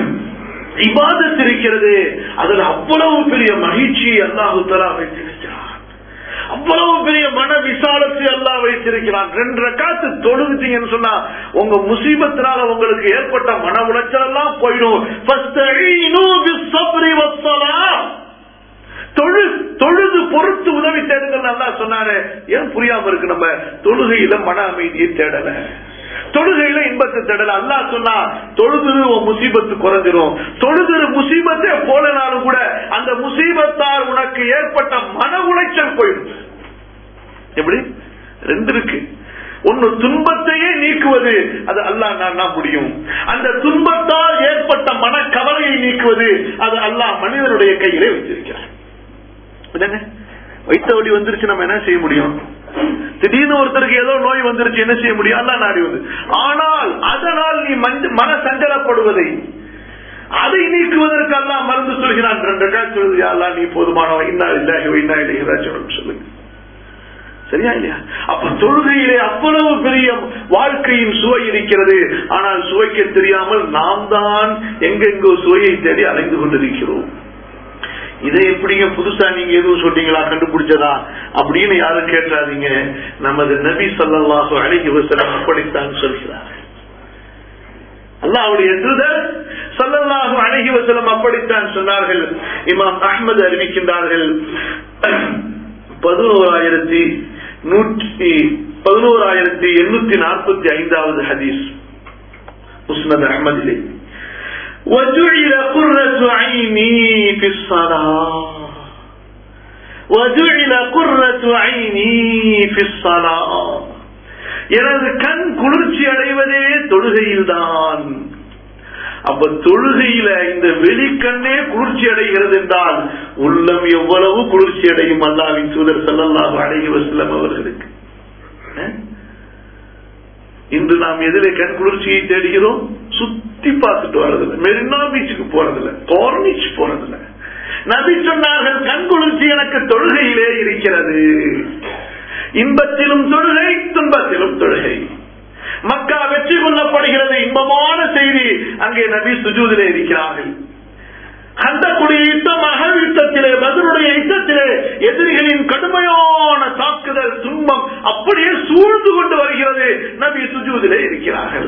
இபாதத் இருக்கிறது அதுல அவ்வளவு பெரிய மகிழ்ச்சியை அல்லாஹு தலா வைத்திருக்கிறார் அவ்வளவு பெரிய மன விசாலத்தை அல்லாஹ் வைத்திருக்கிறான் ரெண்டு ரக்காத்து தொழுவிட்டீங்கன்னு சொன்னா உங்க முசீபத்தினால உங்களுக்கு ஏற்பட்ட மன உளைச்சல் எல்லாம் போயிடும் ஃபஸ்தஈனு பிஸ்ஸப்ரி வஸ்ஸலாம். தொழு தொழுது பொறுத்து உதவி தேடுங்கள் நல்லா சொன்னாரு ஏன் புரியாம இருக்கு நம்ம தொழுகையில மன அமைதியை தேடல தொழுகையில இன்பத்தை தேடல அல்லா சொன்னா தொழுது உன் முசீபத்து குறைஞ்சிரும் தொழுது முசீபத்தே போலனாலும் கூட அந்த முசீபத்தால் உனக்கு ஏற்பட்ட மன உளைச்சல் போயிடும் எப்படி ரெண்டு இருக்கு ஒன்னு துன்பத்தையே நீக்குவது அது அல்லாஹ் நான் முடியும் அந்த துன்பத்தால் ஏற்பட்ட மன கவலையை நீக்குவது அது அல்லாஹ் மனிதனுடைய கையிலே வச்சிருக்கிறார் என்னங்க வைத்த வலி வந்துருச்சு நம்ம என்ன செய்ய முடியும் திடீர்னு ஒருத்தருக்கு ஏதோ நோய் வந்துருச்சு என்ன செய்ய முடியும் அல்லா நாடி வந்து ஆனால் அதனால் நீ மஞ்ச- மன சஞ்சலப்படுவதை அதை நீக்குவதற்கு அல்லாஹ் மருந்து சொல்கிறான் ரெண்டு கால் சொல்லுது அல்லா நீ போதுமானவன் இன்னா இல்லாஹி இன்னா இலைஹி ராஜிஊன் சொல்லுங்க சரியா இல்லையா அப்ப தொழுகையிலே அவ்வளவு பெரிய வாழ்க்கையின் சுவை இருக்கிறது ஆனால் சுவைக்க தெரியாமல் நாம் தான் எங்கெங்கோ சுவையை தேடி அலைந்து கொண்டிருக்கிறோம் இதை எப்படிங்க புதுசா நீங்க எதுவும் சொன்னீங்களா கண்டுபிடிச்சதா அப்படின்னு யாரும் கேட்டாதீங்க நமது நபி ஸல்லல்லாஹு அலைஹி வஸல்லம் அப்படித்தான் சொல்கிறார் அல்லாஹ்வுடைய தூதர் ஸல்லல்லாஹு அலைஹி வஸல்லம் அப்படித்தான் சொன்னார்கள் இமாம் அஹ்மத் அறிவிக்கின்றார்கள் பதினோராயிரத்தி நூற்றி பதினோராயிரத்தி எண்ணூத்தி நாற்பத்தி ஐந்தாவது ஹதீஸ் முஸ்னத் அஹ்மதிலே وجعل قرة عيني في الصلاة وجعل قرة عيني في الصلاة எனது கண் குளிர்ச்சி அடைவதே தொழுகையில்தான் அப்ப தொழுகையில இந்த வெளிக்கண்ணே குளிர்ச்சி அடைகிறது என்றால் உள்ளம் எவ்வளவு குளிர்ச்சி அடையும் அல்லாவின் தூதர் ஸல்லல்லாஹு அலைஹி வஸல்லம் அவர்களுக்கு அஹ்? இன்று நாம் எதிலே கண் குளிர்ச்சியை தேடுகிறோம் சுத்தி பார்த்துட்டு வர்றதில்ல மெரினா பீச்சுக்கு போறதில்ல போர்னிச் போறதில்ல நபி சொன்னார்கள் கண் குளிர்ச்சி எனக்கு தொழுகையிலே இருக்கிறது இன்பத்திலும் தொழுகை துன்பத்திலும் தொழுகை மக்கா வெற்றி கொள்ளப்படுகிறது இன்பமான செய்தி அங்கே நபி சுஜூதிலே இருக்கிறார்கள் கண்டக்கூடிய யுத்தம் அகல் யுத்தத்திலே பதிலுடைய யுத்தத்திலே எதிரிகளின் கடுமையான தாக்குதல் துன்பம் அப்படியே சூழ்ந்து கொண்டு வருகிறது நபி சுஜூதிலே இருக்கிறார்கள்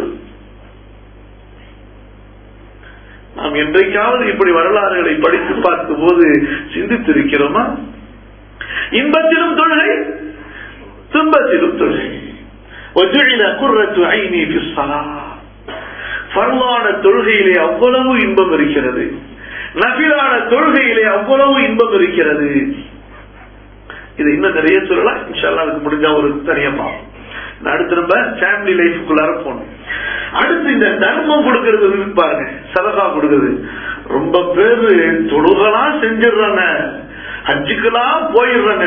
நாம் என்றைக்காவது இப்படி வரலாறுகளை படித்து பார்க்கும் போது சிந்தித்திருக்கிறோமா இன்பத்திலும் தொழுகை துன்பத்திலும் தொழுகை وجعل قرة عيني في الصلاة ஃபர்லான தொழுகையிலே அவ்வளவு இன்பம் இருக்கிறது நபிலான தொழுகையிலே அவ்வளவு இன்பம் இருக்கிறது இது இன்னும் நிறைய சொல்லலாம் இன்ஷால்லா அதுக்கு முடிஞ்சா ஒரு தனியா பார்ப்போம் நான் அடுத்து நம்ம ஃபேமிலி லைஃபுக்குள்ளார போகணும் அடுத்து இந்த தர்மம் கொடுக்கறது இருக்கு பாருங்க சதகா கொடுக்கறது ரொம்ப பேரு தொழுகலாம் செஞ்சிடுறாங்க ஹஜ்ஜுக்கெல்லாம் போயிடுறாங்க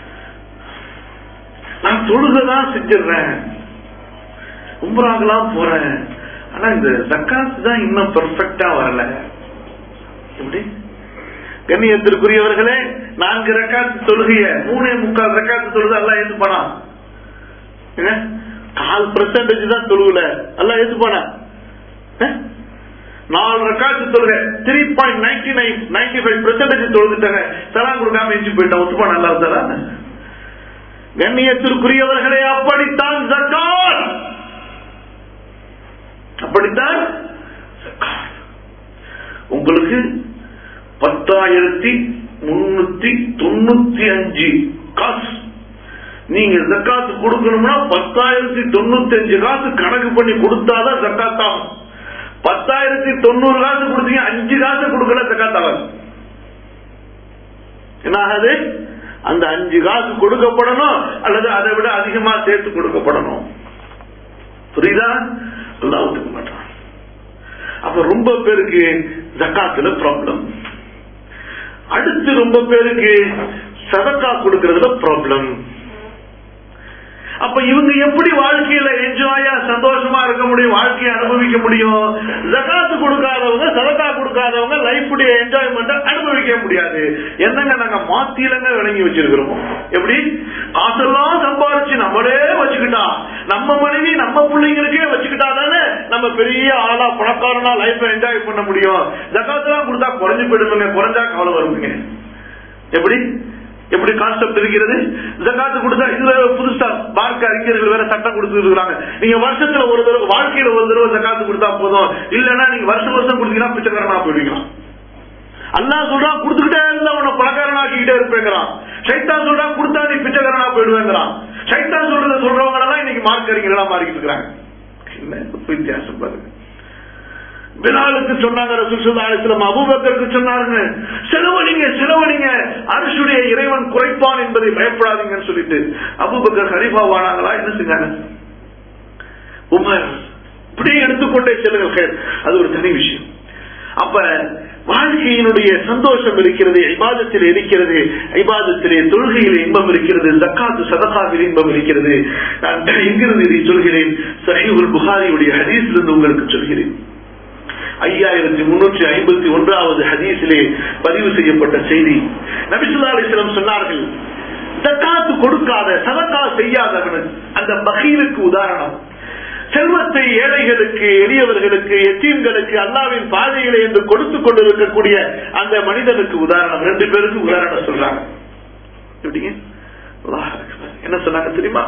நான் தொழுகதான் செஞ்சிடுறேன் உம்ராக்கெல்லாம் போறேன் ஆனா இந்த ஜக்காத்து தான் இன்னும் பெர்ஃபெக்டா வரல எப்படி கண்ணியத்திற்குரியவர்களே நான்கு ரக்காத்து தொழுகைய மூணே முக்கால் ரக்காத்து தொழுது எல்லாம் ஏத்து போனா என்ன? கால் பெர்சன்டேஜ் தான் தொழுவுல எல்லாம் ஏத்துப்பானா நாலு ரக்காத்து தொழுக three point ninety nine ninety five percentage தொழுதுட்டாங்க சலாம் கொடுக்காம எஞ்சி போயிட்டா ஒத்துப்பா நல்லா இருந்தாரா கண்ணியத்திற்குரியவர்களே அப்படித்தான் ஜக்காத் அப்படித்தான் ஜக்காத். உங்களுக்கு பத்தாயிரத்தி முன்னூத்தி தொண்ணூத்தி அஞ்சு காசு நீங்க ஜக்காத்து கொடுக்கணும்னா பத்தாயிரத்தி தொண்ணூத்தி அஞ்சு காசு கணக்கு பண்ணி கொடுத்தாதான் ஜக்காத் ஆகும் பத்தாயிரத்தி தொண்ணூறு காசு கொடுத்தீங்க அஞ்சு காசு கொடுக்கல ஜக்காத் ஆகாது என்ன ஆகாது அந்த அஞ்சு காசு கொடுக்கப்படணும் அல்லது அதை விட அதிகமா சேர்த்து கொடுக்கப்படணும் புரியுதா எல்லாம் ஒத்துக்க மாட்டான் அப்ப ரொம்ப பேருக்கு ஜக்காத்துல ப்ராப்ளம் அடுத்து ரொம்ப பேருக்கு சதக்கா கொடுக்கறதுல ப்ராப்ளம் அப்ப இவங்க எப்படி வாழ்க்கையில என்ஜாயா சந்தோஷமா இருக்க முடியும் வாழ்க்கையை அனுபவிக்க முடியும் ஜகாத்து கொடுக்காதவங்க சதக்கா கொடுக்காதவங்க லைஃபுடைய என்ஜாய்மெண்ட் அனுபவிக்க முடியாது என்னங்க நாங்க மாத்திலங்க விளங்கி வச்சிருக்கிறோம் எப்படி காசெல்லாம் சம்பாரிச்சு நம்மளே வச்சுக்கிட்டா நம்ம மனைவி நம்ம பிள்ளைங்களுக்கே வச்சுக்கிட்டா தானே நம்ம பெரிய ஆளா பணக்காரனா லைஃப் என்ஜாய் பண்ண முடியும் ஜகாத்தெல்லாம் கொடுத்தா குறைஞ்சு போயிடுங்க குறைஞ்சா கவலை வருங்க எப்படி எப்படி கான்செப்ட் இருக்கிறது ஜகாத்து கொடுத்தா இதுல புதுசா மார்க்க அறிஞர்கள் வேற சட்டம் கொடுத்துட்டு இருக்காங்க நீங்க வருஷத்துல ஒரு தடவை வாழ்க்கையில ஒரு தடவை ஜகாத்து கொடுத்தா போதும் இல்லன்னா நீங்க வருஷம் வருஷம் கொடுத்தீங்கன்னா பிச்சைக்காரனா போயிடுவீங்களா அல்லாஹ் சொல்றான் கொடுத்துக்கிட்டே இருந்தா உன்னை பணக்காரனாக்கிட்டே இருப்பேங்கிறான் சைத்தான் சொல்றான் கொடுத்தா நீ பிச்சைக்காரனா போயிடுவேங்கிறான் சைத்தான் சொல்றத சொல்றவங்க எல்லாம் இன்னைக்கு மார்க் அறிஞர்களா மாறிக்கிட்டு இருக்கிறாங்க என்ன வித்தியாசம் பாருங்க பிலாலுக்கு சொன்னாங்க ரசூலுல்லாஹி அபூபக்கருக்கு சொன்னாருங்க செலவழிங்க செலவழிங்க அரசுடைய இறைவன் குறைப்பான் என்பதை பயப்படாதீங்கன்னு சொல்லிட்டு அபூபக்கர் ஹரிஃபா வானாங்களா என்ன செஞ்சாங்க உமர் இப்படியே எடுத்துக்கொண்டே செல்லுங்கள் அது ஒரு தனி விஷயம் அப்ப வாழ்க்கையினுடைய சந்தோஷம் இருக்கிறது ஐபாதத்தில் இருக்கிறது ஐபாதத்திலே தொழுகையில் இன்பம் இருக்கிறது ஜக்காத்து சதகாவில் இன்பம் இருக்கிறது நான் எங்கிருந்து இதை சொல்கிறேன் சஹீஹுல் புகாரியுடைய ஹதீஸிலிருந்து உங்களுக்கு சொல்கிறேன் ஐயாயிரத்தி முன்னூற்றி ஐம்பத்தி ஒன்றாவது ஹதீஸிலே பதிவு செய்யப்பட்ட செய்தி நபிசுல்லா அலிஸ்லம் சொன்னார்கள் ஜக்காத்து கொடுக்காத சதக்கா செய்யாதவன் அந்த பகீருக்கு உதாரணம் செல்வத்தை ஏழைகளுக்கு எளியவர்களுக்கு எத்தீம்களுக்கு அல்லாவின் பாதையிலே என்று கொடுத்து கொண்டிருக்கக்கூடிய அந்த மனிதனுக்கு உதாரணம் ரெண்டு பேருக்கு உதாரணம் சொல்றாங்க எப்படிங்க அல்லாஹ் அக்பர். என்ன சொன்னாங்க தெரியுமா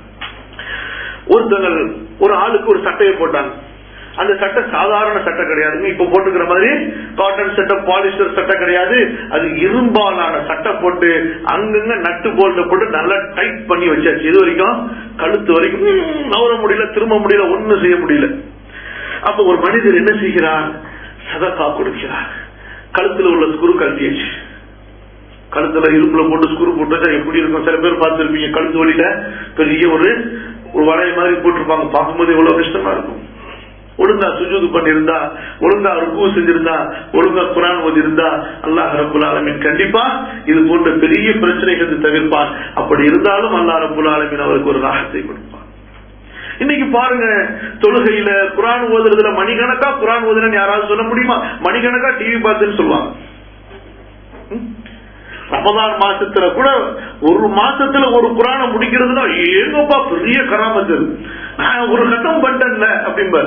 ஒருத்தங்கள் ஒரு ஆளுக்கு ஒரு சட்டையை போட்டாங்க அந்த சட்டை சாதாரண சட்டை கிடையாதுங்க இப்ப போட்டுக்கிற மாதிரி காட்டன் சட்டை பாலிஸ்டர் சட்டை கிடையாது அது இரும்பாலான சட்டை போட்டு அங்கங்க நட்டு போல்ட்ட போட்டு நல்லா டைட் பண்ணி வச்சாச்சு இது வரைக்கும் கழுத்து வரைக்கும் ம், நவர முடியல திரும்ப முடியல ஒண்ணும் செய்ய முடியல அப்ப ஒரு மனிதர் என்ன செய்கிறார் சதக்கா கொடுக்கிறார் கழுத்துல உள்ள ஸ்குரு கழட்டியாச்சு கழுத்துல இரும்புல போட்டு ஸ்குரு போட்டு எப்படி இருக்கும் சில பேர் பார்த்திருப்பீங்க கழுத்து வழியில பெரிய ஒரு ஒரு வளைய மாதிரி போட்டிருப்பாங்க பார்க்கும்போது எவ்வளவு கஷ்டமா இருக்கும் ஒழுங்கா சுஜூது பண்ணிருந்தா ஒழுங்கா ருக்கு செஞ்சிருந்தா ஒழுங்கா குரான் ஓதி இருந்தா அல்லாஹ் ரபுல் ஆலமின் கண்டிப்பா இது போன்ற பெரிய பிரச்சனைகளை தவிர்ப்பான் அப்படி இருந்தாலும் அல்லாஹ் ரபுல் ஆலமின் அவருக்கு ஒரு ராகத்தை கொடுப்பான் இன்னைக்கு பாருங்க தொழுகையில குரான் ஓதுறதுல மணிக்கணக்கா குரான் ஓதுறன்னு யாராவது சொல்ல முடியுமா மணிக்கணக்கா டிவி பார்த்துன்னு சொல்லுவாங்க ம்? ரமதான் மாசத்துல கூட ஒரு மாசத்துல ஒரு புராணம் முடிக்கிறதுனா ஏங்கப்பா பெரிய கராமத்து நான் ஒரு கட்டம் பண்ணிட்டேன்ல அப்படிம்பாரு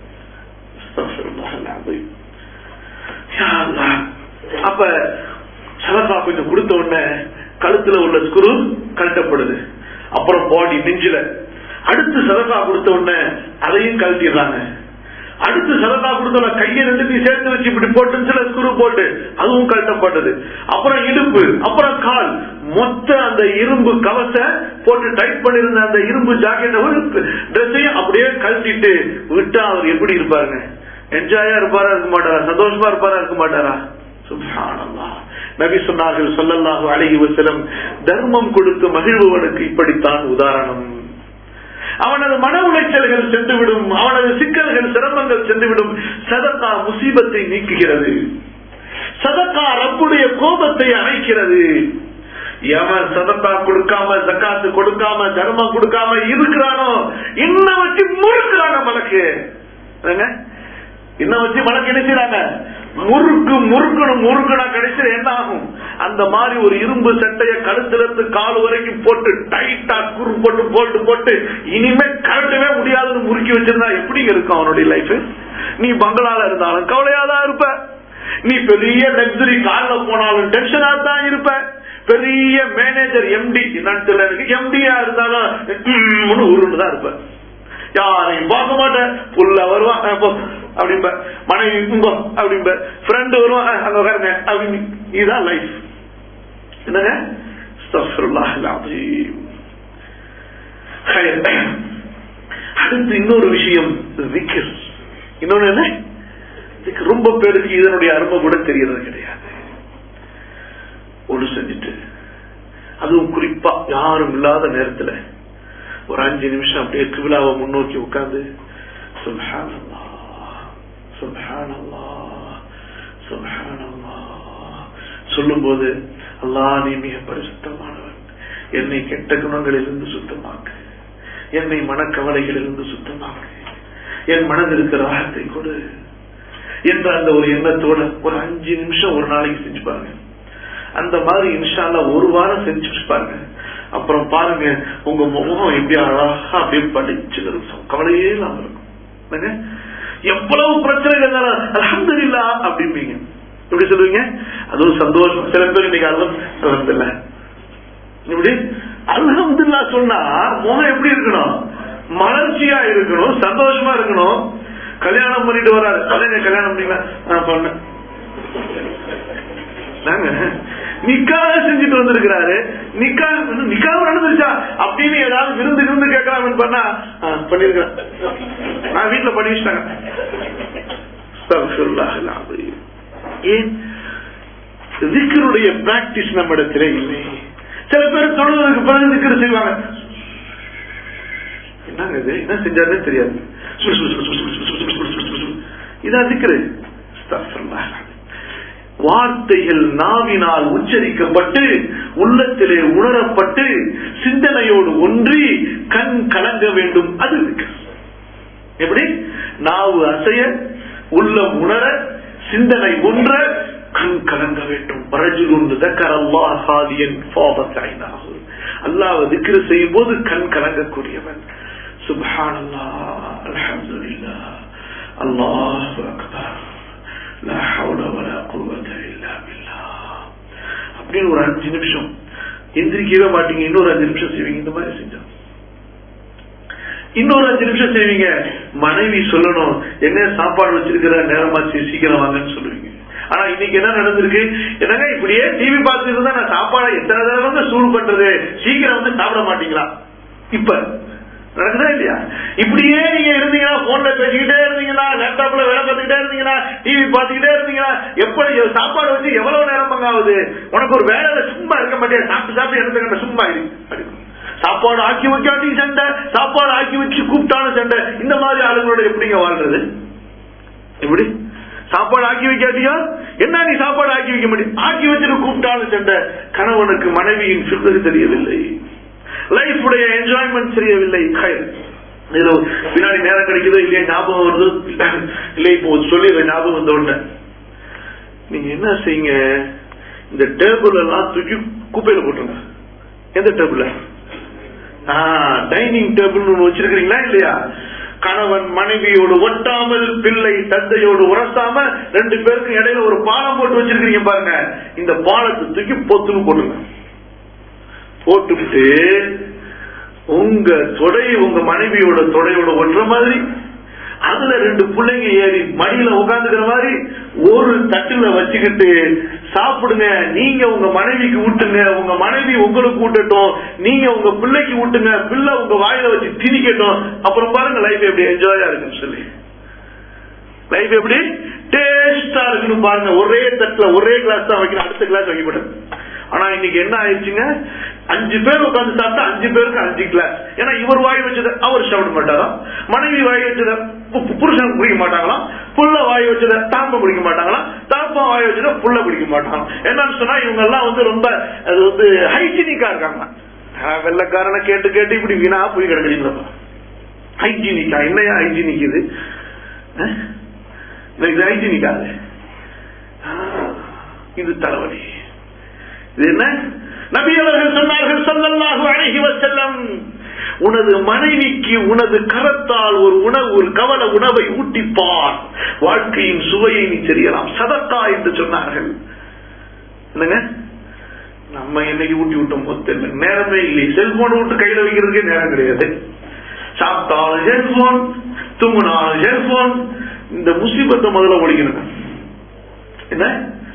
யா அல்லாஹ். அப்ப சலசா கொஞ்சம் கொடுத்த உடனே கழுத்துல உள்ள ஸ்குரு கழட்டப்படுது அப்புறம் பாடி நெஞ்சில அடுத்து சதகா கொடுத்த உடனே அதையும் கழட்டிடுறாங்க அடுத்து சதகா கொடுத்த கையை ரெண்டுத்தையும் சேர்த்து வச்சு இப்படி போட்டு சில ஸ்குரு போட்டு அதுவும் கழட்டப்பட்டது அப்புறம் இடுப்பு அப்புறம் கால் மொத்த அந்த இரும்பு கவச போட்டு டைட் பண்ணிருந்த அந்த இரும்பு ஜாக்கெட் ட்ரெஸ்ஸையும் அப்படியே கழட்டிட்டு விட்டா அவர் எப்படி இருப்பாருங்க என்ஜாயா இருப்பாரா இருக்க மாட்டாரா சந்தோஷமா இருப்பாரா இருக்க மாட்டாரா சுப்ஹானல்லாஹ் நபி சொன்னார்கள் ஸல்லல்லாஹு அலைஹி வஸல்லம் தர்மம் கொடுத்து மகிழ்பவனுக்கு இப்படித்தான் உதாரணம் அவனது மன உளைச்சல்கள் சென்றுவிடும் அவனது சிக்கல்கள் சிரமங்கள் சென்றுவிடும் சதக்கா முசீபத்தை நீக்குகிறது சதக்கா ரப்புடைய கோபத்தை அணைக்கிறது எவன் சதக்கா கொடுக்காம ஜக்காத்து கொடுக்காம தர்மம் கொடுக்காம இருக்கிறானோ இன்னும் வச்சு முறுக்கிறான மலக்கு என்னங்க? இன்னும் வச்சு மலக்கு என்ன செய்றாங்க முறுக்கு முறுக்கணும் முறுக்கணும் கிடைச்சது என்ன ஆகும் அந்த மாதிரி ஒரு இரும்பு சட்டைய கழுத்துல இருந்து கால் வரைக்கும் போட்டு டைட்டா குறு போட்டு போட்டு போட்டு இனிமே கழட்டவே முடியாதுன்னு முறுக்கி வச்சிருந்தா எப்படிங்க இருக்கும் அவனுடைய லைஃப் நீ பங்களால இருந்தாலும் கவலையா தான் இருப்ப நீ பெரிய லக்ஸரி கார்ல போனாலும் டென்ஷனா தான் இருப்ப பெரிய மேனேஜர் எம்டி எம்டியா இருந்தாலும் உருண்டு தான் இருப்ப யாரையும் பார்க்க மாட்டேன் புள்ள வருவான் அஹ் போ, அப்படிம்ப மனைவி இங்க அப்படிம்ப ஃப்ரெண்டு வருவான் அஹ் அங்க உட்காருங்க அப்படின்னு இதுதான் லைஃப் என்னங்க அஸ்தக்ஃபிருல்லாஹ் அல்-அஸீம். ஹைர். அடுத்து இன்னொரு விஷயம் zikr. இன்னொன்னு என்ன இதுக்கு ரொம்ப பேருக்கு இதனுடைய அருமை கூட தெரியறது கிடையாது ஒழு செஞ்சுட்டு அதுவும் குறிப்பா யாரும் இல்லாத நேரத்துல ஒரு அஞ்சு நிமிஷம் அப்படியே கிபிலாவை முன்னோக்கி உட்கார்ந்து சுப்ஹானல்லாஹ் சுப்ஹானல்லாஹ் சுப்ஹானல்லாஹ் சொல்லும்போது அல்லாஹ் நீ மிக பரிசுத்தமானவன் என்னை கெட்ட குணங்களிலிருந்து சுத்தமாக்கு என்னை மனக்கவலைகளிலிருந்து சுத்தமாக்கு என் மனதில் இருக்கிற ராகத்தை கொடு என்ற அந்த ஒரு எண்ணத்தோட ஒரு அஞ்சு நிமிஷம் ஒரு நாளைக்கு செஞ்சு பாருங்க அந்த மாதிரி இன்ஷால்லா ஒரு வாரம் செஞ்சு பாருங்க அப்புறம் பாருங்க உங்க முகம் எப்படி அழகா அப்படியே படிச்சு இருக்கும் கவலையே இல்லாம இருக்கும் என்னங்க? எவ்வளவு பிரச்சனை இருந்தாலும் அலமதுல்லா அப்படிம்பீங்க எப்படி சொல்லுவீங்க அதுவும் சந்தோஷம் சில பேர் இன்னைக்கு அல்ஹம் அலமதுல்லா இப்படி அல்ஹம்துல்லா சொன்னா முகம் எப்படி இருக்கணும் மலர்ச்சியா இருக்கணும் சந்தோஷமா இருக்கணும் கல்யாணம் பண்ணிட்டு வராரு அதான் கல்யாணம் பண்ணீங்களா நான் பண்ணேன் நாங்க நிக்காக செஞ்சுட்டு வந்திருக்கிறாரு நிக்கா நிக்காக நடந்துருச்சா அப்படின்னு ஏதாவது விருந்து விருந்து கேட்கலாம்னு பண்ணா ஆ, பண்ணிருக்கிறேன் நான் வீட்டுல பண்ணி வச்சிட்டாங்க அஸ்தக்ஃபிருல்லாஹ் அல்-அஸீம். ஏன் திக்ருடைய பிராக்டிஸ் நம்ம இடத்துல இல்லை சில பேர் தொழுவதற்கு பிறகு திக்ரு செய்வாங்க என்னங்க இது என்ன செஞ்சாருன்னே தெரியாது சுடு, சுடு, சுடு, சுடு, சுடு, சுடு, சுடு, சுடு, சுடு, சுடு. இதான் திக்ரு அஸ்தக்ஃபிருல்லாஹ் அல்-அஸீம். வார்த்தைகள் நாவினால் உச்சரிக்கப்பட்டு உள்ளத்திலே உணரப்பட்டு சிந்தனையோடு ஒன்றி கண் கலங்க வேண்டும் அது இருக்கு எப்படி நாவு அசைய உள்ளம் உணர சிந்தனை ஒன்ற கண் கலங்க வேண்டும் ரஜுலுன் ذكر الله خاليا فاضت عيناه அல்லாஹ் திக்ர் செய்யும் போது கண் கலங்கக்கூடியவன் சுப்ஹானல்லாஹ் அல்ஹம்துலில்லாஹ் அல்லாஹு அக்பர் லா ஹவுல வலா குவத இல்லா பில்லாஹ் அப்படின்னு ஒரு அஞ்சு நிமிஷம் எந்திரிக்கவே மாட்டீங்க இன்னொரு அஞ்சு நிமிஷம் செய்வீங்க இந்த மாதிரி செஞ்சா இன்னொரு அஞ்சு நிமிஷம் செய்வீங்க மனைவி சொல்லணும் என்ன சாப்பாடு வச்சிருக்கிற நேரமாச்சு சீக்கிரம் வாங்கன்னு சொல்லுவீங்க ஆனா இன்னைக்கு என்ன நடந்திருக்கு என்னங்க இப்படியே டிவி பார்த்துட்டு இருந்தா நான் சாப்பாடை எத்தனை தடவை வந்து சூடு பண்றது சீக்கிரம் வந்து சாப்பிட மாட்டீங்களா இப்ப நடக்குதா இல்லையா இப்படியே நீங்க இருந்தீங்கன்னா போன்ல பேசிக்கிட்டே இருந்தீங்கன்னா லேப்டாப்ல வேலை பார்த்துக்கிட்டே இருந்தீங்கன்னா டிவி பார்த்துக்கிட்டே இருந்தீங்கன்னா எப்படி சாப்பாடு வச்சு எவ்வளவு நேரம் பங்காகுது உனக்கு ஒரு வேலையில சும்மா இருக்க மாட்டேன் சாப்பிட்டு சாப்பிட்டு எடுத்துக்கிட்ட சும்மா இரு அப்படின்னு. சாப்பாடு ஆக்கி வைக்காட்டி சண்டை சாப்பாடு ஆக்கி வச்சு கூப்பிட்டாலும் சண்டை இந்த மாதிரி ஆளுங்களோட எப்படிங்க வாழ்றது எப்படி சாப்பாடு ஆக்கி வைக்காட்டியா என்ன நீ சாப்பாடு ஆக்கி வைக்க முடியும் ஆக்கி வச்சுட்டு கூப்பிட்டாலும் சண்டை கணவனுக்கு மனைவியின் சிறுதகு தெரியவில்லை லைஃபுடைய என்ஜாய்மெண்ட் தெரியவில்லை ஹைர். ஏதோ பின்னாடி நேரம் கிடைக்குதோ இல்லையா ஞாபகம் வருது இல்ல இப்போ சொல்லிடுறேன் ஞாபகம் வந்த உடனே நீங்க என்ன செய்யுங்க இந்த டேபிள் எல்லாம் தூக்கி குப்பையில போட்டுருங்க எந்த டேபிள் டைனிங் டேபிள் ஒண்ணு வச்சிருக்கீங்களா இல்லையா கணவன் மனைவியோடு ஒட்டாமல் பிள்ளை தந்தையோடு உரசாம ரெண்டு பேருக்கும் இடையில ஒரு பாலம் போட்டு வச்சிருக்கீங்க பாருங்க இந்த பாலத்தை தூக்கி பொத்துன்னு போட்டுங்க போட்டுவிட்டு உங்க தொடை உங்க மனைவியோட தொடையோட ஒட்டுற மாதிரி அதுல ரெண்டு பிள்ளைங்க ஏறி மடியில உட்காந்துக்கிற மாதிரி ஒரு தட்டுல வச்சுக்கிட்டு சாப்பிடுங்க நீங்க உங்க மனைவிக்கு ஊட்டுங்க உங்க மனைவி உங்களுக்கு ஊட்டட்டும் நீங்க உங்க பிள்ளைக்கு ஊட்டுங்க பிள்ளை உங்க வாயில வச்சு திணிக்கட்டும் அப்புறம் பாருங்க லைஃப் எப்படி என்ஜாயா இருக்குன்னு சொல்லி லைஃப் எப்படி டேஸ்டா இருக்குன்னு பாருங்க ஒரே தட்டுல ஒரே கிளாஸ் தான் வைக்கணும் அடுத்த கிளாஸ் வைக்கப்படும் ஆனா இன்னைக்கு என்ன ஆயிடுச்சுங்க அஞ்சு பேர் உட்காந்து சாப்பிட்டா அஞ்சு பேருக்கு அஞ்சு கிளாஸ் ஏன்னா இவர் வாய் வச்சத அவர் சாப்பிட மாட்டாராம் மனைவி வாய் வச்சத பு- பு- புருஷன் குடிக்க மாட்டாங்களாம் புள்ள வாய் வச்சத தாம்ப குடிக்க மாட்டாங்களாம் தாப்பா வாய் வச்சத புள்ள குடிக்க மாட்டாங்க என்னன்னு சொன்னா இவங்க எல்லாம் வந்து ரொம்ப அது வந்து ஹைஜீனிக்கா இருக்காங்க ஆஹ் வெள்ளைக்காரனை கேட்டு கேட்டு இப்படி வீணா போய் கிடக்குறீங்களா ஹைஜீனிக்கா என்னையா ஹைஜீனிக் இது அஹ்? இது ஹைஜீனிக்கா அது ஆஹ், இது தலைவலி இது என்ன நபி அவர்கள் சொன்னார்கள் ஸல்லல்லாஹு அலைஹி வஸல்லம் உனது மனைவிக்கு உனது கரத்தால் ஒரு உணவு ஒரு கவல உணவை ஊட்டிப்பார் வாழ்க்கையின் சுவையை நீ தெரியலாம் சதக்கா என்று சொன்னார்கள் என்னங்க நம்ம என்னைக்கு ஊட்டி விட்டோம் தெரியல நேரமே இல்லை செல்போன் விட்டு கையில வைக்கிறதுக்கே நேரம் கிடையாது சாப்பிட்டாலும் செல்போன் தூங்கினாலும் செல்போன் இந்த முசிபத்தை முதல்ல ஒழிக்கணுங்க என்ன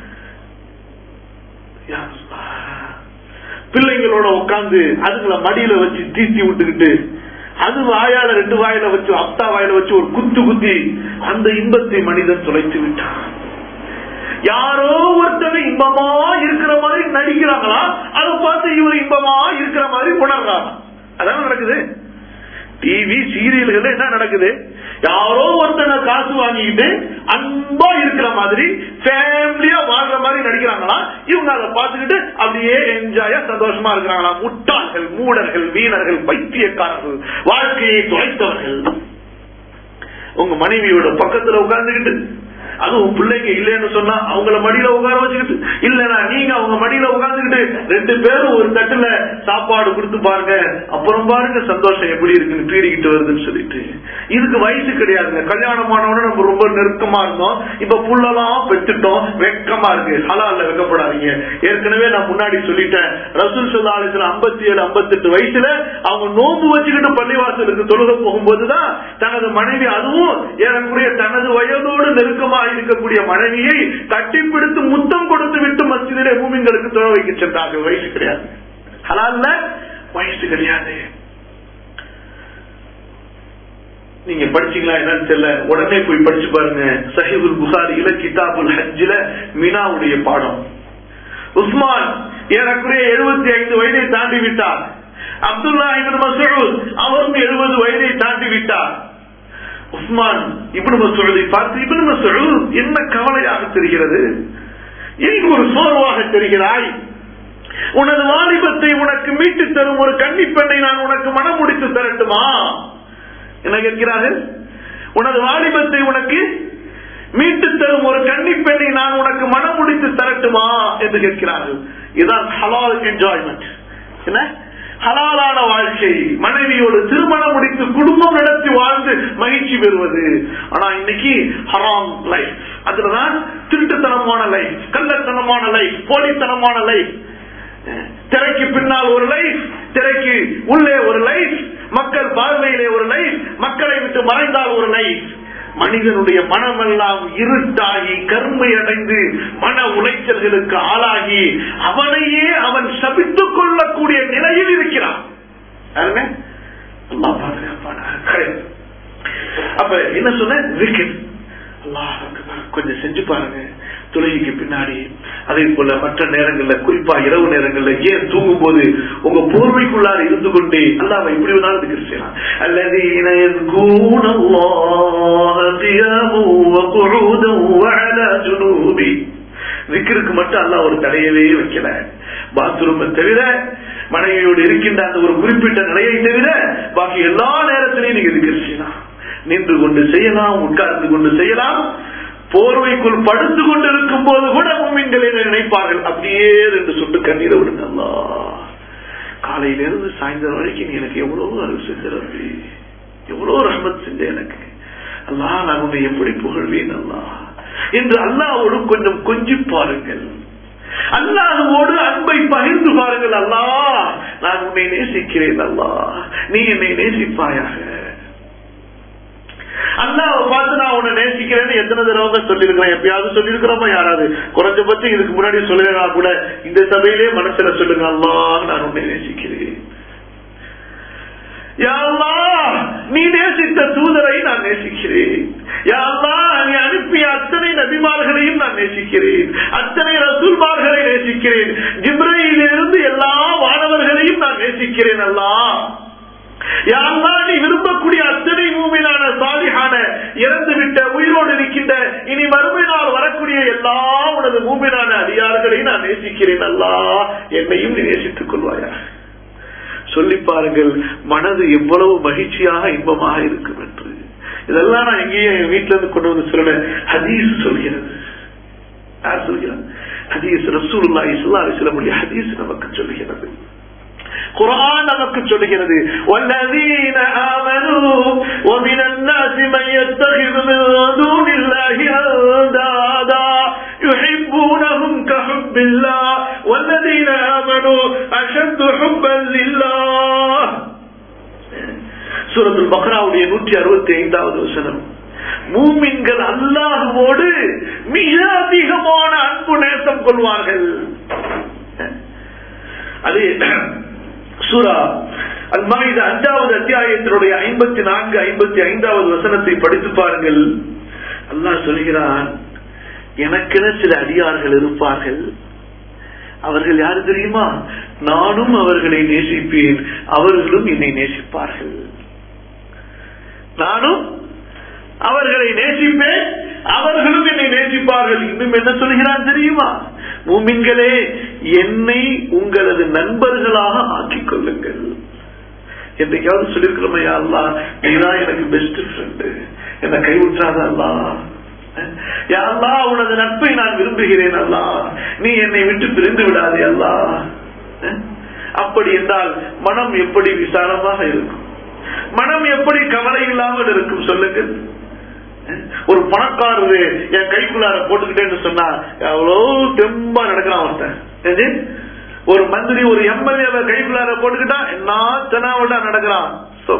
யா அல்லாஹ். பிள்ளைங்களோட உட்கார்ந்து அதுங்களை மடியில வச்சு தீத்தி விட்டுக்கிட்டு அது வாயால ரெண்டு வாயில வச்சு அப்தா வாயில வச்சு ஒரு குத்து குத்தி அந்த இன்பத்தை மனிதன் தொலைத்து விட்டான் யாரோ ஒருத்தர் இன்பமா இருக்கிற மாதிரி நடிக்கிறாங்களா அதை பார்த்து இவர் இன்பமா இருக்கிற மாதிரி உணர்றாங்க அதான் நடக்குது டிவி சீரியல்கள் என்ன நடக்குது யாரோ ஒருத்தனை காசு வாங்கிக்கிட்டு அன்பா இருக்கிற மாதிரி ஃபேமிலியா வாழ்ற மாதிரி நடிக்கிறாங்களா இவங்க அதை பார்த்துக்கிட்டு அப்படியே என்ஜாயா சந்தோஷமா இருக்கிறாங்களா முட்டாள்கள் மூடர்கள் வீணர்கள் பைத்தியக்காரர்கள் வாழ்க்கையை தொலைத்தவர்கள் உங்க மனைவியோட பக்கத்துல உட்கார்ந்துகிட்டு அதுவும் பிள்ளைங்க இல்லைன்னு சொன்னா அவங்கள மடியில உட்கார வச்சுக்கிட்டு இல்லனா நீங்க அவங்க மடியில உட்கார்ந்துக்கிட்டு ரெண்டு பேரும் ஒரு தட்டுல சாப்பாடு கொடுத்து பாருங்க அப்புறம் பாருங்க சந்தோஷம் எப்படி இருக்குன்னு பீறிக்கிட்டு வருதுன்னு சொல்லிட்டு இதுக்கு வயசு கிடையாதுங்க கல்யாணம் ஆனவன நம்ம ரொம்ப நெருக்கமா இருந்தோம் இப்ப புள்ளலாம் பெற்றுட்டோம் வெக்கமா இருக்கு ஹலால்ல வெக்கப்படாதீங்க ஏற்கனவே நான் முன்னாடி சொல்லிட்டேன் ரசூல் சொல்லாலயத்துல ஐம்பத்தி ஏழு ஐம்பத்தெட்டு வயசுல அவங்க நோம்பு வச்சுக்கிட்டு பள்ளிவாசலுக்கு தொழுக போகும்போதுதான் தனது மனைவி அதுவும் ஏறக்குறைய தனது வயதோடு நெருக்கமா இருக்கக்கூடிய மனைவியை கட்டிப்பிடித்து முத்தம் கொடுத்து விட்டு மசிதிலே மூமிங்களுக்கு தொழ வைக்க சென்றார்கள் வயசு கிடையாது ஹலால்ல வயசு கிடையாது நீங்க படிச்சீங்களா என்னன்னு தெரியல உடனே போய் படிச்சு பாருங்க சஹிபுல் புகாரியில கிதாபுல் ஹஜ்ஜில மினாவுடைய பாடம் உஸ்மான் ஏறக்குறைய எழுபத்தி ஐந்து வயதை தாண்டி விட்டார் அப்துல்லா இபின் மசூத் அவரும் எழுபது வயதை தாண்டி விட்டார் உஸ்மான் இப்னு மசூதை பார்த்து இப்னு மசூத் என்ன கவலையாக தெரிகிறது எங்கு ஒரு சோர்வாக தெரிகிறாய் உனது வாலிபத்தை உனக்கு மீட்டு தரும் ஒரு கன்னி பெண்ணை நான் உனக்கு மனம் முடித்து தரட்டுமா என்ன கேட்கிறார்கள் உனது வாலிபத்தை உனக்கு மீட்டு தரும் ஒரு கன்னி பெண்ணை நான் உனக்கு மனம் முடித்து தரட்டுமா என்று கேட்கிறார்கள் இதுதான் ஹலால் என்ஜாய்மெண்ட் என்ன ஹலாலான வாழ்க்கை மனைவியோடு திருமணம் முடித்து குடும்பம் நடத்தி வாழ்ந்து மகிழ்ச்சி பெறுவது ஆனா இன்னைக்கு ஹராம் லைஃப் அதுலதான் திருட்டுத்தனமான லைஃப் கள்ளத்தனமான லைஃப் போலித்தனமான லைஃப் திரைக்கு பின்னால் ஒரு லைஃப் திரைக்கு உள்ளே ஒரு லைஃப் மக்கள் பார்வையிலே ஒரு லைஃப் மக்களை விட்டு மறைந்தால் ஒரு லைஃப் மனிதனுடைய மனமெல்லாம் இருட்டாகி கருமை அடைந்து மன உளைச்சல்களுக்கு ஆளாகி அவனையே அவன் சபித்துக் கொள்ளக்கூடிய நிலையில் இருக்கிறான் யாருமே? அல்லாஹ் பாதுகாப்பானாக. அப்ப என்ன சொன்ன விக்கெட் அல்லாஹ் அக்பர். கொஞ்சம் செஞ்சு பாருங்க தொழுகைக்கு பின்னாடி அதே போல மற்ற நேரங்கள்ல குறிப்பா இரவு நேரங்கள்ல ஏன் தூங்கும் போது உங்க போர்வைக்குள்ளார இருந்து கொண்டே அல்லாம இப்படி வேணாலும் திக்ர் செய்யலாம் الذين يذكرون الله قياما وقعودا وعلى جنوبهم விக்கிற்கு மட்டும் அல்ல ஒரு தடையவே வைக்கல பாத்ரூம் தவிர மனைவியோடு இருக்கின்ற அந்த ஒரு குறிப்பிட்ட நிலையை தவிர பாக்கி எல்லா நேரத்திலையும் நீங்க திக்ர் செய்யலாம் நின்று கொண்டு செய்யலாம் உட்கார்ந்து கொண்டு செய்யலாம் போர்வைக்குள் படுத்து கொண்டு இருக்கும் போது கூட உண்மைகளை நினைப்பார்கள் அப்படியே ரெண்டு சொட்டு கண்ணீரை விடுங்க அல்லா காலையில இருந்து சாயந்தரம் வரைக்கும் நீ எனக்கு எவ்வளவு அருள் செஞ்சு எவ்வளவு ரஹமத் செஞ்ச எனக்கு அல்லா நான் உன்னை எப்படி புகழ்வேன் அல்லா என்று அல்லாவோடு கொஞ்சம் கொஞ்சி பாருங்கள் அல்லாஹோடு அன்பை பகிர்ந்து பாருங்கள் அல்லா நான் உன்னை நேசிக்கிறேன் அல்லா நீ என்னை நேசிப்பாயாக அல்லாவை பார்த்து நான் உன்னை நேசிக்கிறேன்னு எத்தனை தடவை சொல்லிருக்கிறேன் எப்பயாவது சொல்லிருக்கிறோமா யாராவது குறைஞ்சபட்சம் இதுக்கு முன்னாடி சொல்லுறா கூட இந்த சபையிலே மனசுல சொல்லுங்க அல்லா நான் உன்னை நேசிக்கிறேன் நீ நேசித்த தூதரை நான் நேசிக்கிறேன் நீ அனுப்பிய அத்தனை நபிமார்களையும் நான் நேசிக்கிறேன் அத்தனை ரசூல்மார்களை நேசிக்கிறேன் ஜிப்ரையிலிருந்து எல்லா மாணவர்களையும் நான் நேசிக்கிறேன் அல்லா யாரா நீ விரும்பக்கூடிய அத்தனை மூமினான சாலிகான இறந்து விட்ட உயிரோடு இருக்கின்ற இனி மறுமை நாள் வரக்கூடிய எல்லா உனது மூமினான அதிகாரங்களையும் நான் நேசிக்கிறேன் அல்லா என்னையும் நீ நேசித்துக் கொள்வாயா சொல்லி பாருங்கள் மனது எவ்வளவு மகிழ்ச்சியாக இன்பமாக இருக்கும் என்று இதெல்லாம் நான் எங்கேயும் என் வீட்டுல இருந்து கொண்டு வந்து சொல்ல ஹதீஸ் சொல்கிறது யார் சொல்கிறார் ஹதீஸ் ஹதீஸ் ரசூலுல்லாஹி ஸல்லல்லாஹு அலைஹி வஸல்லம் ஹதீஸ் நமக்கு சொல்கிறது குர்ஆன் நமக்கு சொல்கிறது والذين آمنوا ومن الناس من يتخذ من دون الله أندادا يحبونهم كحب الله والذين آمنوا أشد حبا لله சூரத்துல் பக்ராவுடைய நூற்றி அறுபத்தி ஐந்தாவது வசனம் மூமின்கள் அல்லாஹுவோடு மிக அதிகமான அன்பு நேசம் கொள்வார்கள் அது சூரா அல்மாயுத அஞ்சாவது அத்தியாயத்தினுடைய ஐம்பத்தி நான்கு ஐம்பத்தி ஐந்தாவது வசனத்தை படித்து பாருங்கள் அல்லாஹ் சொல்கிறான் எனக்கென சில அடியார்கள் இருப்பார்கள் அவர்கள் யாரு தெரியுமா நானும் அவர்களை நேசிப்பேன் அவர்களும் என்னை நேசிப்பார்கள் நானும் அவர்களை நேசிப்பேன் அவர்களும் என்னை நேசிப்பார்கள் இன்னும் என்ன சொல்கிறான் தெரியுமா மூமின்களே என்னை உங்களது நண்பர்களாக ஆக்கிக் கொள்ளுங்கள் என்னைக்காவது சொல்லிருக்கிறோமே அல்லா நீதான் எனக்கு பெஸ்ட் ஃப்ரெண்டு என்ன கைவிட்டாத அல்லா யாரா உனது நட்பை நான் விரும்புகிறேன் அல்லா நீ என்னை விட்டு பிரிந்து விடாதே அல்லா அப்படி என்றால் மனம் எப்படி விசாலமாக இருக்கும் மனம் எப்படி கவலை இல்லாமல் இருக்கும் சொல்லுங்கள் ஒரு பணக்காரரு என் கைக்குள்ளார போட்டுக்கிட்டேன்னு சொன்னா எவ்வளவு தெம்பா நடக்கிறான் ஒருத்தன் ஒரு மந்திரி ஒரு எம்எல்ஏ கைக்குள்ளார போட்டுக்கிட்டா என்ன தெனாவட்டா நடக்கிறான்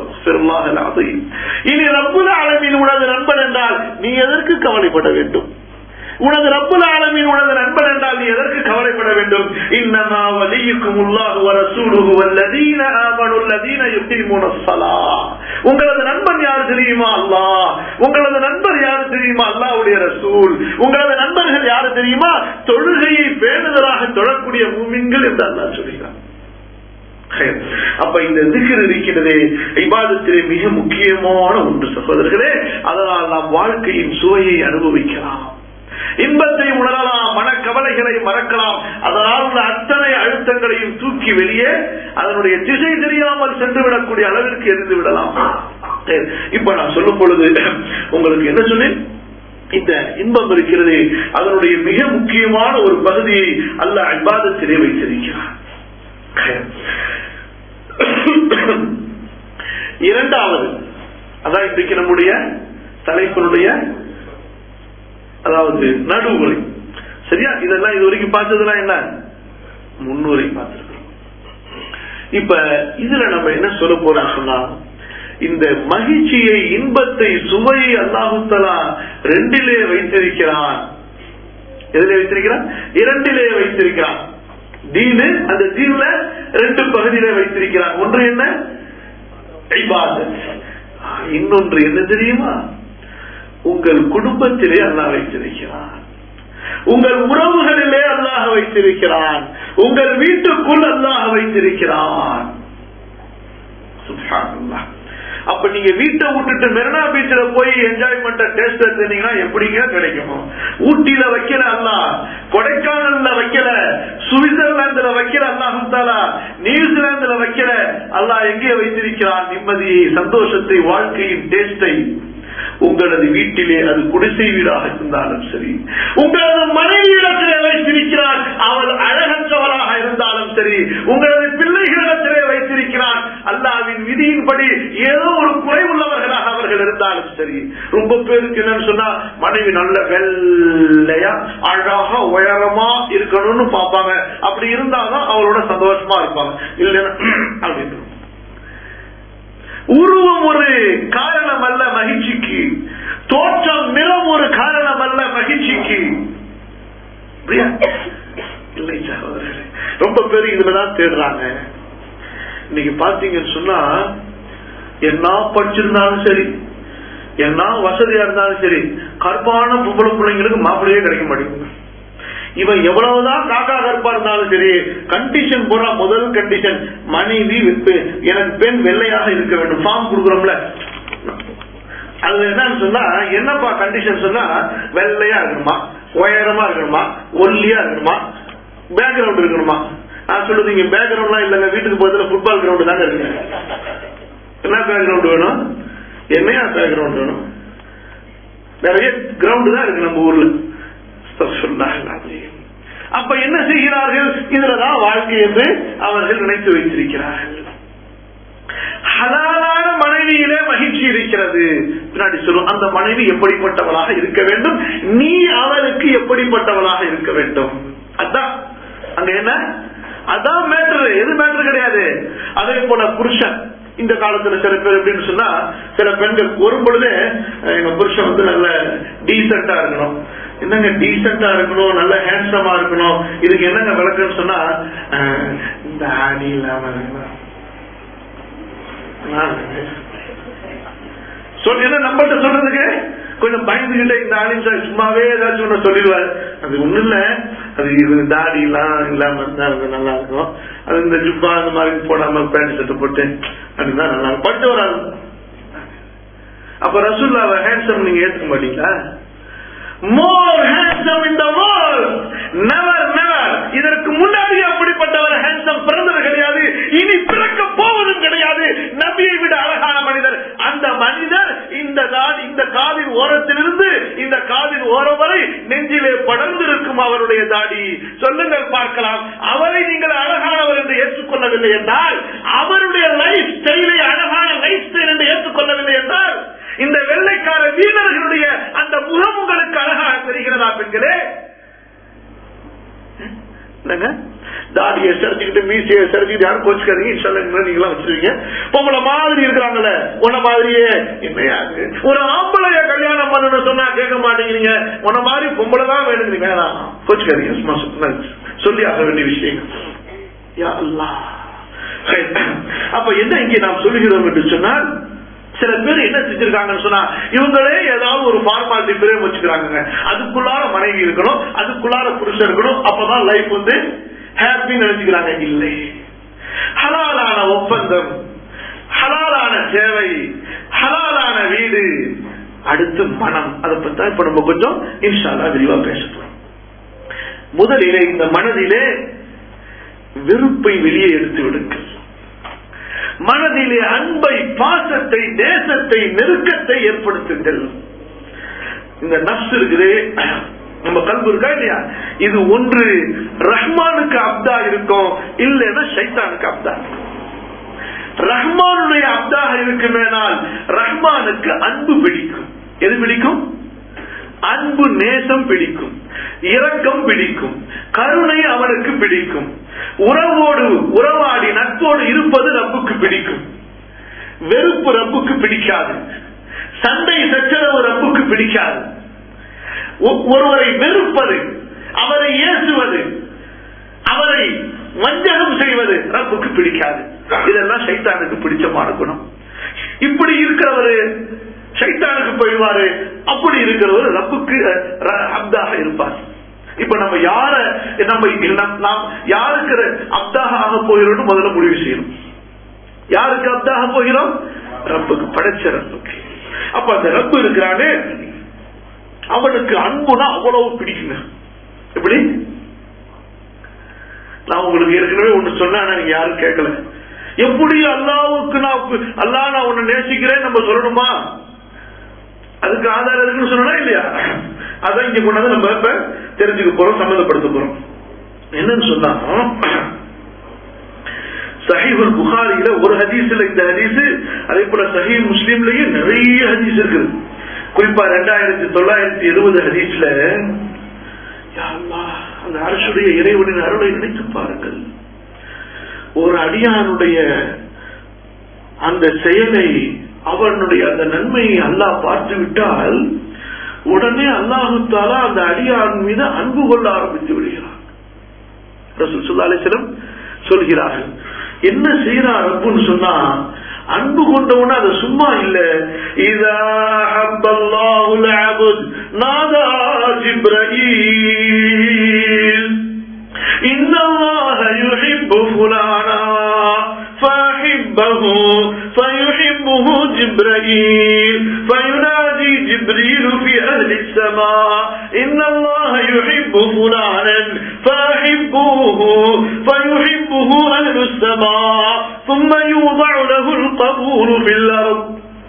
இனி ரப்புல அளவில் உனது நண்பன் என்றால் நீ எதற்கு கவலைப்பட வேண்டும் உனது ரப்புல ஆலமின் உனது நண்பன் என்றால் நீ எதற்கு கவலைப்பட வேண்டும் இன்னமா வலியுக்கும் உள்ளாகு வர சூடுகு வல்லதீன ஆமனுல்லதீன யுக்திமுன ஸலா உங்களது நண்பன் யார் தெரியுமா அல்லாஹ் உங்களது நண்பர் யார் தெரியுமா அல்லாஹ்வுடைய ரசூல் உங்களது நண்பர்கள் யார் தெரியுமா தொழுகையை பேணுதலாக தொழக்கூடிய மூமின்கள் என்று அல்லாஹ் சொல்கிறார் அப்ப இந்த திகர் இருக்கிறதே இபாதத்திலே மிக முக்கியமான ஒன்று சகோதரர்களே அதனால் நாம் வாழ்க்கையின் சுவையை அனுபவிக்கலாம் இன்பத்தை உணரலாம் மனக்கவலைகளை மறக்கலாம் அதனால் உள்ள அத்தனை அழுத்தங்களையும் தூக்கி வெளியே அதனுடைய திசை தெரியாமல் சென்று விடக்கூடிய அளவிற்கு எரிந்து விடலாம் இப்ப நான் சொல்லும் பொழுது உங்களுக்கு என்ன சொன்னேன் இந்த இன்பம் இருக்கிறது அதனுடைய மிக முக்கியமான ஒரு பகுதியை அல்ல அல்பாதத்திலே வைத்திருக்கிறார் இரண்டாவது அதான் இன்றைக்கு நம்முடைய தலைப்பினுடைய அதாவது நடுவுரை சரியா இதெல்லாம் இது வரைக்கும் பார்த்ததுலாம் என்ன முன்னுரை பார்த்திருக்கிறோம் இப்ப இதுல நம்ம என்ன சொல்ல போறோம் சொன்னா இந்த மகிழ்ச்சியை இன்பத்தை சுவையை அல்லாஹுத்தலா ரெண்டிலே வைத்திருக்கிறான் எதிலே வைத்திருக்கிறான் இரண்டிலே வைத்திருக்கிறான் தீனு அந்த தீன்ல ரெண்டு பகுதியில வைத்திருக்கிறான் ஒன்று என்ன இன்னொன்று என்ன தெரியுமா உங்கள் குடும்பத்திலே அல்லாஹ் வைத்திருக்கிறான் உங்கள் உறவுகளிலே அல்லாஹ் வைத்திருக்கிறான் உங்கள் வீட்டுக்குள் அல்லாஹ் வைத்திருக்கிறான் அப்ப நீங்க வீட்டை விட்டுட்டு மெரினா பீச்ல போய் என்ஜாய்மெண்ட் டேஸ்ட் எடுத்தீங்கன்னா எப்படிங்க கிடைக்கும் ஊட்டியில வைக்கல அல்ல கொடைக்கானல்ல வைக்கல சுவிட்சர்லாந்துல வைக்கல அல்லாஹாலா நியூசிலாந்துல வைக்கல அல்லாஹ் எங்கே வைத்திருக்கிறான் நிம்மதியை சந்தோஷத்தை வாழ்க்கையின் டேஸ்டை உங்களது வீட்டிலே அது குடிசை வீடாக இருந்தாலும் சரி உங்களது மனைவியிடத்திலே வைத்திருக்கிறார் அவள் அழகற்றவராக இருந்தாலும் சரி உங்களது பிள்ளைகளிடத்திலே வைத்திருக்கிறார் அல்லாவின் விதியின்படி ஏதோ ஒரு குறை உள்ளவர்களாக அவர்கள் இருந்தாலும் சரி ரொம்ப பேருக்கு என்னன்னு சொன்னா மனைவி நல்ல வெள்ளையா அழகா உயரமா இருக்கணும்னு பார்ப்பாங்க அப்படி இருந்தாதான் அவளோட சந்தோஷமா இருப்பாங்க இல்லைன்னா அப்படின்னு உருவம் ஒரு காரணம் அல்ல மகிழ்ச்சிக்கு தோற்றம் நிறம் ஒரு காரணம் அல்ல மகிழ்ச்சிக்கு இல்லை சகோதரர்களே ரொம்ப பேர் இதுலதான் தேடுறாங்க இன்னைக்கு பாத்தீங்கன்னு சொன்னா என்ன படிச்சிருந்தாலும் சரி என்ன வசதியா இருந்தாலும் சரி கற்பான பொம்பளை பிள்ளைங்களுக்கு மாப்பிள்ளையே கிடைக்க மாட்டேங்குது இவன் எவ்வளவுதான் காக்கா கருப்பா இருந்தாலும் சரி கண்டிஷன் போடுற முதல் கண்டிஷன் மனைவி எனக்கு பெண் வெள்ளையாக இருக்க வேண்டும் ஃபார்ம் கொடுக்குறோம்ல அது என்னன்னு சொன்னா என்னப்பா கண்டிஷன் சொன்னா வெள்ளையா இருக்கணுமா உயரமா இருக்கணுமா ஒல்லியா இருக்கணுமா பேக்ரவுண்ட் இருக்கணுமா நான் சொல்லுது இங்க பேக்ரவுண்ட்லாம் இல்லங்க வீட்டுக்கு பக்கத்துல ஃபுட்பால் கிரவுண்ட் தாங்க இருக்கு என்ன பேக்ரவுண்ட் வேணும் என்னையா பேக்ரவுண்ட் வேணும் நிறைய கிரவுண்ட் தான் இருக்கு நம்ம ஊர்ல அப்ப வாழ்க்கை என்று அவர்கள் நினைத்து வைத்திருக்கிறார்கள் ஹலாலான மனைவியிலே மகிழ்ச்சி இருக்கிறது பின்னாடி சொல்லும் அந்த மனைவி எப்படிப்பட்டவளாக இருக்க வேண்டும் நீ அவளுக்கு எப்படிப்பட்டவளாக இருக்க வேண்டும் அதான் அங்க என்ன அதான் மேட்ரு எது மேட்ரு கிடையாது அதே போல புருஷன் இந்த காலத்துல சில பேர் எப்படின்னு சொன்னா சில பெண்கள் ஒரு பொழுது எங்க புருஷன் வந்து நல்ல டீசெண்டா இருக்கணும் என்னங்க டீசெண்டா இருக்கணும் நல்ல ஹேண்ட்ஸமா இருக்கணும் இதுக்கு என்னங்க விளக்கம்னு சொன்னா அஹ், இந்த ஆடி இல்லாம இருக்கணும் சொல்லி என்ன நம்மகிட்ட சொல்றதுக்கு கொஞ்சம் பயந்துகிட்ட இந்த ஆலிம் சார் சும்மாவே ஏதாச்சும் ஒண்ணு சொல்லிடுவாரு அது ஒண்ணு இல்ல அது இது தாடி எல்லாம் இல்லாம இருந்தா அது நல்லா இருக்கும் அது இந்த ஜுப்பா அந்த மாதிரி போடாம பேண்ட் சட்டை போட்டு அப்படிதான் நல்லா இருக்கும் பட்டு வராது அப்ப ரசூல்லாவை ஹேண்ட்ஸம் நீங்க ஏத்துக்க மாட்டீங்களா மோர் ஹேண்ட்ஸம் இந்த வேர்ல்ட் நெவர் நெவர் இதற்கு முன்னாடி அப்படிப்பட்டவர் ஹேண்ட்ஸம் பிறந்தது கிடையாது இனி பிறக்க போவதும் கிடையாது நபியை விட அழகான மனிதர் அந்த மனிதர் இந்த தான் இந்த காதின் ஓரத்திலிருந்து இந்த காதின் ஓரம் வரை நெஞ்சிலே படர்ந்திருக்கும் அவருடைய தாடி சொல்லுங்கள் பார்க்கலாம் அவரை நீங்கள் அழகானவர் என்று ஏற்றுக்கொள்ளவில்லை என்றால் அவருடைய லைஃப் ஸ்டைலை அழகான லைஃப் ஸ்டைல் என்று ஏற்றுக்கொள்ளவில்லை என்றால் இந்த வெள்ளைக்கார வீரர்களுடைய அந்த முகம் உங்களுக்கு அழகாக தெரிகிறதா பெண்களே என்னங்க தாடியை சரிச்சுக்கிட்டு மீசையை சரிச்சுக்கிட்டு யாரும் கோச்சுக்காதீங்க இன்ஷால்ல நீங்களாம் வச்சிருக்கீங்க பொம்பளை மாதிரி இருக்கிறாங்கல்ல உன்ன மாதிரியே என்னையா இது? ஒரு ஆம்பளைய கல்யாணம் பண்ணணும் சொன்னா கேட்க மாட்டேங்கிறீங்க உன்ன மாதிரி பொம்பளை தான் வேணுங்கிறீங்க வேணாம் கோச்சுக்காதீங்க சும்மா சொன்ன சொல்லி ஆக வேண்டிய விஷயம் யா அல்லாஹ். சரி. அப்ப என்ன இங்கே நாம் சொல்லுகிறோம் என்று சொன்னால் சில பேர் என்ன செஞ்சிருக்காங்கன்னு சொன்னா இவங்களே ஏதாவது ஒரு ஃபார்மாலிட்டி பிரேம் வச்சுக்கிறாங்க அதுக்குள்ளார மனைவி இருக்கணும் அதுக்குள்ளார புருஷன் இருக்கணும் அப்பதான் லைஃப் வந்து ஹாப்பின்னு நினைச்சுக்கிறாங்க இல்லை ஹலாலான ஒப்பந்தம் ஹலாலான சேவை ஹலாலான வீடு அடுத்து மனம் அதை பத்தி இப்ப நம்ம கொஞ்சம் இன்ஷால்லா விரிவா பேச போறோம் முதலிலே இந்த மனதிலே வெறுப்பை வெளியே எடுத்து விடுங்கள் மனதிலே அன்பை பாசத்தை தேசத்தை நெருக்கத்தை ஏற்படுத்துங்கள் இந்த நப்ஸ் இருக்குது நம்ம கல்பு இருக்கா இல்லையா இது ஒன்று ரஹ்மானுக்கு அப்தா இருக்கும் இல்லைன்னா சைத்தானுக்கு அப்தா இருக்கும் ரஹ்மானுடைய அப்தாக இருக்குமேனால் ரஹ்மானுக்கு அன்பு பிடிக்கும் எது பிடிக்கும் அன்பு நேசம் பிடிக்கும் இரக்கம் பிடிக்கும் கருணை அவனுக்கு பிடிக்கும் உறவோடு உறவாடி நட்போடு இருப்பது ரப்புக்கு பிடிக்கும் வெறுப்பு ரப்புக்கு பிடிக்காது சண்டை சச்சரவு ரப்புக்கு பிடிக்காது ஒ- ஒருவரை வெறுப்பது அவரை ஏசுவது அவரை வஞ்சகம் செய்வது ரப்புக்கு பிடிக்காது இதெல்லாம் சைத்தானுக்கு பிடிச்சமான குணம் இப்படி இருக்கிறவரு சைத்தானுக்கு போயிடுவாரு அப்படி இருக்கிறவர் ரப்புக்கு ர- அப்தாக இருப்பார் இப்ப நம்ம யார நம்ம நம்- நாம் யாருக்கு அப்தாக ஆக போகிறோம் முதல்ல முடிவு செய்யணும் யாருக்கு அப்தாக போகிறோம் ரப்புக்கு படைச்ச ரப்புக்கு அப்ப அந்த ரப்பு இருக்கிறானே அவனுக்கு அன்புனா அவ்வளவு பிடிக்குங்க எப்படி நான் உங்களுக்கு ஏற்கனவே ஒண்ணு சொன்னேன் ஆனா நீங்க யாரும் கேட்கல எப்படி அல்லாவுக்கு நான் அல்லாஹ் நான் உன்னை நேசிக்கிறேன் நம்ம சொல்லணுமா அதுக்கு ஆதாரம் இருக்குன்னு சொன்னா இல்லையா அதான் இங்க கொண்டாந்து நம்ம இப்ப தெரிஞ்சுக்க போறோம் சம்மந்தப்படுத்த போறோம் என்னன்னு சொன்னா சஹீபுல் புகாரியில ஒரு ஹதீஸ்ல இந்த ஹதீஸ் அதே போல சஹீல் முஸ்லீம்லயும் நிறைய ஹதீஸ் இருக்குது குறிப்பா ரெண்டாயிரத்தி தொள்ளாயிரத்தி எழுபது ஹதீஸ்ல யா அல்லாஹ், அந்த அரசுடைய இறைவனின் அருளை நினைத்து பாருங்கள் ஒரு அடியானுடைய அந்த செயலை அவனுடைய அந்த நன்மையை அல்லாஹ் பார்த்து விட்டால் உடனே அல்லாஹு தாலா அந்த அடியான் மீது அன்பு கொள்ள ஆரம்பித்து விடுகிறான் ரசூல் ஸல்லல்லாஹு அலைஹி வஸல்லம் சொல்கிறார்கள் என்ன செய்யறான் ரப்புன்னு சொன்னா அன்பு கொண்டவன அது சும்மா இல்ல இதா ஹப்பல்லாஹுல் அபுத் நாதா ஜிப்ரீல் إن الله يحب فلانا فأحبه فيحبه جبرائيل فينادي جبريل في أهل السماء إن الله يحب فلانا فأحبوه فيحبه أهل السماء ثم يوضع له القبول في الأرض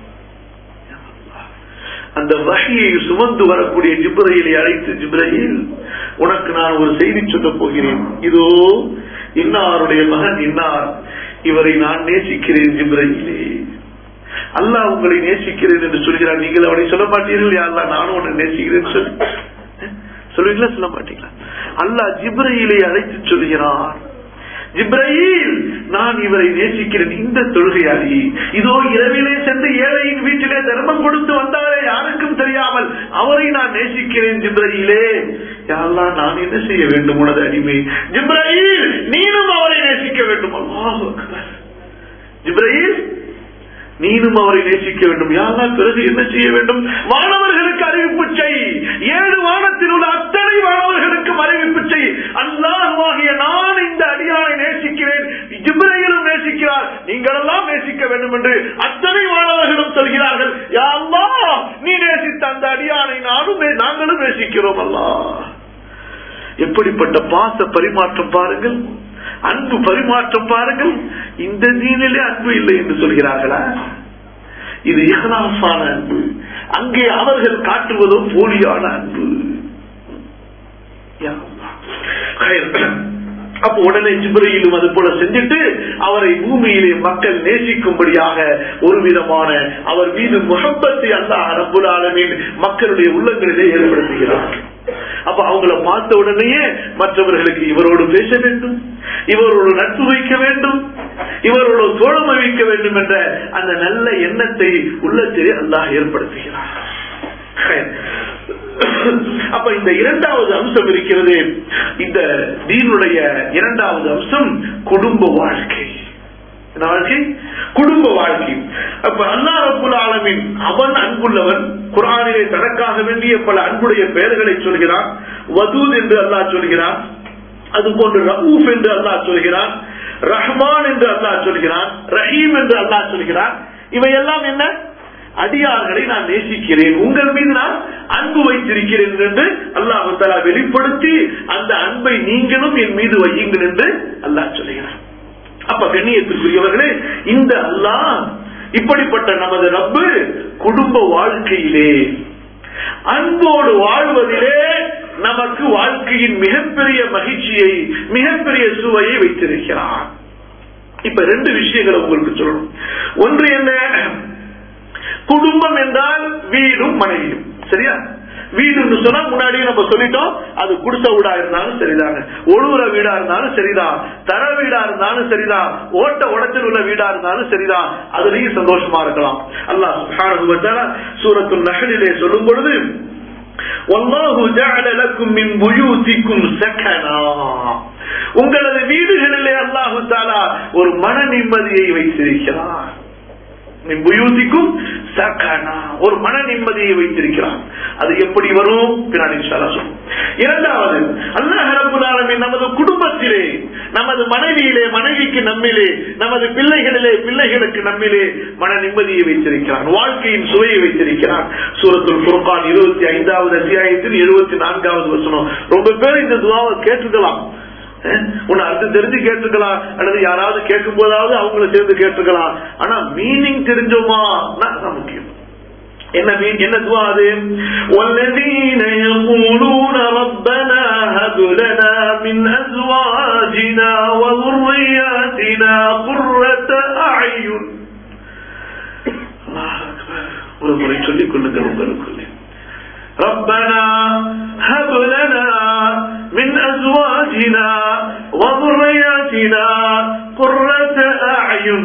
அந்த வகையை சுமந்து வரக்கூடிய ஜிப்ரையிலை அழைத்து ஜிப்ரையில் உனக்கு நான் ஒரு செய்தி சொல்ல போகிறேன் இதோ இன்னாருடைய மகன் இன்னார் இவரை நான் நேசிக்கிறேன் ஜிப்ரையிலே அல்லாஹ் உங்களை நேசிக்கிறேன் என்று சொல்கிறார் நீங்கள் அவனை சொல்ல மாட்டீர்கள் யா அல்லாஹ் நானும் உன்னை நேசிக்கிறேன் சொல்லி சொல்லுவீங்களா சொல்ல மாட்டீங்களா அல்லாஹ் ஜிப்ரையிலே அழைத்து சொல்கிறார் ஜிப்ரயில் நான் இவரை நேசிக்கிறேன் இந்த தொழுகையாளி இதோ இரவிலே சென்று ஏழையின் வீட்டிலே தர்மம் கொடுத்து வந்தாரே யாருக்கும் தெரியாமல் அவரை நான் நேசிக்கிறேன் ஜிப்ரயிலே யாரெல்லாம் நான் என்ன செய்ய வேண்டும் உனது அடிமை ஜிப்ரயில் நீனும் அவரை நேசிக்க வேண்டும் அல்லாஹ் அக்பர். ஜிப்ரயில் நீனும் அவரை நேசிக்க வேண்டும் யாரெல்லாம் பிறகு என்ன செய்ய வேண்டும் மாணவர்களுக்கு அறிவிப்பு செய் ஏழு வானத்தில் உள்ள அத்தனை மாணவர்களுக்கும் அறிவிப்பு செய் அல்லாஹுவாகிய நான் இந்த அடியானை நேசிக்கிறேன் ஜிப்ரையிலும் நேசிக்கிறார் நீங்களெல்லாம் நேசிக்க வேண்டும் என்று அத்தனை மாணவர்களும் சொல்கிறார்கள் யா அல்லாஹ் நீ நேசித்த அந்த அடியானை நானும் நே- நாங்களும் நேசிக்கிறோம் அல்லாஹ் எப்படிப்பட்ட பாச பரிமாற்றம் பாருங்கள் அன்பு பரிமாற்றம் பாருங்கள் இந்த தீனிலே அன்பு இல்லை என்று சொல்கிறார்களா இது இஹ்லாசான அன்பு அங்கே அவர்கள் காட்டுவதோ போலியான அன்பு யா அல்லாஹ். ஹைர். அப்ப உடனே ஜிப்ரையிலும் அது போல செஞ்சுட்டு அவரை பூமியிலே மக்கள் நேசிக்கும்படியாக ஒரு விதமான அவர் மீது முகப்பத்தை அல்லாஹ் ரப்புல் ஆலமீன் மக்களுடைய உள்ளங்களிலே ஏற்படுத்துகிறார் அப்ப அவங்கள பார்த்த உடனேயே மற்றவர்களுக்கு இவரோடு பேச வேண்டும் இவரோடு நட்பு வைக்க வேண்டும் இவரோடு தோழமை வைக்க வேண்டும் என்ற அந்த நல்ல எண்ணத்தை உள்ளத்திலே அல்லாஹ் ஏற்படுத்துகிறார் அப்ப இந்த இரண்டாவது அம்சம் இருக்கிறது இந்த தீனுடைய இரண்டாவது அம்சம் குடும்ப வாழ்க்கை என்ன வாழ்க்கை குடும்ப வாழ்க்கை அப்ப அல்லா ரப்புல் ஆலமின் அவன் அன்புள்ளவன் குரானிலே தனக்காக வேண்டிய பல அன்புடைய பெயர்களை சொல்கிறான் வதூத் என்று அல்லாஹ் சொல்கிறான் அது போன்று ரவுஃப் என்று அல்லாஹ் சொல்கிறான் ரஹ்மான் என்று அல்லாஹ் சொல்கிறான் ரஹீம் என்று அல்லாஹ் சொல்கிறான் இவையெல்லாம் என்ன அடியார்களை நான் நேசிக்கிறேன் உங்கள் மீது நான் அன்பு வைத்திருக்கிறேன் என்று அல்லாஹு தலா வெளிப்படுத்தி அந்த அன்பை நீங்களும் என் மீது வையுங்கள் என்று அல்லாஹ் சொல்கிறான் அப்ப கண்ணியத்திற்குரியவர்களே இந்த அல்லாஹ் இப்படிப்பட்ட நமது ரப்பு குடும்ப வாழ்க்கையிலே அன்போடு வாழ்வதிலே நமக்கு வாழ்க்கையின் மிகப்பெரிய மகிழ்ச்சியை மிகப்பெரிய சுவையை வைத்திருக்கிறான் இப்ப ரெண்டு விஷயங்களை உங்களுக்கு சொல்லணும் ஒன்று என்ன குடும்பம் என்றால் வீடும் மனைவியும் சரியா வீடுன்னு சொன்னா முன்னாடியே நம்ம சொல்லிட்டோம் அது குடிச வீடா இருந்தாலும் சரிதாங்க ஒழுகுற வீடா இருந்தாலும் சரிதான் தர வீடா இருந்தாலும் சரிதான் ஓட்ட உடத்தில் உள்ள வீடா இருந்தாலும் சரிதான் அதுலயும் சந்தோஷமா இருக்கலாம் அல்லாஹ் சுப்ஹானஹு வ தஆலா சூரத்துல் நஹ்லிலே சொல்லும் பொழுது வல்லாஹு ஜஅல லக்கும் மின் புயூதிக்கும் சகனா உங்களது வீடுகளிலே அல்லாஹு தஆலா ஒரு மன நிம்மதியை வைத்திருக்கிறார் மின் புயூதிக்கும் சகனா ஒரு மன நிம்மதியை வைத்திருக்கிறான் அது எப்படி வரும் பின்னாடி இன்ஷா சொல்லும் இரண்டாவது அல்லாஹ் ரப்பல் ஆலமீன் நமது குடும்பத்திலே நமது மனைவியிலே மனைவிக்கு நம்மிலே நமது பிள்ளைகளிலே பிள்ளைகளுக்கு நம்மிலே மன நிம்மதியை வைத்திருக்கிறான் வாழ்க்கையின் சுவையை வைத்திருக்கிறான் சூரத்துல் ஃபுர்கான் இருபத்தி ஐந்தாவது அத்தியாயத்தில் எழுபத்தி நான்காவது வசனம் ரொம்ப பேர் இந்த துவாவை கேட்டுக்கலாம் உன்னை அர்த்தம் தெரிஞ்சு கேட்டுக்கலாம் அல்லது யாராவது கேட்கும் போதாவது அவங்கள சேர்ந்து கேட்டுக்கலாம் ஆனா மீனிங் தெரிஞ்சோமா அதான் முக்கியம் என்ன மீன் என்ன துவா அது والذين يقولون ربنا هب لنا من ازواجنا وذرياتنا قرة اعين الله اكبر ஒரு முறை சொல்லிக் கொள்ளுங்கள் உங்களுக்குள்ளே ربنا هب لنا من أزواجنا وذرياتنا قرة أعين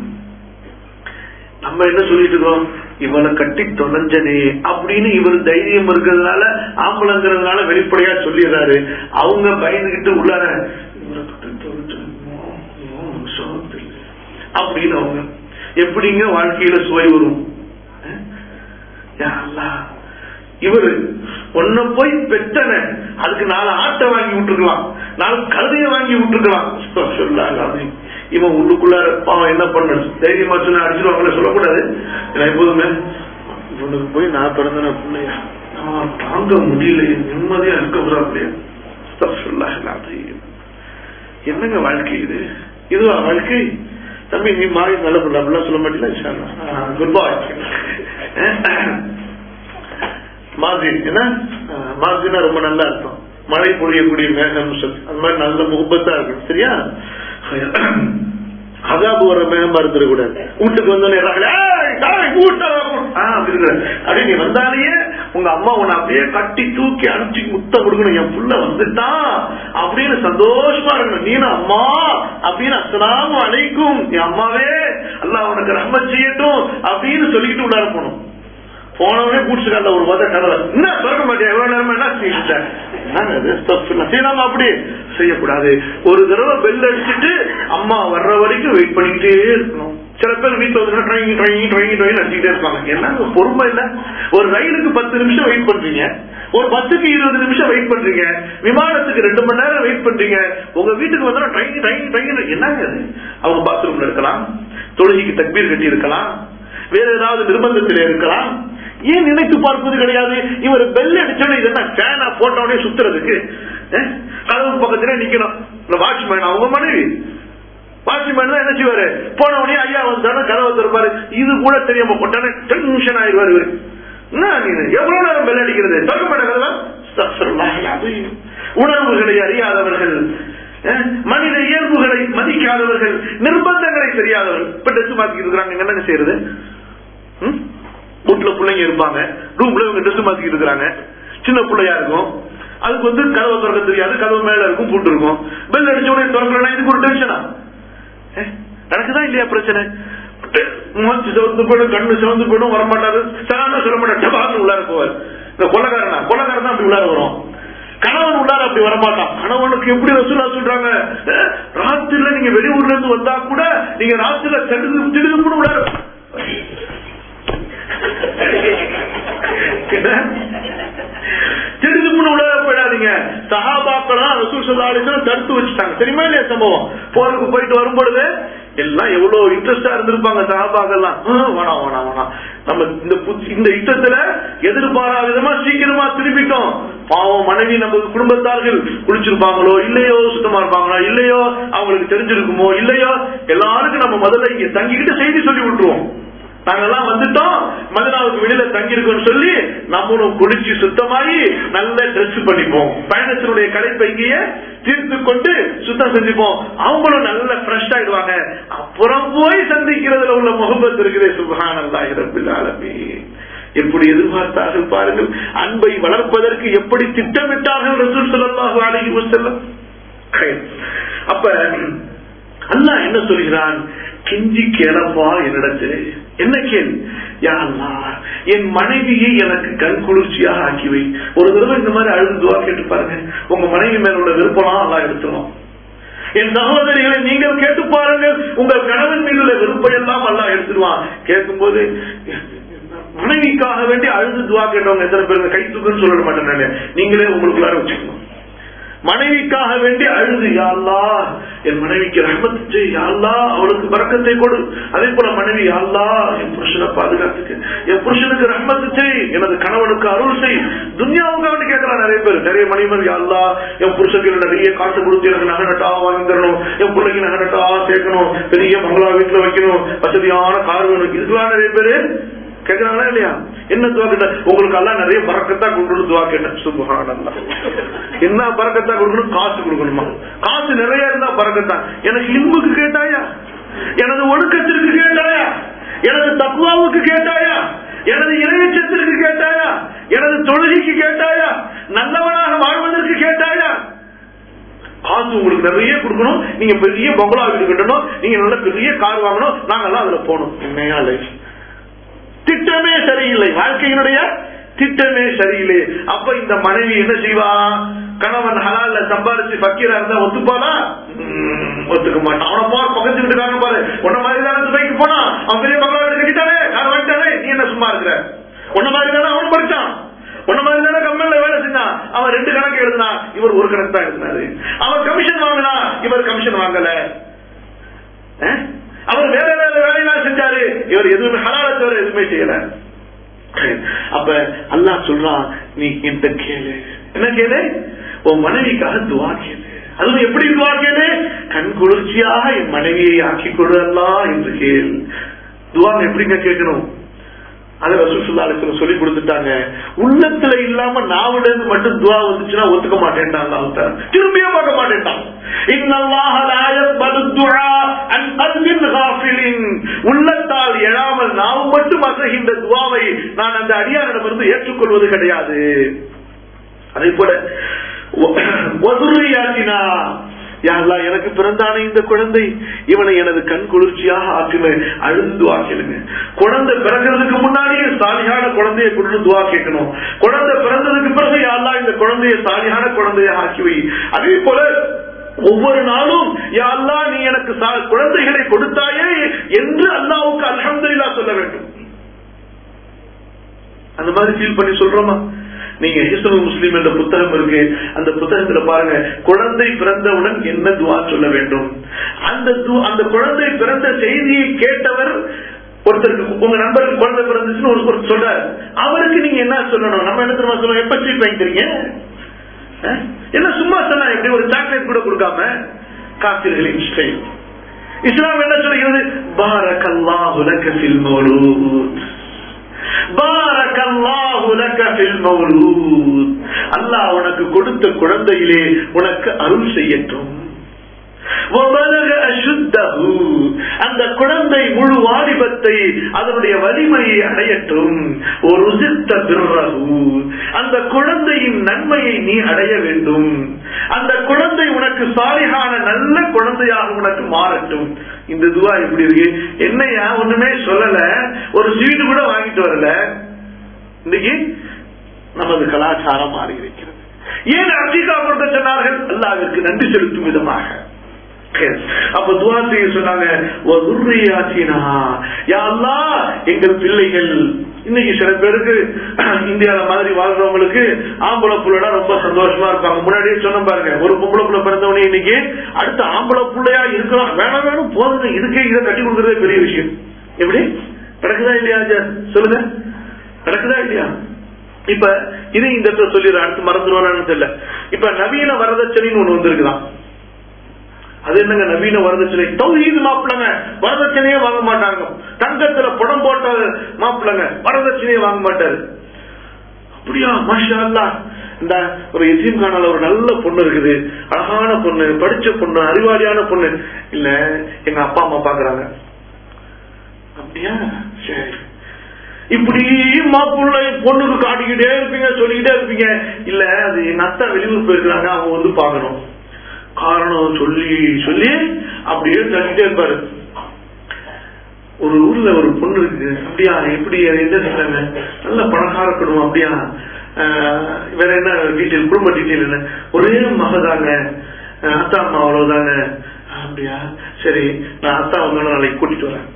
நம்ம என்ன சொல்லிட்டு இருக்கோம் இவனை கட்டி தொலைஞ்சனே அப்படின்னு இவர் தைரியம் இருக்கிறதுனால ஆம்பளங்கிறதுனால வெளிப்படையா சொல்லிடுறாரு அவங்க பயந்துகிட்டு உள்ளார இவரை கட்டி தொலைஞ்சனோ, சாந்தி. அப்படின்னு அவங்க எப்படிங்க வாழ்க்கையில சுவை வரும் அஹ்? யா அல்லாஹ், இவரு ஒன்ன போய் பெற்றன அதுக்கு நாலு ஆட்டை வாங்கி விட்டுருக்கலாம் நாலு கழுதைய வாங்கி விட்டுருக்கலாம் சொல்லாங்க அப்படி. இவன் உள்ளுக்குள்ளார பாவம் என்ன பண்ண தைரியமா சொன்ன அடிச்சிருவாங்களே சொல்லக்கூடாது நான் எப்போதுமே இவனுக்கு போய் நான் பிறந்தன பிள்ளையா நான் தாங்க முடியல நிம்மதியா இருக்க முடியாது என்னங்க வாழ்க்கை இது இதுவா வாழ்க்கை தம்பி நீ மாறி நல்ல பண்ண அப்படிலாம் சொல்ல மாட்டீங்களா குட் பாய் மாஜின் என்ன மாஜினா ரொம்ப நல்லா இருக்கும் மழை பொழியக்கூடிய மேகம் சொல்லி அந்த மாதிரி நல்ல முகப்பத்தா இருக்கும் சரியா அதாபு வர மேகமா இருந்துடக்கூடாது வீட்டுக்கு வந்தோடனே அப்படி நீ வந்தாலேயே உங்க அம்மா உன்னை அப்படியே கட்டி தூக்கி அனுப்பிச்சு முத்தம் கொடுக்கணும் என் புள்ள வந்துட்டான் அப்படின்னு சந்தோஷமா இருக்கணும் நீனும் அம்மா அப்படின்னு அஸ்லாம் அழைக்கும் என் அம்மாவே அல்லாஹ் உனக்கு ரம்ம செய்யட்டும் அப்படின்னு சொல்லிக்கிட்டு உள்ளார போகணும் போனவனே கூடிச்சுக்கால ஒரு வத கதவை என்ன திறக்க மாட்டேன் எவ்வளவு நேரமா என்ன செஞ்சுட்டேன் செய்யலாமா அப்படி செய்யக்கூடாது ஒரு தடவை பெல் அடிச்சுட்டு அம்மா வர்ற வரைக்கும் வெயிட் பண்ணிக்கிட்டே இருக்கணும் சில பேர் வீட்டுல வந்து ட்ரைங் ட்ரைங் ட்ரைங் ட்ரைங் அடிச்சுக்கிட்டே இருப்பாங்க என்ன பொறுமை இல்ல ஒரு ரயிலுக்கு பத்து நிமிஷம் வெயிட் பண்றீங்க ஒரு பஸ்ஸுக்கு இருபது நிமிஷம் வெயிட் பண்றீங்க விமானத்துக்கு ரெண்டு மணி நேரம் வெயிட் பண்றீங்க உங்க வீட்டுக்கு வந்தா ட்ரைங் ட்ரைங் ட்ரைங் என்னங்க அது அவங்க பாத்ரூம்ல இருக்கலாம் தொழுகைக்கு தக்பீர் கட்டி இருக்கலாம் வேற ஏதாவது நிர்பந்தத்தில் இருக்கலாம் ஏன் நினைத்து பார்ப்பது கிடையாது இவர் பெல் அடிச்சோன்னு இது என்ன ஃபேனா போட்டோடனே சுத்துறதுக்கு கதவு பக்கத்துல நிக்கணும் இந்த வாட்ச்மேன் அவங்க மனைவி வாட்ச்மேன் தான் என்ன செய்வாரு போன உடனே ஐயா வந்தாலும் கதவை திறப்பாரு இது கூட தெரியாம போட்டானே டென்ஷன் ஆயிடுவாரு இவரு என்ன நீங்க எவ்வளவு நேரம் பெல் அடிக்கிறது திறக்க மாட்டாங்க உணர்வுகளை அறியாதவர்கள் மனித இயல்புகளை மதிக்காதவர்கள் நிர்பந்தங்களை தெரியாதவர்கள் இப்ப ட்ரெஸ் மாத்திக்கிட்டு இருக்கிறாங்க என்ன செய்யறது வீட்டுல பிள்ளைங்க இருப்பாங்க ரூம்ல இவங்க ட்ரெஸ் மாத்திக்கிட்டு இருக்கிறாங்க சின்ன பிள்ளையா இருக்கும் அதுக்கு வந்து கதவை திறக்க தெரியாது கதவு மேல இருக்கும் பூட்டு இருக்கும் பெல் அடிச்ச உடனே திறக்கலன்னா இதுக்கு ஒரு டென்ஷனா நடக்குதா இல்லையா பிரச்சனை மூச்சு சிவந்து போயிடும் கண்ணு சிவந்து போயிடும் வரமாட்டாரு சாதாரண சொல்ல மாட்டேன் உள்ளார போவார் இந்த கொலகாரனா கொலகாரன் தான் அப்படி உள்ளார வரும் கணவன் உள்ளார அப்படி வரமாட்டான் கணவனுக்கு எப்படி ரசூலா சொல்றாங்க ராத்திரில நீங்க வெளியூர்ல இருந்து வந்தா கூட நீங்க ராத்திரில திடுது திடுது கூட உள்ளார திடுது கூட உள்ளார போயிடாதீங்க சகாபாக்கெல்லாம் ரசூல் சொல்லாலும் தடுத்து வச்சுட்டாங்க தெரியுமா இல்லையா சம்பவம் போருக்கு போயிட்டு வரும் பொழுது எல்லாம் எவ்வளவு இன்ட்ரெஸ்டா இருந்திருப்பாங்க சகாபாக்கெல்லாம் வேணாம் வேணாம் வேணாம் நம்ம இந்த இந்த யுத்தத்துல எதிர்பாரா விதமா சீக்கிரமா திரும்பிட்டோம் பாவம் மனைவி நம்ம குடும்பத்தார்கள் குளிச்சிருப்பாங்களோ இல்லையோ சுத்தமா இருப்பாங்களோ இல்லையோ அவங்களுக்கு தெரிஞ்சிருக்குமோ இல்லையோ எல்லாருக்கும் நம்ம முதல்ல இங்க தங்கிக்கிட்டு செய்தி சொல்லி விட்டுருவோம் நாங்கெல்லாம் வந்துட்டோம் மதினாவுக்கு வெளியில தங்கியிருக்கோம் சொல்லி நம்மளும் குளிச்சு சுத்தமாகி நல்ல ட்ரெஸ் பண்ணிப்போம் பயணத்தினுடைய கடைப்பை இங்கேயே தீர்த்து கொண்டு சுத்தம் செஞ்சுப்போம் அவங்களும் நல்ல ஃப்ரெஷ் ஆயிடுவாங்க அப்புறம் போய் சந்திக்கிறதுல உள்ள முகபத் இருக்குது சுபகான் அல்லாஹிரபில் எப்படி எதிர்பார்த்தார்கள் பாருங்கள் அன்பை வளர்ப்பதற்கு எப்படி திட்டமிட்டார்கள் ரசூல் ஸல்லல்லாஹு அலைஹி வஸல்லம் அப்ப அல்லாஹ் என்ன சொல்கிறான் கெஞ்சி கேளப்பா என்னிடத்தில் என்ன கேள் யா அல்லாஹ் என் மனைவியை எனக்கு கண் குளிர்ச்சியாக ஆக்கிவை ஒரு தடவை இந்த மாதிரி அழுது துவா கேட்டு பாருங்க உங்க மனைவி மேல உள்ள விருப்பம் எல்லாம் எடுத்துரும் என் சகோதரிகளை நீங்கள் கேட்டு பாருங்கள் உங்கள் கணவன் மீது உள்ள விருப்பம் எல்லாம் எல்லாம் எடுத்துருவான் கேட்கும் போது மனைவிக்காக வேண்டி அழுது துவா கேட்டவங்க எத்தனை பேருங்க கை தூக்குன்னு சொல்ல மாட்டேன் நீங்களே உங்களுக்குள்ளார வச்சுக்கணும் மனைவிக்காக வேண்டி அழுது யாழ்லா என் மனைவிக்கு ரஹமத்து யாழ்லா அவளுக்கு பறக்கத்தை கொடு அதே போல மனைவி யாழ்லா என் புருஷனை பாதுகாத்துக்கு என் புருஷனுக்கு ரஹமத்து செய் எனது கணவனுக்கு அருள் செய் துன்யாவுக்கு வேண்டி கேட்கலாம் நிறைய பேர் நிறைய மணிமர் யாழ்லா என் புருஷனுக்கு நிறைய காசு கொடுத்து எனக்கு நகை நட்டா வாங்கி தரணும் என் பிள்ளைக்கு நகை நட்டா சேர்க்கணும் பெரிய பங்களா வீட்டுல வைக்கணும் வசதியான கார் வேணும் இதுக்கெல்லாம் நிறைய பேரு கேக்குறாங்களா இல்லையா என்ன துவா கேட்ட உங்களுக்கு எல்லாம் நிறைய பறக்கத்தா கொடுக்கணும் துவா கேட்டேன் சுபஹானல்லா என்ன பறக்கத்தா கொடுக்கணும் காசு கொடுக்கணுமா காசு நிறைய இருந்தா பறக்கத்தான் எனக்கு இன்புக்கு கேட்டாயா எனது ஒழுக்கத்திற்கு கேட்டாயா எனது தக்குவாவுக்கு கேட்டாயா எனது இறையச்சத்திற்கு கேட்டாயா எனது தொழுகைக்கு கேட்டாயா நல்லவனாக வாழ்வதற்கு கேட்டாயா காசு உங்களுக்கு நிறைய கொடுக்கணும் நீங்க பெரிய பங்களா வீடு கட்டணும் நீங்க நல்ல பெரிய கார் வாங்கணும் நாங்கெல்லாம் அதுல போகணும் என்னையா லைஃப் திட்டமே சரியில்லை வாழ்க்கையினுடைய திட்டமே சரியில்லை அப்ப இந்த மனைவி என்ன செய்வா கணவன் ஹலால சம்பாரிச்சு பக்கீரா இருந்தா ஒத்துப்பானா ஒத்துக்க மாட்டான் அவனை பாரு பக்கத்து வீட்டுக்காரன் பாரு உன்ன மாதிரி தானே துபாய்க்கு போனா அவன் பெரிய பங்களா வீடு கட்டிட்டானே கார் வாங்கிட்டானே நீ என்ன சும்மா இருக்கிற உன்ன மாதிரி தானே அவன் படிச்சான் உன்ன மாதிரி தானே கம்பெனில வேலை செஞ்சான் அவன் ரெண்டு கணக்கு எழுதினா இவர் ஒரு கணக்கு தான் எழுதினாரு அவன் கமிஷன் வாங்கினா இவர் கமிஷன் வாங்கல அவர் வேற வேற வேலையெல்லாம் செஞ்சாரு இவர் எதுவுமே ஹலால தவிர எதுவுமே செய்யல அப்ப அல்லாஹ் சொல்றான் நீ என்கிட்ட கேளு என்ன கேளு உன் மனைவிக்காக துவா கேளு அதுவும் எப்படி துவா கேளு கண் குளிர்ச்சியாக என் மனைவியை ஆக்கி கொடு அல்லா என்று கேள் துவா எப்படிங்க கேட்கணும் அதை ரசூசுல்லாலுக்கு சொல்லி கொடுத்துட்டாங்க உள்ளத்துல இல்லாம நாவில இருந்து மட்டும் துவா வந்துச்சுன்னா ஒத்துக்க மாட்டேன்டான் அல்லாஹ் தஆலா. திரும்பியே பார்க்க மாட்டேன்டான் இன்னல்லாஹ லா யக்பலு துஆ அன் கல்பின் காஃபிலின் உள்ளத்தால் எழாமல் நாவு மட்டும் அசைகின்ற துவாவை நான் அந்த அடியாரிடமிருந்து ஏற்றுக்கொள்வது கிடையாது அதே போல வதுரியாத்தினா யாரெல்லாம் எனக்கு பிறந்தானே இந்த குழந்தை இவனை எனது கண் குளிர்ச்சியாக ஆக்குமே அழுந்து ஆக்கிடுங்க குழந்தை பிறக்கிறதுக்கு முன்னாடியே சாலியான குழந்தையை கொண்டு துவா கேட்கணும் குழந்தை பிறந்ததுக்கு பிறகு யாரெல்லாம் இந்த குழந்தையை சாலியான குழந்தையை ஆக்கி வை அதே போல ஒவ்வொரு நாளும் யாரெல்லாம் நீ எனக்கு சா- குழந்தைகளை கொடுத்தாயே என்று அல்லாவுக்கு அல்ஹம்துலில்லாஹ் சொல்ல வேண்டும் அந்த மாதிரி ஃபீல் பண்ணி சொல்றோமா நீங்க ஹிஸ்பு முஸ்லீம் என்ற புத்தகம் இருக்கு அந்த புத்தகத்துல பாருங்க குழந்தை பிறந்தவுடன் என்ன துவா சொல்ல வேண்டும் அந்த து- அந்த குழந்தை பிறந்த செய்தியை கேட்டவர் ஒருத்தருக்கு உங்க நண்பருக்கு குழந்தை பிறந்துச்சுன்னு ஒரு ஒருத்தர் சொல்றாரு அவருக்கு நீங்க என்ன சொல்லணும் நம்ம என்ன தெரியுமா சொல்லணும் எப்ப ஸ்வீட் வாங்கிக்கிறீங்க அஹ்? என்ன சும்மா சொன்னா எப்படி ஒரு சாக்லேட் கூட கொடுக்காம காப்பிர்களின் ஸ்டைல் இஸ்லாம் என்ன சொல்கிறது பாரக்கல்லாஹு லக ஃபில் மௌலூத் பாரக்கல்லாஹு லக ஃபில் மௌலூத் அல்லாஹ் உனக்கு கொடுத்த குழந்தையிலே உனக்கு அருள் செய்யட்டும் وَبَلَغَ أَشُدَّهُ அந்த குழந்தை முழு வாலிபத்தை அதனுடைய வலிமையை அடையட்டும் وَرُزِقْتَ بِرَّهُ அந்த குழந்தையின் நன்மையை நீ அடைய வேண்டும் அந்த குழந்தை உனக்கு சாலிகான நல்ல குழந்தையாக உனக்கு மாறட்டும் இந்த துவா இப்படி இருக்கு என்னையா ஒண்ணுமே சொல்லல ஒரு ஸ்வீட் கூட வாங்கிட்டு வரல இன்னைக்கு நமது கலாச்சாரம் மாறி இருக்கிறது ஏன் அர்ஜிகா கொடுக்க சொன்னார்கள் அல்லாவிற்கு நன்றி செலுத்தும் விதமாக அப்ப துவா செய்ய சொன்னாங்க "வதுர்ரியாத்தினா." யா அல்லாஹ், எங்கள் பிள்ளைகள் இன்னைக்கு சில பேருக்கு இந்தியால மாதிரி வாழ்றவங்களுக்கு ஆம்பளை புள்ளடா ரொம்ப சந்தோஷமா இருப்பாங்க முன்னாடியே சொன்ன பாருங்க ஒரு பொம்பளை புள்ள பிறந்தவனே இன்னைக்கு அடுத்த ஆம்பளை புள்ளையா இருக்கலாம் வேணாம் வேணும் போதுங்க இதுக்கே இதை கட்டி கொடுக்கறதே பெரிய விஷயம் எப்படி நடக்குதா இல்லையா ஆச்சார்? சொல்லுங்க நடக்குதா இல்லையா இப்ப இது இந்த இடத்துல சொல்லிடுறேன் அடுத்து மறந்துடுவானு தெரியல இப்ப நவீன வரதட்சணைன்னு ஒண்ணு வந்திருக்குதான் அது என்னங்க நவீன வரதட்சணை தௌஹீது மாப்பிளங்க வரதட்சணையே வாங்க மாட்டாங்க தங்கத்துல படம் போட்ட மாப்பிளங்க வரதட்சணையே வாங்க மாட்டாரு அப்படியா மாஷா அல்லாஹ் இந்த ஒரு எத்தீம் கானால ஒரு நல்ல பொண்ணு இருக்குது அழகான பொண்ணு படிச்ச பொண்ணு அறிவாளியான பொண்ணு இல்ல எங்க அப்பா அம்மா பாக்குறாங்க அப்படியா சரி இப்படி மாப்பிள்ளை பொண்ணுக்கு காட்டிக்கிட்டே இருப்பீங்க சொல்லிக்கிட்டே இருப்பீங்க இல்ல அது எங்க அத்தா வெளியூர் போயிருக்காங்க அவங்க வந்து பாக்கணும் காரணம் சொல்லி சொல்லி அப்படியே தள்ளிட்டே இருப்பாரு ஒரு ஊர்ல ஒரு பொண்ணு இருக்கு அப்படியா எப்படி அது எந்த சொன்னாங்க நல்ல பணக்கார குடும்பம் அப்படியா ஆஹ் வேற என்ன டீட்டெயில் குடும்ப டீட்டெயில் என்ன ஒரே மகதாங்க ஆஹ் அத்தா அம்மா அவ்வளவுதாங்க அப்படியா சரி நான் அத்தா வந்தோட நாளைக்கு கூட்டிட்டு வரேன்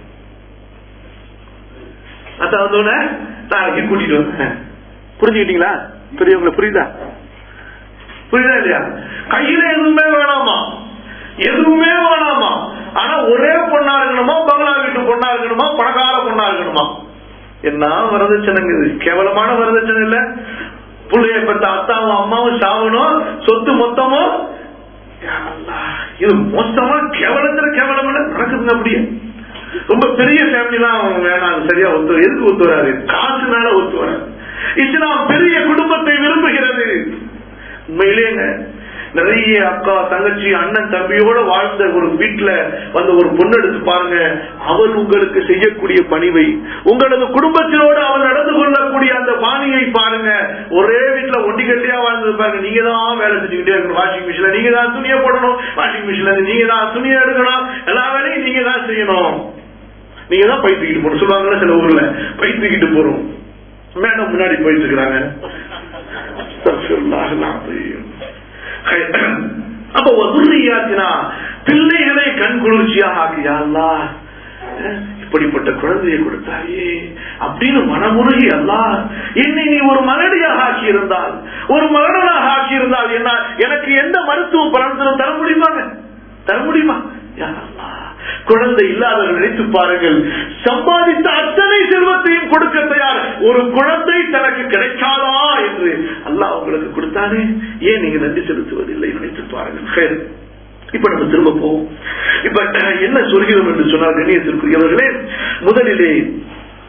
அத்தா வந்தோட நாளைக்கு கூட்டிட்டு வரேன் புரிஞ்சுக்கிட்டீங்களா பெரியவங்களை புரியுதா புரியுதா இல்லையா கையில எதுவுமே வேணாமா எதுவுமே வேணாமா ஆனா ஒரே பொண்ணா இருக்கணுமா பங்களா வீட்டு பொண்ணா இருக்கணுமா பணக்கார பொண்ணா இருக்கணுமா என்ன வரதட்சணைங்க இது கேவலமான வரதட்சணை இல்ல பிள்ளைய பெற்ற அத்தாவும் அம்மாவும் சாவணும் சொத்து மொத்தமும் யா அல்லாஹ், இது மொத்தமா கேவலத்துல கேவலம் இல்ல நடக்குதுங்க அப்படியே ரொம்ப பெரிய ஃபேமிலிலாம் வேணாம் சரியா ஒத்து எதுக்கு ஒத்து வராது காசுனால ஒத்து வராது இஸ்லாம் பெரிய குடும்பத்தை விரும்புகிறது உண்மையிலேங்க நிறைய அக்கா தங்கச்சி அண்ணன் தம்பியோட வாழ்ந்த ஒரு வீட்டுல வந்து ஒரு பொண்ணு எடுத்து பாருங்க அவள் உங்களுக்கு செய்யக்கூடிய பணிவை உங்களது குடும்பத்தினோடு அவள் நடந்து கொள்ளக்கூடிய அந்த பாணியை பாருங்க ஒரே வீட்டுல ஒண்டி கட்டியா வாழ்ந்து பாருங்க நீங்க தான் வேலை செஞ்சுக்கிட்டே இருக்கணும் வாஷிங் மிஷின்ல நீங்க தான் துணியை போடணும் வாஷிங் மிஷின்ல நீங்க தான் துணியை எடுக்கணும் எல்லா வேலையும் நீங்க தான் செய்யணும் நீங்க தான் பை தூக்கிட்டு போகணும் சொல்லுவாங்கல்ல சில ஊர்ல பை தூக்கிட்டு போறோம் மேடம் முன்னாடி போயிட்டு இருக்கிறாங்க அஸ்தக்ஃபிருல்லாஹ் அல்-அஸீம். ஹை- அப்ப வதுர்ரியாத்தினா பிள்ளைகளை கண் குளிர்ச்சியாக ஆக்கியா அல்லாஹ் அஹ், இப்படிப்பட்ட குழந்தையை கொடுத்தாயே அப்படின்னு மனமுருகி அல்லாஹ் என்னை நீ ஒரு மலடியாக ஆக்கி இருந்தால் ஒரு மலடனாக ஆக்கி இருந்தால் என்ன எனக்கு எந்த மருத்துவ பலன்களும் தர முடியுமாங்க தர முடியுமா யா அல்லாஹ், குழந்தை இல்லாதவர்கள் நினைத்து பாருங்கள் சம்பாதித்த அத்தனை செல்வத்தையும் கொடுக்க தயார் ஒரு குழந்தை தனக்கு கிடைக்காதா என்று அல்லாஹ் உங்களுக்கு கொடுத்தானே ஏன் நீங்க நன்றி செலுத்துவதில்லை நினைத்து பாருங்கள் சரி. இப்ப நம்ம திரும்ப போவோம் இப்ப அஹ், என்ன சொல்கிறோம் என்று சொன்னால் கண்ணியத்திற்குரியவர்களே முதலிலே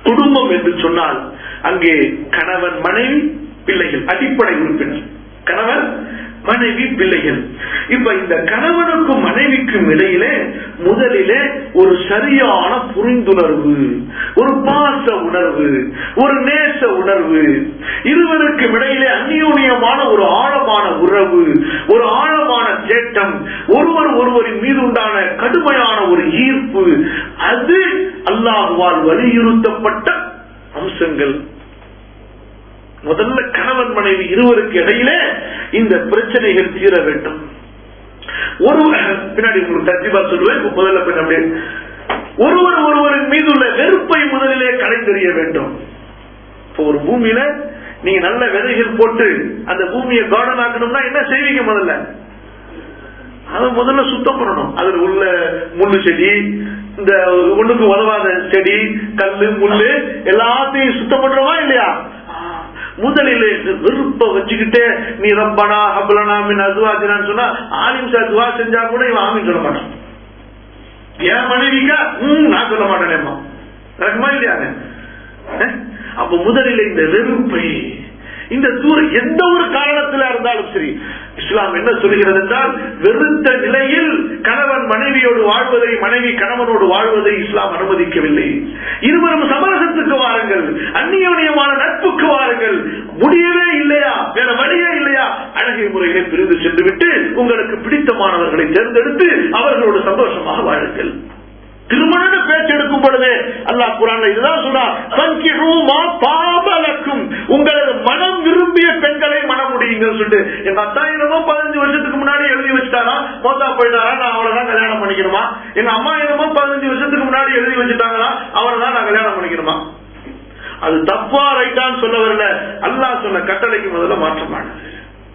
குடும்பம் என்று சொன்னால் அங்கே கணவன் மனைவி பிள்ளைகள் அடிப்படை உறுப்பினர் கணவன் மனைவி பிள்ளைகள் இப்ப இந்த கணவனுக்கும் மனைவிக்கும் இடையிலே முதலிலே ஒரு சரியான புரிந்துணர்வு ஒரு பாச உணர்வு ஒரு நேச உணர்வு இருவருக்கும் இடையிலே அந்நியோனியமான ஒரு ஆழமான உறவு ஒரு ஆழமான சேட்டம் ஒருவர் ஒருவரின் மீது உண்டான கடுமையான ஒரு ஈர்ப்பு அது அல்லாஹுவால் வலியுறுத்தப்பட்ட அம்சங்கள் முதல்ல கணவன் மனைவி இருவருக்கு இடையிலே இந்த பிரச்சனைகள் தீர வேண்டும் ஒரு பின்னாடி உங்களுக்கு தர்ஜிபா சொல்லுவேன் இப்ப முதல்ல பின் அப்படியே ஒருவர் ஒருவரின் மீது உள்ள வெறுப்பை முதலிலே கலைந்தெறிய வேண்டும் இப்போ ஒரு பூமியில நீங்க நல்ல விதைகள் போட்டு அந்த பூமியை கார்டன் ஆக்கணும்னா என்ன செய்வீங்க முதல்ல அதை முதல்ல சுத்தம் பண்ணணும் அதுல உள்ள முள்ளு செடி இந்த ஒண்ணுக்கு உதவாத செடி கல்லு முள்ளு எல்லாத்தையும் சுத்தம் பண்றோமா இல்லையா முதலில் வெறுப்ப வச்சுக்கிட்டே நீ ரப்பனா ஹப்லனா மின் அசுவாஜினான்னு சொன்னா ஆலிம் சார் துவா செஞ்சா கூட இவன் ஆமின்னு சொல்ல மாட்டான் என் மனைவிக்கா ம் நான் சொல்ல மாட்டேனேம்மா நடக்குமா இல்லையாங்க அப்ப முதலில் இந்த வெறுப்பை இந்த தூரம் எந்த ஒரு காரணத்தில இருந்தாலும் சரி இஸ்லாம் என்ன சொல்கிறது என்றால் வெறுத்த நிலையில் கணவன் மனைவியோடு வாழ்வதை மனைவி கணவனோடு வாழ்வதை இஸ்லாம் அனுமதிக்கவில்லை இருவரும் சமரசத்துக்கு வாருங்கள் அந்நியோனியமான நட்புக்கு வாருங்கள் முடியவே இல்லையா வேற வழியே இல்லையா அழகிய முறைகளை பிரிந்து சென்று விட்டு உங்களுக்கு பிடித்தமானவர்களை தேர்ந்தெடுத்து அவர்களோடு சந்தோஷமாக வாழுங்கள் திருமண பேச்சு எடுக்கும் பொழுது அல்லாஹ் குரான்ல இதுதான் பாபலக்கும் உங்களது மனம் விரும்பிய பெண்களை மனம் முடியுங்கள் சொல்லிட்டு எங்க அத்தா என்னமோ பதினஞ்சு வருஷத்துக்கு முன்னாடி எழுதி வச்சுட்டாரா மோத்தா போயிட்டாரா நான் அவளை கல்யாணம் பண்ணிக்கணுமா எங்க அம்மா என்னமோ பதினஞ்சு வருஷத்துக்கு முன்னாடி எழுதி வச்சுட்டாங்களா அவரை தான் நான் கல்யாணம் பண்ணிக்கணுமா அது தப்பா ரைட்டான்னு சொல்ல வரல அல்லாஹ் சொன்ன கட்டளைக்கு முதல்ல மாற்றமானது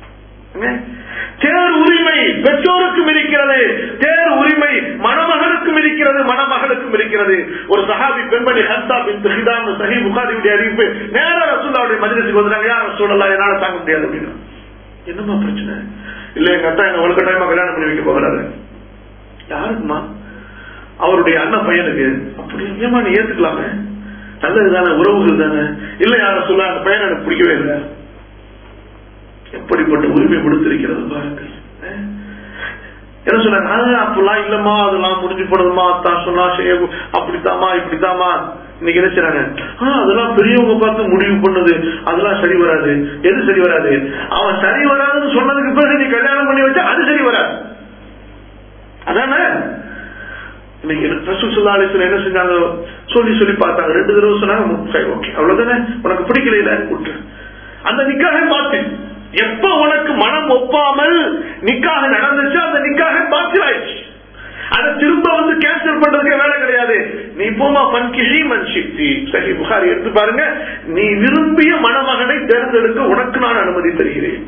தேர் உரிமை பெற்றோருக்கும் இருக்கிறது தேர் உரிமை மணமகனுக்கும் இருக்கிறது மணமகளுக்கும் இருக்கிறது ஒரு சஹாபி பெண்மணி ஹஸ்தா பின் ஹிதாம் சஹி புகாரியுடைய அறிவிப்பு நேர ரசூல்லாவுடைய மஜிலிசுக்கு வந்தாங்க யார் ரசூல்லா என்னால தாங்க முடியாது அப்படின்னு என்னமா பிரச்சனை இல்ல எங்க அத்தா என்ன ஒழுக்க டைமா கல்யாணம் பண்ணி வைக்க போகிறாரு யாருக்குமா அவருடைய அண்ணன் பையனுக்கு அப்படி ஏமா நீ ஏத்துக்கலாமே நல்லது தானே உறவுகள் தானே இல்ல யார சொல்ல அந்த பையன் எனக்கு பிடிக்கவே இல்லை எப்படிப்பட்ட உரிமை கொடுத்திருக்கிறது பாருங்கள் என்ன சொன்னாங்க அப்பெல்லாம் இல்லம்மா அதெல்லாம் முடிஞ்சு போனதுமா தான் சொன்னா அப்படித்தாமா இப்படித்தாமா இன்னைக்கு என்ன செய்றாங்க அதெல்லாம் பெரியவங்க பார்த்து முடிவு பண்ணது அதெல்லாம் சரி வராது எது சரி வராது அவன் சரி வராதுன்னு சொன்னதுக்கு பிறகு நீ கல்யாணம் பண்ணி வச்சா அது சரி வராது அதானே இன்னைக்கு ரசூல் சுல்லா அலிஸ்ல என்ன செஞ்சாங்க சொல்லி சொல்லி பார்த்தாங்க ரெண்டு தடவை சொன்னாங்க சரி ஓகே அவ்வளவுதானே உனக்கு பிடிக்கல விட்டு அந்த நிக்காக மாத்து எப்ப உனக்கு மனம் ஒப்பாமல் நிக்காக நடந்துச்சு அந்த நிக்காக பாத்திராயிடுச்சு அதை திரும்ப வந்து கேன்சல் பண்றதுக்கு வேலை கிடையாது நீ போமா பன்கிஷி மன்சிப்தி சஹி புகாரி எடுத்து பாருங்க நீ விரும்பிய மணமகனை தேர்ந்தெடுக்க உனக்கு நான் அனுமதி தருகிறேன்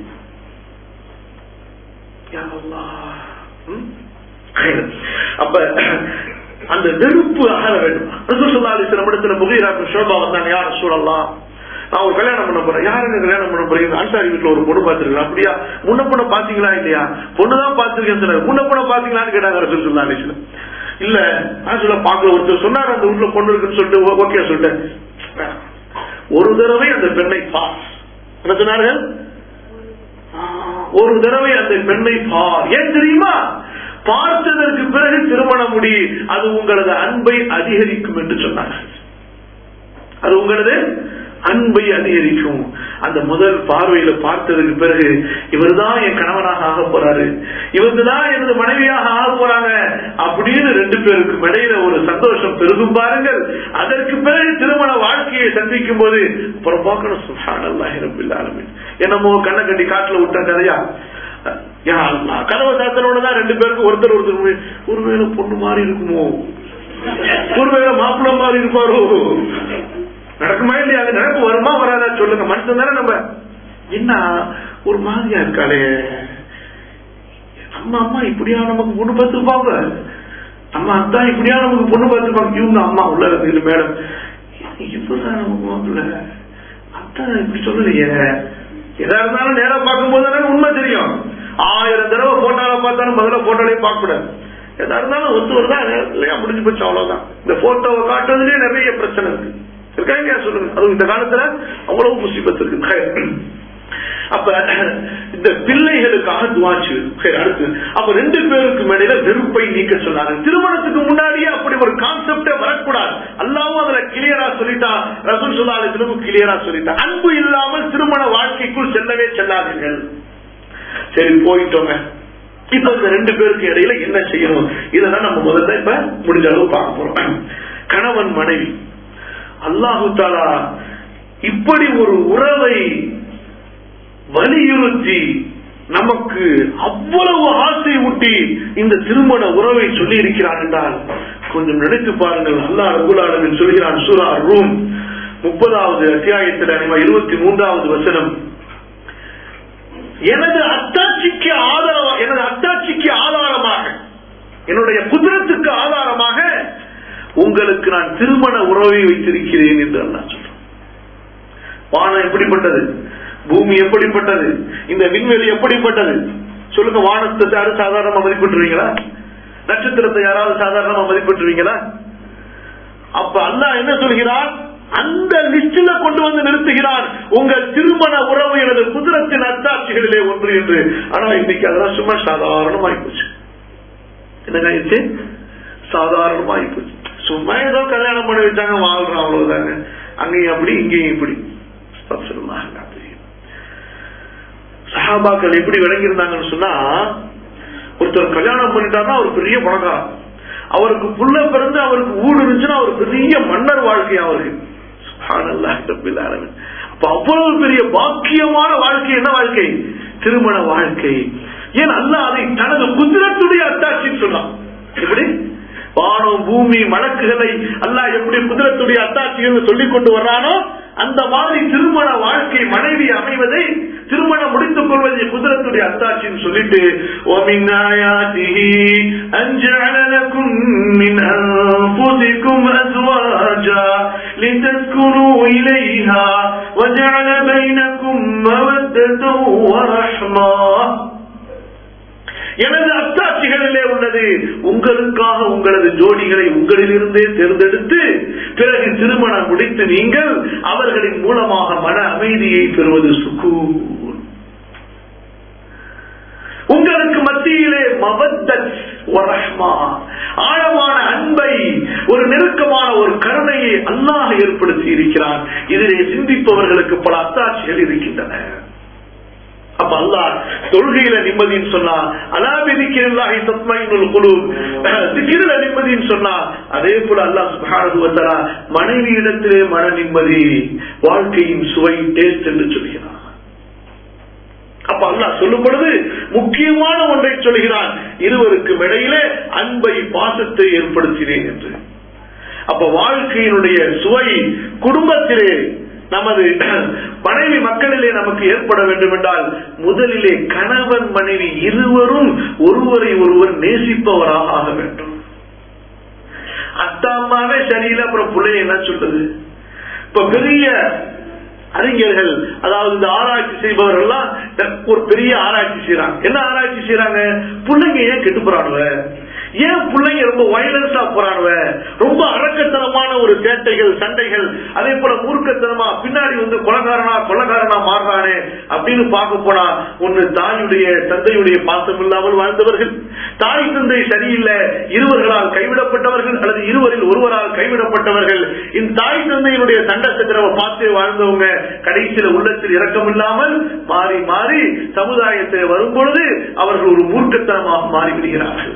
அப்ப அந்த வெறுப்பு அகல வேண்டும் நம்மிடத்துல முகைரா ஷோபா வந்தாங்க யார சூழலாம் நான் ஒரு கல்யாணம் பண்ண போறேன் யாருங்க கல்யாணம் பண்ண போறீங்க அன்சாரி வீட்டுல ஒரு பொண்ணு பாத்துருக்கேன் அப்படியா முன்ன பொண்ணு பாத்தீங்களா இல்லையா பொண்ணுதான் பாத்துருக்கேன் சொன்னாரு முன்ன பொண்ணு பாத்தீங்களான்னு கேட்டாங்க ரசூல் சொல்லா அலிஸ்ல இல்ல நான் சொல்ல பாக்கல ஒருத்தர் சொன்னாரு அந்த வீட்டுல பொண்ணு இருக்குன்னு சொல்லிட்டு ஓகே சொல்லிட்டேன் ஒரு தடவை அந்த பெண்ணை பாஸ் என்ன சொன்னார்கள் ஒரு தடவை அந்த பெண்ணை பார் ஏன் தெரியுமா பார்த்ததற்கு பிறகு திருமண முடி அது உங்களது அன்பை அதிகரிக்கும் என்று சொன்னார்கள் அது உங்களது அன்பை அதிகரிக்கும் அந்த முதல் பார்வையில பார்த்ததுக்கு பிறகு இவர் தான் என் கணவனாக ஆக போறாரு இவங்க தான் எனது மனைவியாக ஆக போறாங்க அப்படின்னு ரெண்டு பேருக்கும் இடையில ஒரு சந்தோஷம் பெருகும் பாருங்கள் அதற்கு பிறகு திருமண வாழ்க்கையை சந்திக்கும் போது அப்புறம் பார்க்கணும் சுகானல்லாஹிரபில்லாலுமே என்னமோ கண்ணை கட்டி காட்டுல விட்ட கதையா கதவை சாத்தனோட தான் ரெண்டு பேருக்கும் ஒருத்தர் ஒருத்தர் ஒருவேளை பொண்ணு மாதிரி இருக்குமோ ஒருவேளை மாப்பிள்ள மாதிரி இருப்பாரோ நடக்குமா இல்லையா அது நடப்பு வருமா வராதா சொல்லுங்க மனுஷன் தானே நம்ம என்ன ஒரு மாதிரியா இருக்காளே அம்மா அம்மா இப்படியா நமக்கு பொண்ணு பார்த்துருப்பாங்க அம்மா அத்தா இப்படியா நமக்கு பொண்ணு பார்த்துருப்பாங்க இவங்க அம்மா உள்ள இருக்கு மேடம் இப்பதான் நமக்கு மாப்பிள்ள அத்தா இப்படி சொல்லலையே எதா இருந்தாலும் நேரம் பார்க்கும்போது தானே உண்மை தெரியும் ஆயிரம் தடவை போட்டோல பார்த்தாலும் முதல்ல போட்டோலயே பார்க்க கூடாது எதா இருந்தாலும் ஒத்து வருதா இல்லையா முடிஞ்சு போச்சு அவ்வளவுதான் இந்த போட்டோவை காட்டுறதுலயே நிறைய பிரச்சனை இருக்கு இருக்காங்க சொல்லுங்க அதுவும் இந்த காலத்துல அவ்வளவு முசிபத் இருக்கு ஹைர். அப்ப இந்த பிள்ளைகளுக்காக துவாச்சு அடுத்து அப்ப ரெண்டு பேருக்கு மேடையில வெறுப்பை நீக்க சொன்னாங்க திருமணத்துக்கு முன்னாடியே அப்படி ஒரு கான்செப்டே வரக்கூடாது அல்லாவும் அதுல கிளியரா சொல்லிட்டா ரசூல் சொல்லாலும் கிளியரா சொல்லிட்டா அன்பு இல்லாமல் திருமண வாழ்க்கைக்குள் செல்லவே செல்லாதீர்கள் சரி போயிட்டோங்க இப்ப இந்த ரெண்டு பேருக்கு இடையில என்ன செய்யணும் இதெல்லாம் நம்ம முதல்ல இப்ப முடிஞ்ச அளவு பார்க்க போறோம் கணவன் மனைவி அல்லாஹு தாலா இப்படி ஒரு உறவை வலியுறுத்தி நமக்கு அவ்வளவு ஆசை ஊட்டி இந்த திருமண உறவை சொல்லி இருக்கிறார் என்றால் கொஞ்சம் நினைத்து பாருங்கள் அல்லாஹ் ரகுலாளன் சொல்கிறான் சூரா ரூம் முப்பதாவது அத்தியாயத்தில் இருபத்தி மூன்றாவது வசனம் எனது அத்தாட்சிக்கு ஆதாரம் எனது அத்தாட்சிக்கு ஆதாரமாக என்னுடைய குதிரத்துக்கு ஆதாரமாக உங்களுக்கு நான் திருமண உறவை வைத்திருக்கிறேன் என்று அல்லா சொல்றேன் வானம் எப்படிப்பட்டது பூமி எப்படிப்பட்டது இந்த விண்வெளி எப்படிப்பட்டது சொல்லுங்க வானத்தை யாரும் சாதாரணமா மதிப்பிட்டுருவீங்களா நட்சத்திரத்தை யாராவது சாதாரணமா மதிப்பிட்டுருவீங்களா அப்ப அல்லாஹ் என்ன சொல்கிறான் அந்த லிஸ்டில கொண்டு வந்து நிறுத்துகிறான் உங்கள் திருமண உறவு எனது குதிரத்தின் அத்தாட்சிகளிலே ஒன்று என்று ஆனா இன்னைக்கு அதெல்லாம் சும்மா சாதாரணமாயி போச்சு என்னங்க சாதாரணமாயி போச்சு சும்மா ஏதோ கல்யாணம் பண்ணி வச்சாங்க வாழ்றோம் அவ்வளவுதாங்க அங்கேயும் அப்படி இங்கேயும் இப்படி சஹாபாக்கள் எப்படி விளங்கியிருந்தாங்கன்னு சொன்னா ஒருத்தர் கல்யாணம் பண்ணிட்டாருன்னா அவர் பெரிய பணக்காரன் அவருக்கு புள்ள பிறந்து அவருக்கு ஊடு இருந்துச்சுன்னா அவர் பெரிய மன்னர் வாழ்க்கை அவருக்கு அப்ப அவ்வளவு பெரிய பாக்கியமான வாழ்க்கை என்ன வாழ்க்கை திருமண வாழ்க்கை ஏன் அல்ல அதை தனது குதிரத்துடைய அத்தாட்சின்னு சொன்னான் எப்படி வானம் பூமி மலக்குகளை அல்லாஹ் எப்படி குதிரத்துடைய அத்தாட்சிகள் சொல்லிக் கொண்டு வர்றானோ அந்த மாதிரி திருமண வாழ்க்கை மனைவி அமைவதை திருமணம் முடித்துக் கொள்வதை குதிரத்துடைய அத்தாட்சின்னு சொல்லிட்டு وَمِنْ آيَاتِهِ أَنْ جَعَلَ لَكُمْ مِنْ أَنْفُسِكُمْ أَزْوَاجًا لِتَسْكُنُوا إِلَيْهَا وَجَعَلَ بَيْنَكُمْ مَوَدَّةً وَرَحْمَةً எனது அத்தாட்சிகளிலே உள்ளது உங்களுக்காக உங்களது ஜோடிகளை உங்களிலிருந்தே தேர்ந்தெடுத்து பிறகு திருமணம் முடித்து நீங்கள் அவர்களின் மூலமாக மன அமைதியை பெறுவது சுகூர் உங்களுக்கு மத்தியிலே மவத்தத் வரஹ்மா ஆழமான அன்பை ஒரு நெருக்கமான ஒரு கருணையை அல்லாஹ் ஏற்படுத்தி இருக்கிறான் இதிலே சிந்திப்பவர்களுக்கு பல அத்தாட்சிகள் இருக்கின்றன அப்ப அல்லாஹ் தொழுகையில நிம்மதின்னு சொன்னா அலாபிதிக்கிறாஹி தத்மைனுல் குழு திக்கிரில நிம்மதின்னு சொன்னா அதே போல அல்லாஹ் சுப்ஹானஹு வ தஆலா மனைவி இடத்திலே மன நிம்மதி வாழ்க்கையின் சுவை டேஸ்ட் என்று சொல்கிறார் அப்ப அல்லாஹ் சொல்லும் பொழுது முக்கியமான ஒன்றை சொல்கிறான் இருவருக்கும் இடையிலே அன்பை பாசத்தை ஏற்படுத்தினேன் என்று அப்ப வாழ்க்கையினுடைய சுவை குடும்பத்திலே நமது மனைவி மக்களிலே நமக்கு ஏற்பட வேண்டும் என்றால் முதலிலே கணவன் மனைவி இருவரும் ஒருவரை ஒருவர் நேசிப்பவராக ஆக வேண்டும் அத்தா அம்மாவே சரியில்லை அப்புறம் பிள்ளைய என்ன சொல்றது இப்ப பெரிய அறிஞர்கள் அதாவது இந்த ஆராய்ச்சி செய்பவர்கள் எல்லாம் ஒரு பெரிய ஆராய்ச்சி செய்யறாங்க என்ன ஆராய்ச்சி செய்யறாங்க பிள்ளைங்க ஏன் கெட்டு போறானுவ ஏன் பிள்ளைங்க ரொம்ப வயலன்ஸா போறானுவ ரொம்ப அரக்கத்தனமான ஒரு சேட்டைகள் சண்டைகள் அதே போல மூர்க்கத்தனமா பின்னாடி வந்து கொலகாரனா கொலகாரனா மாறுறானே அப்படின்னு பார்க்க போனா ஒன்னு தாயுடைய தந்தையுடைய பாசம் இல்லாமல் வாழ்ந்தவர்கள் தாய் தந்தை சரியில்லை இருவர்களால் கைவிடப்பட்டவர்கள் அல்லது இருவரில் ஒருவரால் கைவிடப்பட்டவர்கள் இந்த தாய் தந்தையினுடைய சண்டை சக்கரவை பார்த்து வாழ்ந்தவங்க கடைசியில உள்ளத்தில் இரக்கம் இல்லாமல் மாறி மாறி சமுதாயத்தில் வரும்பொழுது அவர்கள் ஒரு மூர்க்கத்தனமாக மாறிவிடுகிறார்கள்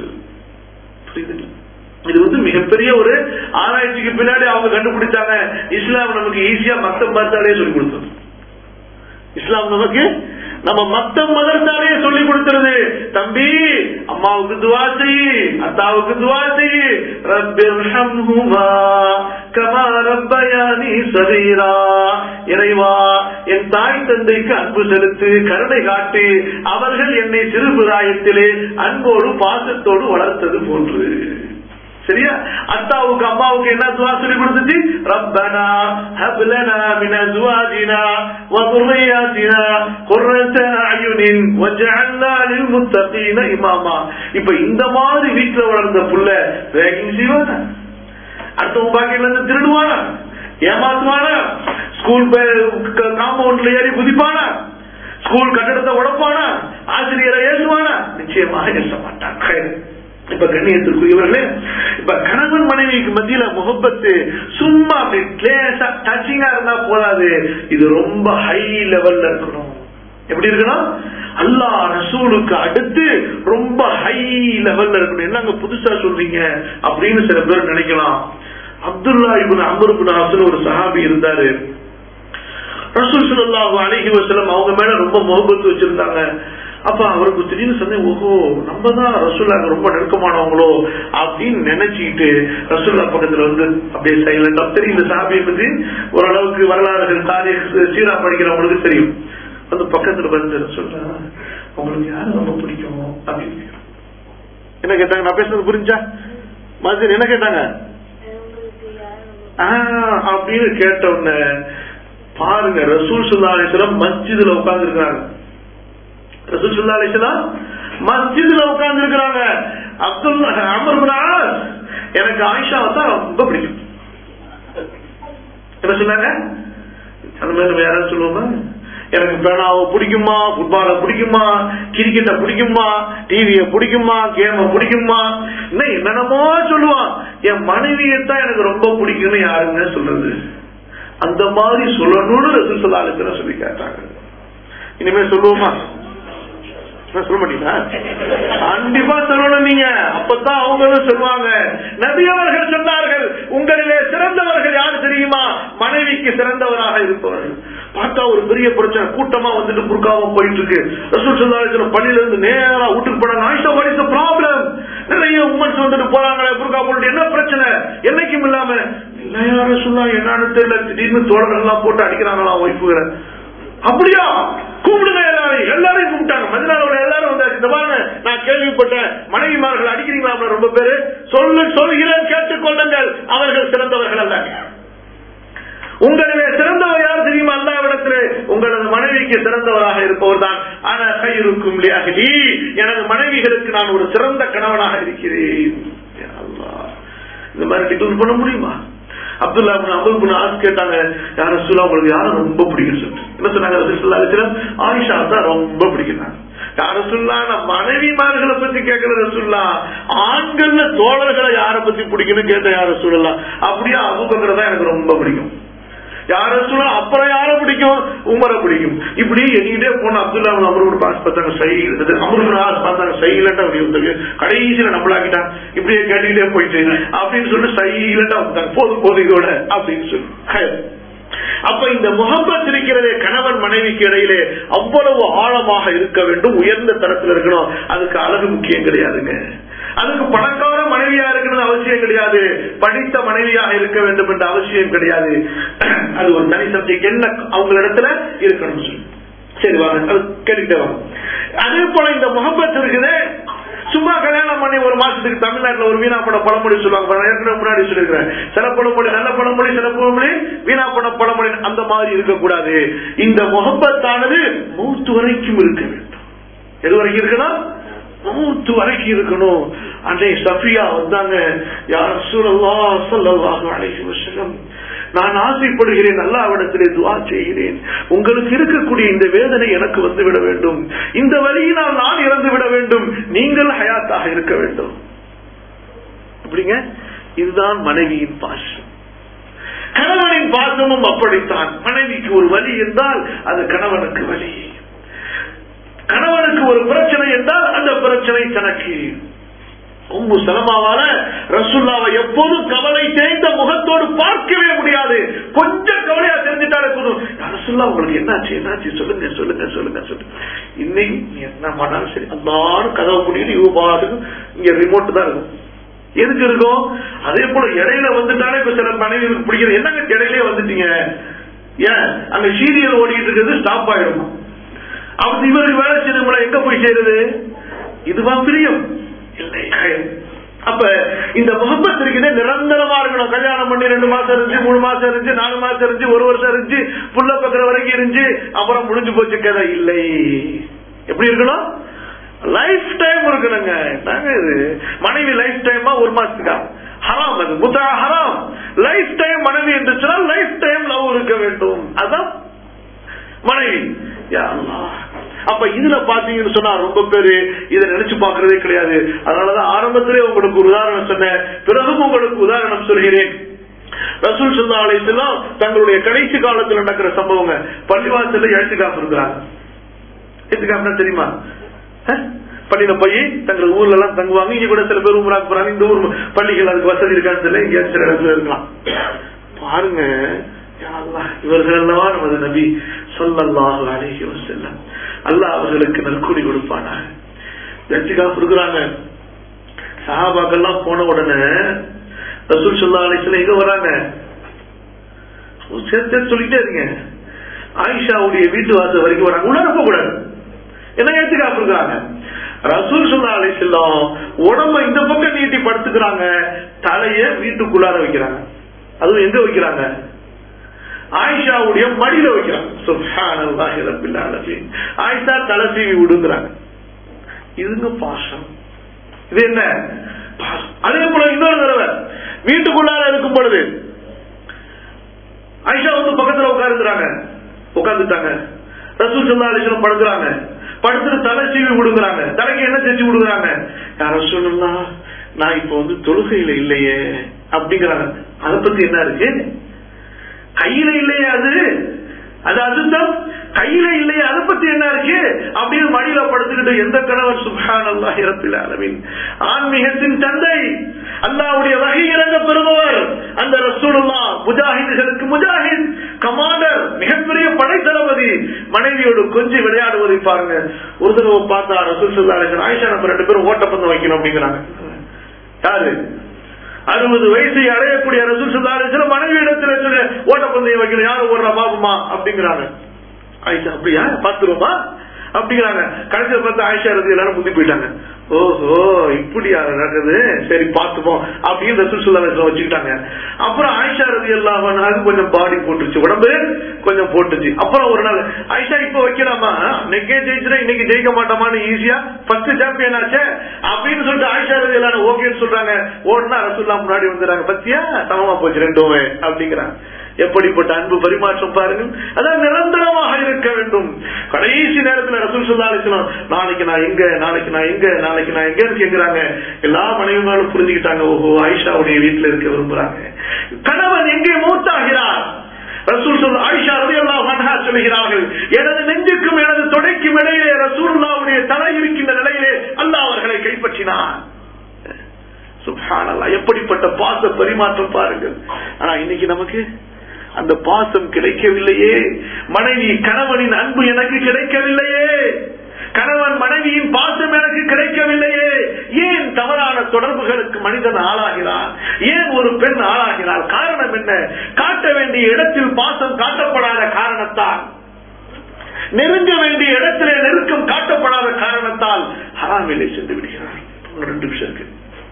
இது வந்து மிகப்பெரிய ஒரு ஆராய்ச்சிக்கு பின்னாடி அவங்க கண்டுபிடிச்சாங்க இஸ்லாம் நமக்கு ஈஸியா மத்தம் பார்த்தாலே சொல்லி கொடுத்தது இஸ்லாம் நமக்கு நம்ம மத்த மதத்தாலே சொல்லி கொடுத்துருது தம்பி அம்மாவுக்கு துவா செய் அத்தாவுக்கு துவா செய் ரப்பிர்ஹம்ஹுமா கமா ரப்பயானி சரீரா இறைவா என் தாய் தந்தைக்கு அன்பு செலுத்து கருணை காட்டு அவர்கள் என்னை சிறுபிராயத்திலே அன்போடு பாசத்தோடு வளர்த்தது போன்று சரியா அத்தாவுக்கு அம்மாவுக்கு என்ன துவா சொல்லி கொடுத்துச்சு ரப்பனா ஹப்லனா மின் அஸ்வாஜினா வ ذرياتنا قرة اعين وجعلنا للمتقين இமாமா இப்ப இந்த மாதிரி வீட்டுல வளர்ந்த புள்ள வேகிங் செய்வானா அடுத்தவன் பாக்கெட்ல இருந்து திருடுவானா ஏமாத்துவானா ஸ்கூல் காம்பவுண்ட்ல ஏறி குதிப்பானா ஸ்கூல் கட்டடத்தை உடப்பானா ஆசிரியரை ஏசுவானா நிச்சயமாக ஏச மாட்டான் இப்ப கண்ணியத்திற்குரியவர்களே இப்ப கணவன் மனைவிக்கு மத்தியில முகப்பத்து சும்மா டச்சிங்கா இருந்தா போதாது இது ரொம்ப ஹை லெவல்ல இருக்கணும் எப்படி இருக்கணும் அல்லா ரசூலுக்கு அடுத்து ரொம்ப ஹை லெவல்ல இருக்கணும் என்னங்க புதுசா சொல்றீங்க அப்படின்னு சில பேர் நினைக்கலாம் அப்துல்லா இபுன் அமருபுன் ஹாசன் ஒரு சஹாபி இருந்தாரு ரசூல் சல்லாஹு அழகி வசலம் அவங்க மேல ரொம்ப முகப்பத்து வச்சிருந்தாங்க அப்ப அவருக்கு திடீர்னு சொன்னேன் ஓஹோ நம்ம தான் ரசூல்லா ரொம்ப நெருக்கமானவங்களோ அப்படின்னு நினைச்சுக்கிட்டு ரசூல்லா பக்கத்துல வந்து அப்படியே சைலண்டா தெரியும் இந்த சாபியை பத்தி ஓரளவுக்கு வரலாறுகள் காரிய சீரா படிக்கிறவங்களுக்கு தெரியும் வந்து பக்கத்துல வந்து ரசூல்லா உங்களுக்கு யாரு ரொம்ப பிடிக்கும் அப்படின்னு என்ன கேட்டாங்க நான் பேசுறது புரிஞ்சா மாதிரி என்ன கேட்டாங்க அப்படின்னு கேட்ட உடனே பாருங்க ரசூல் சுல்லா அலிஸ்லாம் மஸ்ஜிதுல உட்கார்ந்து இருக்கிறாங்க ரசூல் சுல்லா அலிஸ்லாம் மஸ்ஜிதுல உட்கார்ந்து இருக்கிறாங்க அப்துல் அமர் எனக்கு ஆயிஷாவை தான் ரொம்ப பிடிக்கும் என்ன சொன்னாங்க அந்த மாதிரி யாராவது சொல்லுவோமா எனக்கு பேனாவை பிடிக்குமா ஃபுட்பால பிடிக்குமா கிரிக்கெட்ட பிடிக்குமா டிவிய பிடிக்குமா கேம பிடிக்குமா இன்னும் என்னென்னமோ சொல்லுவான் என் மனைவியத்தான் எனக்கு ரொம்ப பிடிக்கும்னு யாருங்க சொல்றது அந்த மாதிரி சொல்லணும்னு ரசூல் சொல்லி சொல்லி கேட்டாங்க இனிமே சொல்லுவோமா சொல்ல மாட்டீங்களா கண்டிப்பா சொல்லணும் நீங்க அப்பதான் அவங்களும் சொல்லுவாங்க நபி அவர்கள் சொன்னார்கள் உங்களிலே சிறந்தவர்கள் யாரு தெரியுமா மனைவிக்கு சிறந்தவராக இருப்பவர்கள் பார்த்தா ஒரு பெரிய பிரச்சனை கூட்டமா வந்துட்டு புர்காவா போயிட்டு இருக்கு ரசூல் சொல்லாத பள்ளியில இருந்து நேரா வீட்டுக்கு போனாங்க ஆயிஷா வாட் இஸ் ப்ராப்ளம் நிறைய உமன்ஸ் வந்துட்டு போறாங்களே புர்கா போட்டு என்ன பிரச்சனை என்னைக்கும் இல்லாம இல்லையா ரசூல்லா என்னன்னு தெரியல திடீர்னு தோழர்கள் எல்லாம் போட்டு அடிக்கிறாங்களா ஒய்ஃபுகளை அப்படியா கூப்பிடுங்க எல்லாரும் எல்லாரையும் கூப்பிட்டாங்க மதினாவோட எல்லாரும் வந்தாச்சு இந்த பாருங்க நான் கேள்விப்பட்டேன் மனைவிமார்கள் அடிக்கிறீங்களா ரொம்ப பேரு சொல்லு சொல்கிறேன் கேட்டுக்கொள்ளுங்கள் அவர்கள் சிறந்தவர்கள் அல்ல உங்களிலே சிறந்தவர் யார் தெரியுமா அல்லாவிடத்திலே உங்களது மனைவிக்கு சிறந்தவராக இருப்பவர் தான் ஆனா கையிருக்கும் எனது மனைவிகளுக்கு நான் ஒரு சிறந்த கணவனாக இருக்கிறேன் இந்த மாதிரி டிக்ளேர் பண்ண முடியுமா அப்துல்லா அபுல் ஆஸ் கேட்டாங்க யார சொல்லா உங்களுக்கு யாரும் ரொம்ப பிடிக்கும் சொல்லிட்டு என்ன சொன்னாங்க ஆயிஷா தான் ரொம்ப பிடிக்கிறாங்க யார சொல்லா நான் மனைவிமார்களை பத்தி கேட்கிற ரசுல்லா ஆண்கள்ல தோழர்களை யார பத்தி பிடிக்கும்னு கேட்ட யார சொல்லலாம் அப்படியே அபுபக்கரை தான் எனக்கு ரொம்ப பிடிக்கும் யார சொல்ல அப்புறம் யார பிடிக்கும் உமரை பிடிக்கும் இப்படி எங்கிட்டே போன அப்துல்லா அமரோட பாஸ் பார்த்தாங்க சைலண்ட் அமரோட ஆஸ் பார்த்தாங்க சைலண்டா அப்படி கடைசியில நம்மளாக்கிட்டான் இப்படியே கேட்டுக்கிட்டே போயிட்டு அப்படின்னு சொல்லிட்டு சைலண்டா வந்தாங்க போதும் போதும் இதோட அப்படின்னு சொல்லி அப்ப இந்த முகப்பத் இருக்கிறதே கணவன் மனைவிக்கு இடையிலே அவ்வளவு ஆழமாக இருக்க வேண்டும் உயர்ந்த தரத்தில் இருக்கணும் அதுக்கு அழகு முக்கியம் கிடையாதுங்க அதுக்கு பணக்கார மனைவியா இருக்கணும்னு அவசியம் கிடையாது படித்த மனைவியாக இருக்க வேண்டும் என்ற அவசியம் கிடையாது அது ஒரு தனி சப்ஜெக்ட் என்ன அவங்களிடத்துல இருக்கணும் சொல்லி சரி வாங்க அது கேட்டுக்கிட்டே வாங்க அதே போல இந்த முகப்பத் இருக்குது சும்மா கல்யாணம் பண்ணி ஒரு மாசத்துக்கு தமிழ்நாட்டுல ஒரு வீணா பட பழமொழி சொல்லுவாங்க ஏற்கனவே முன்னாடி சொல்லிருக்கிறேன் சில பழமொழி நல்ல பழமொழி சில பழமொழி வீணா பட பழமொழி அந்த மாதிரி இருக்கக்கூடாது இந்த முகப்பத்தானது மூத்து வரைக்கும் இருக்க வேண்டும் எது வரைக்கும் இருக்கணும் மூத்து வரைக்கும் இருக்கணும் அன்னை சஃபியா வந்தாங்க யார் சூழல்லா சொல்லவாக அழைச்சி வசனம் நான் ஆசைப்படுகிறேன் அல்லாவிடத்திலே துவா செய்கிறேன் உங்களுக்கு இருக்கக்கூடிய இந்த வேதனை எனக்கு வந்து விட வேண்டும் இந்த வழியினால் நான் இறந்து விட வேண்டும் நீங்கள் ஹயாத்தாக இருக்க வேண்டும் அப்படிங்க இதுதான் மனைவியின் பாசம் கணவனின் பாசமும் அப்படித்தான் மனைவிக்கு ஒரு வழி என்றால் அது கணவனுக்கு வழி கணவனுக்கு ஒரு பிரச்சனை என்றால் அந்த பிரச்சனை தனக்கு உம்மு சலமாவால ரசுல்லாவை எப்போதும் கவலை தேய்ந்த முகத்தோடு பார்க்கவே முடியாது கொஞ்சம் கவலையா தெரிஞ்சுட்டாலே போதும் ரசுல்லா உங்களுக்கு என்னாச்சு என்னாச்சு சொல்லுங்க சொல்லுங்க சொல்லுங்க சொல்லுங்க இன்னைக்கு என்ன பண்ணாலும் சரி அந்தாரும் கதவை முடியும் இவ பாட்டுக்கு இங்க ரிமோட் தான் இருக்கும் எதுக்கு இருக்கும் அதே போல இடையில வந்துட்டாலே இப்ப சில மனைவிகளுக்கு பிடிக்கிறது என்னங்க இடையிலே வந்துட்டீங்க ஏன் அங்க சீரியல் ஓடிட்டு இருக்கிறது ஸ்டாப் ஆயிடும் அப்படி இவருக்கு வேலை செய்யறவங்களை எங்க போய் செய்யறது இதுவா பிரியம் இல்லை அப்ப இந்த முகப்பத் இருக்குது நிரந்தரமா இருக்கணும் கல்யாணம் பண்ணி ரெண்டு மாசம் இருந்துச்சு மூணு மாசம் இருந்துச்சு நாலு மாசம் இருந்துச்சு ஒரு வருஷம் இருந்துச்சு புள்ள பக்கிற வரைக்கும் இருந்துச்சு அப்புறம் முடிஞ்சு போச்சு கதை இல்லை எப்படி இருக்கணும் லைஃப் டைம் இருக்கணுங்க என்னங்க இது மனைவி லைஃப் டைமா ஒரு மாசத்துக்கா ஹராம் அது முத்தா ஹராம் லைஃப் டைம் மனைவி என்று சொன்னால் லைஃப் டைம் லவ் இருக்க வேண்டும் அதான் மனைவி யா அல்லாஹ். அப்ப இதுல பாத்தீங்கன்னு சொன்னா ரொம்ப பேரு இதை நினைச்சு பாக்குறதே கிடையாது அதனாலதான் ஆரம்பத்திலே உங்களுக்கு ஒரு உதாரணம் சொன்னேன் பிறகும் உங்களுக்கு உதாரணம் சொல்கிறேன் ரசூல் சுல்லா அலிஸ்லாம் தங்களுடைய கடைசி காலத்தில் நடக்கிற சம்பவங்க பள்ளிவாசல்ல எழுத்துக்காப்பு இருக்கிறாங்க எழுத்துக்காப்புனா தெரியுமா அஹ்? பள்ளியில போய் தங்கள் ஊர்ல எல்லாம் தங்குவாங்க இங்க கூட சில பேர் உமராக்கு போறாங்க இந்த ஊர் பள்ளிகள் அதுக்கு வசதி இருக்கான்னு தெரியல இங்க சில இடத்துல இருக்கலாம் பாருங்க யா அல்லாஹ், இவர்கள் அல்லவா நமது நபி சொல்லல்லாஹு அலைஹி வஸல்லம் அல்லாஹ் அவர்களுக்கு நற்கூலி கொடுப்பானா எழுத்துக்காப்பு இருக்கிறாங்க சஹாபாக்கெல்லாம் போன உடனே ரசூல் சொல்லா அலிஸ்ல எங்க வராங்க சேர்த்து சேர்த்து சொல்லிட்டே இருங்க ஆயிஷாவுடைய வீட்டு வாசல் வரைக்கும் வராங்க உள்ள அனுப்ப கூடாது என்ன ஏத்துக்காப்பு இருக்காங்க ரசூல் சொல்லா அலிஸ்லாம் உடம்ப இந்த பக்கம் நீட்டி படுத்துக்கிறாங்க தலைய வீட்டுக்குள்ளார வைக்கிறாங்க அதுவும் எங்க வைக்கிறாங்க ஆயிஷாவுடைய மடியில வைக்கிறாங்க சுப்ஹானல்லாஹி ரப்பில் ஆலமீன் ஆயிஷா தலை சீவி விடுங்கிறாங்க இதுங்க பாசம் இது என்ன பாசம். அதே போல இன்னொரு தடவை வீட்டுக்குள்ளார இருக்கும் பொழுது ஐஷா வந்து பக்கத்துல உட்கார்ந்துறாங்க உட்கார்ந்துட்டாங்க ரசூல் சல்லா அலிஸ்லம் படுக்கிறாங்க படுத்துட்டு தலை சீவி விடுங்கிறாங்க தலைக்கு என்ன செஞ்சு விடுங்கிறாங்க யார சொல்லலாம் நான் இப்ப வந்து தொழுகையில இல்லையே அப்படிங்கிறாங்க அதை பத்தி என்ன இருக்கு கையில இல்லையே அது அது அதுதான் கையில இல்லையே அதை பத்தி என்ன இருக்கு அப்படின்னு மடியில படுத்துக்கிட்டு எந்த கணவர் சுபான் அல்லாஹ் இறப்பில் அளவின் ஆன்மீகத்தின் தந்தை அல்லாவுடைய வகை இறங்க பெறுபவர் அந்த ரசூலுல்லா முஜாஹிதுகளுக்கு முஜாஹித் கமாண்டர் மிகப்பெரிய படை தளபதி மனைவியோடு கொஞ்சம் விளையாடுவதை பாருங்க ஒரு தடவை பார்த்தா ரசூல் சொல்லா ஆயிஷா நம்ம ரெண்டு பேரும் ஓட்டப்பந்தம் வைக்கணும் அப்படிங்கிறாங்க யாரு அறுபது வயசை அடையக்கூடிய ரசூல் சுல்லாரிசில மனைவி இடத்துல சொல்லு ஓட்டப்பந்தயம் வைக்கணும் யாரும் ஓடுறா பாபுமா அப்படிங்கிறாங்க ஆயிஷா அப்படியா பாத்துருவோமா அப்படிங்கிறாங்க கடைசியில் பார்த்து ஆயிஷா ரதி எல்லாரும் முந்தி போயிட்டாங்க ஓஹோ இப்படியா நடக்குது சரி பார்த்துப்போம் அப்படின்னு ரசூல் சுல்லாரிசில வச்சுக்கிட்டாங்க அப்புறம் ஆயிஷா ரதி எல்லாம் கொஞ்சம் பாடி போட்டுருச்சு உடம்பு கொஞ்சம் போட்டுச்சு அப்புறம் ஒரு நாள் ஆயிஷா இப்ப வைக்கலாமா இன்னைக்கே ஜெயிச்சுனா இன்னைக்கு ஜெயிக்க மாட்டோமான்னு ஈஸியா ஃபர்ஸ்ட் சாம்பியன் ஆச்சே அப்படின்னு சொல்லிட்டு ஆயிஷா ரதி எல்லாரும் ஓகேன்னு சொல்றாங்க ஓடுனா ரசூல்லா முன்னாடி வந்துடுறாங்க பத்தியா சமமா போச்சு ரெண்டுமே அப்படிங்கிறாங்க எப்படிப்பட்ட அன்பு பரிமாற்றம் பாருங்கள் அதான் நிரந்தரமாக இருக்க வேண்டும் கடைசி நேரத்துல ரசூல் சொல்லா அலிஸ்லாம் நாளைக்கு நான் எங்க நாளைக்கு நான் எங்க நாளைக்கு நான் எங்கன்னு கேக்குறாங்க எல்லா மனைவிமாரும் புரிஞ்சுக்கிட்டாங்க ஓஹோ ஆயிஷாவுடைய வீட்டுல இருக்க விரும்புறாங்க கணவன் எங்கே மூத்தாகிறார் ரசூல் சொல் ஆயிஷா ரவி அல்லாஹ் சொல்லுகிறார்கள் எனது நெஞ்சுக்கும் எனது தொடைக்கும் இடையிலே ரசூல்லாவுடைய தலை இருக்கின்ற நிலையிலே அல்லாஹ் அவர்களை கைப்பற்றினார் சுப்ஹானல்லாஹ் எப்படிப்பட்ட பாச பரிமாற்றம் பாருங்கள் ஆனா இன்னைக்கு நமக்கு அந்த பாசம் கிடைக்கவில்லையே மனைவி கணவனின் அன்பு எனக்கு கிடைக்கவில்லையே கணவன் மனைவியின் பாசம் எனக்கு கிடைக்கவில்லையே ஏன் தவறான தொடர்புகளுக்கு மனிதன் ஆளாகிறான் ஏன் ஒரு பெண் ஆளாகிறாள் காரணம் என்ன காட்ட வேண்டிய இடத்தில் பாசம் காட்டப்படாத காரணத்தால் நெருங்க வேண்டிய இடத்திலே நெருக்கம் காட்டப்படாத காரணத்தால் ஹராமிலே சென்று விடுகிறார் ரெண்டு விஷயம் இருக்கு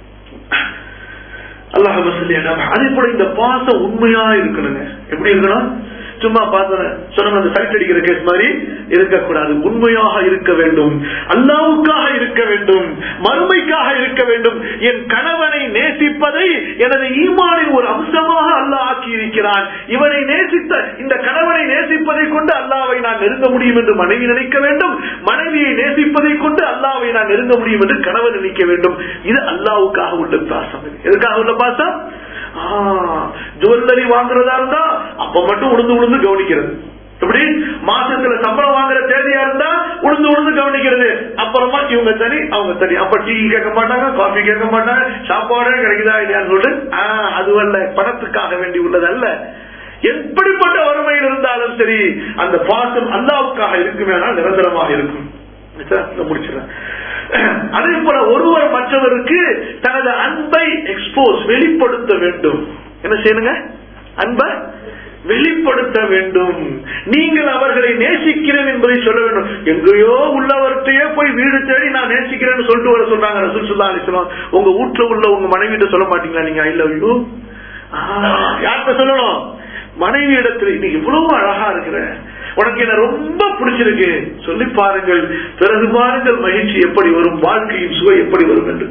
அல்லாஹ் அதே போல இந்த பாசம் உண்மையா இருக்கணுங்க எப்படி இருக்கணும் சும்மா பார்த்தேன் சொன்ன அந்த சைட் அடிக்கிற கேஸ் மாதிரி இருக்கக்கூடாது உண்மையாக இருக்க வேண்டும் அல்லாவுக்காக இருக்க வேண்டும் மறுமைக்காக இருக்க வேண்டும் என் கணவனை நேசிப்பதை எனது ஈமானின் ஒரு அம்சமாக அல்லாஹ் ஆக்கி இருக்கிறான் இவனை நேசித்த இந்த கணவனை நேசிப்பதை கொண்டு அல்லாவை நான் நெருங்க முடியும் என்று மனைவி நினைக்க வேண்டும் மனைவியை நேசிப்பதை கொண்டு அல்லாவை நான் நெருங்க முடியும் என்று கணவன் நினைக்க வேண்டும் இது அல்லாவுக்காக உள்ள பாசம் எதுக்காக உள்ள பாசம் ஜுவல்லரி வாங்குறதா இருந்தா அப்ப மட்டும் உளுந்து உளுந்து கவனிக்கிறது எப்படி மாசத்துல சம்பளம் வாங்குற தேதியா இருந்தா உளுந்து உளுந்து கவனிக்கிறது அப்புறமா இவங்க தனி அவங்க தனி அப்ப டீ கேட்க மாட்டாங்க காஃபி கேட்க மாட்டாங்க சாப்பாடே கிடைக்குதா இல்லையான்னு சொல்லிட்டு ஆஹ் அதுவல்ல பணத்துக்காக வேண்டி உள்ளது அல்ல எப்படிப்பட்ட வறுமையில் இருந்தாலும் சரி அந்த பாசம் அல்லாவுக்காக இருக்குமேனால் நிரந்தரமாக இருக்கும் முடிச்சிடறேன் அதே போல ஒருவர் மற்றவருக்கு தனது அன்பை எக்ஸ்போஸ் வெளிப்படுத்த வேண்டும் என்ன செய்யணுங்க அன்பை வெளிப்படுத்த வேண்டும் நீங்கள் அவர்களை நேசிக்கிறேன் என்பதை சொல்ல வேண்டும் எங்கேயோ உள்ளவர்கிட்டயே போய் வீடு தேடி நான் நேசிக்கிறேன்னு சொல்லிட்டு வர சொன்னாங்க ரசூல் சுல்லா அலிஸ்லாம் உங்க வீட்டுல உள்ள உங்க மனைவிட்ட சொல்ல மாட்டீங்களா நீங்க ஐ லவ் யூ யார்கிட்ட சொல்லணும் மனைவி இடத்துல நீ இவ்வளவு அழகா இருக்கிற உனக்கு என்ன ரொம்ப பிடிச்சிருக்கு சொல்லி பாருங்கள் பிறகு பாருங்கள் மகிழ்ச்சி எப்படி வரும் வாழ்க்கையின் சுவை எப்படி வரும் என்று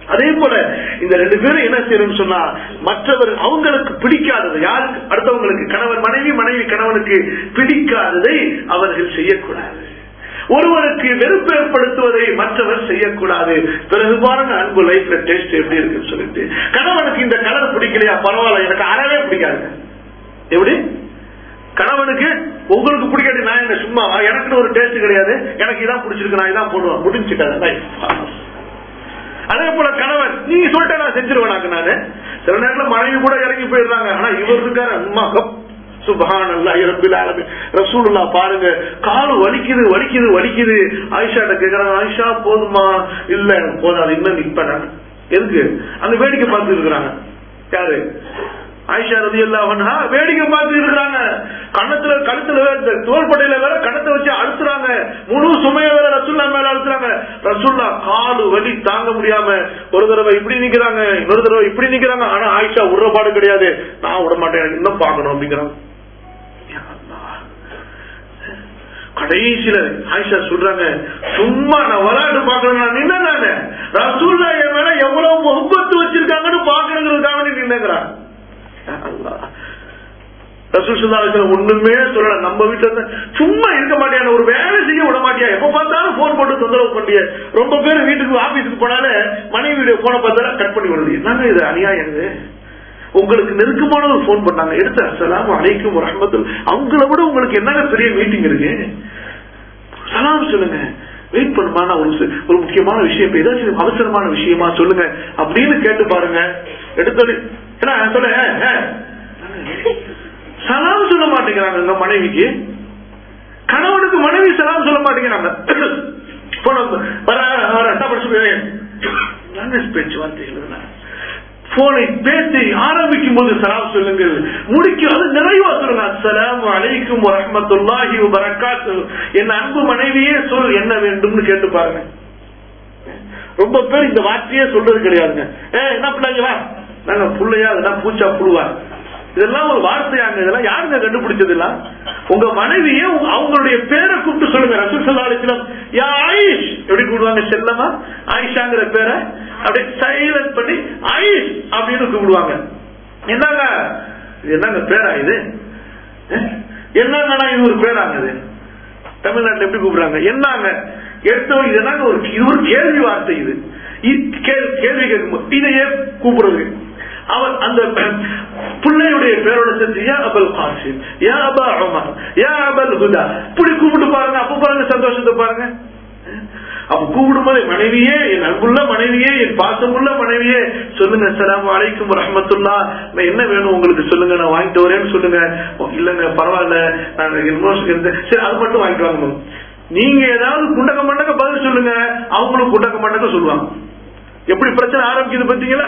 அதே போல இந்த ரெண்டு பேரும் என்ன செய்யணும்னு சொன்னா மற்றவர் அவங்களுக்கு பிடிக்காதது யாருக்கு அடுத்தவங்களுக்கு கணவன் மனைவி மனைவி கணவனுக்கு பிடிக்காததை அவர்கள் செய்யக்கூடாது ஒருவருக்கு வெறுப்பு ஏற்படுத்துவதை மற்றவர் செய்யக்கூடாது பிறகு பாருங்க அன்பு லைஃப்ல டேஸ்ட் எப்படி இருக்குன்னு சொல்லிட்டு கணவனுக்கு இந்த கலர் பிடிக்கலையா பரவாயில்ல எனக்கு அறவே பிடிக்காது எப்படி கணவனுக்கு உங்களுக்கு பிடிக்காது நான் என்ன சும்மா எனக்கு ஒரு டேஸ்ட் கிடையாது எனக்கு இதான் பிடிச்சிருக்கு நான் இதான் போடுவேன் முடிஞ்சுக்காது லைஃப் அதே போல கணவன் நீங்க சொல்லிட்ட நான் செஞ்சிருவேனாங்க நானு சில நேரத்துல மனைவி கூட இறங்கி போயிடுறாங்க ஆனா இவர் இருக்காரு அம்மா சுபஹான் அல்லா இரப்பில் ஆலமி ரசூலுல்லா பாருங்க காலு வலிக்குது வலிக்குது வலிக்குது ஆயிஷாட்ட கேக்குறாங்க ஆயிஷா போதுமா இல்ல எனக்கு போதாது இன்னும் நிப்பேன் நான் எதுக்கு அங்க வேடிக்கை பார்த்து இருக்கிறாங்க யாரு ஆயிஷா ரதி அல்லா வேடிக்கை பார்த்து இருக்கிறாங்க கண்ணத்துல கழுத்துல வேற தோள்பட்டையில வேற கணத்தை வச்சு அழுத்துறாங்க முழு சுமைய வேற ரசுல்லா மேல அழுத்துறாங்க ரசுல்லா காலு வலி தாங்க முடியாம ஒரு தடவை இப்படி நிக்கிறாங்க இன்னொரு தடவை இப்படி நிக்கிறாங்க ஆனா ஆயிஷா உருப்பாடு கிடையாது நான் விட மாட்டேன் எனக்கு இன்னும் பாக்கணும் அப்படிங்கிறாங்க கடைசியில ஆயிஷா சொல்றாங்க சும்மா நான் விளையாட்டு பாக்கணும் நான் நின்னேன் ரசூல்லா என் மேல எவ்வளவு முகப்பத்து வச்சிருக்காங்கன்னு பாக்கணுங்கிறதுக்காக நின்னுங்கிறான் ஒண்ணுமே சொல்லல நம்ம வீட்டுல சும்மா இருக்க மாட்டியா ஒரு வேலை செய்ய விட மாட்டியா எப்ப பார்த்தாலும் போன் போட்டு தொந்தரவு பண்ணிய ரொம்ப பேர் வீட்டுக்கு ஆபீஸுக்கு போனாலே மனைவி வீடியோ போன பார்த்தாலும் கட் பண்ணி விடுது என்னங்க இது அநியாயம் இது உங்களுக்கு நெருக்கமான ஒரு போன் பண்ணாங்க எடுத்து அசலாம் அலைக்கும் ரஹமத்துல் அவங்கள விட உங்களுக்கு என்னங்க பெரிய மீட்டிங் இருக்கு சலாம் சொல்லுங்க வெயிட் பண்ணுமா நான் ஒரு ஒரு முக்கியமான விஷயம் ஏதாச்சும் அவசரமான விஷயமா சொல்லுங்க அப்படின்னு கேட்டு பாருங்க எடுத்தது என்ன சொல்ல சலாம் சொல்ல மாட்டேங்கிறாங்க உங்க மனைவிக்கு கணவனுக்கு மனைவி சலாம் சொல்ல மாட்டேங்கிறாங்க பேச்சுவார்த்தைகள் போனை பேசி ஆரம்பிக்கும் போது சலாம் சொல்லுங்கள் முடிக்கும் அது நிறைவா சொல்லுங்க அஸ்லாம் அலைக்கும் வரமத்துல்லாஹி வரக்காத்து என் அன்பு மனைவியே சொல் என்ன வேண்டும்னு கேட்டு பாருங்க ரொம்ப பேர் இந்த வார்த்தையே சொல்றது கிடையாதுங்க ஏ என்ன பிள்ளைங்க வா நாங்க புள்ளையா அதெல்லாம் பூச்சா புழுவா இதெல்லாம் ஒரு வார்த்தையாங்க இதெல்லாம் யாருங்க கண்டுபிடிச்சது எல்லாம் உங்க மனைவியே அவங்களுடைய பேரை கூப்பிட்டு சொல்லுங்க ரசூல் சல்லா அலிஸ்லாம் யா ஆயிஷ் எப்படி கூப்பிடுவாங்க செல்லமா ஆயிஷாங்கிற பேரை அப்படியே சைலண்ட் பண்ணி ஆயிஷ் அப்படின்னு கூப்பிடுவாங்க என்னங்க இது என்னங்க பேரா இது என்னங்கண்ணா இது ஒரு பேராங்க இது தமிழ்நாட்டில் எப்படி கூப்பிடுறாங்க என்னங்க எடுத்தவங்க இது என்னங்க ஒரு இது ஒரு கேள்வி வார்த்தை இது கேள்வி கேட்கும் இதையே கூப்பிடுறது அவர் அந்த பிள்ளையுடைய பேரோட சேர்ந்து யா அபல் காசிம் யா அபா உமர் யா அபல் ஹுதா இப்படி கூப்பிட்டு பாருங்க அப்ப பாருங்க சந்தோஷத்தை பாருங்க அப்ப கூப்பிடும் போது மனைவியே என் அன்புள்ள மனைவியே என் பாசமுள்ள மனைவியே சொல்லுங்க சலாம் அலைக்கும் ரஹமத்துல்லா நான் என்ன வேணும் உங்களுக்கு சொல்லுங்க நான் வாங்கிட்டு வரேன்னு சொல்லுங்க இல்லங்க பரவாயில்ல நான் சரி அது மட்டும் வாங்கிட்டு வாங்க நீங்க ஏதாவது குண்டக்க மண்டக்க பதில் சொல்லுங்க அவங்களும் குண்டக்க மண்டக்க சொல்லுவாங்க எப்படி பிரச்சனை ஆரம்பிக்குது பாத்தீங்களா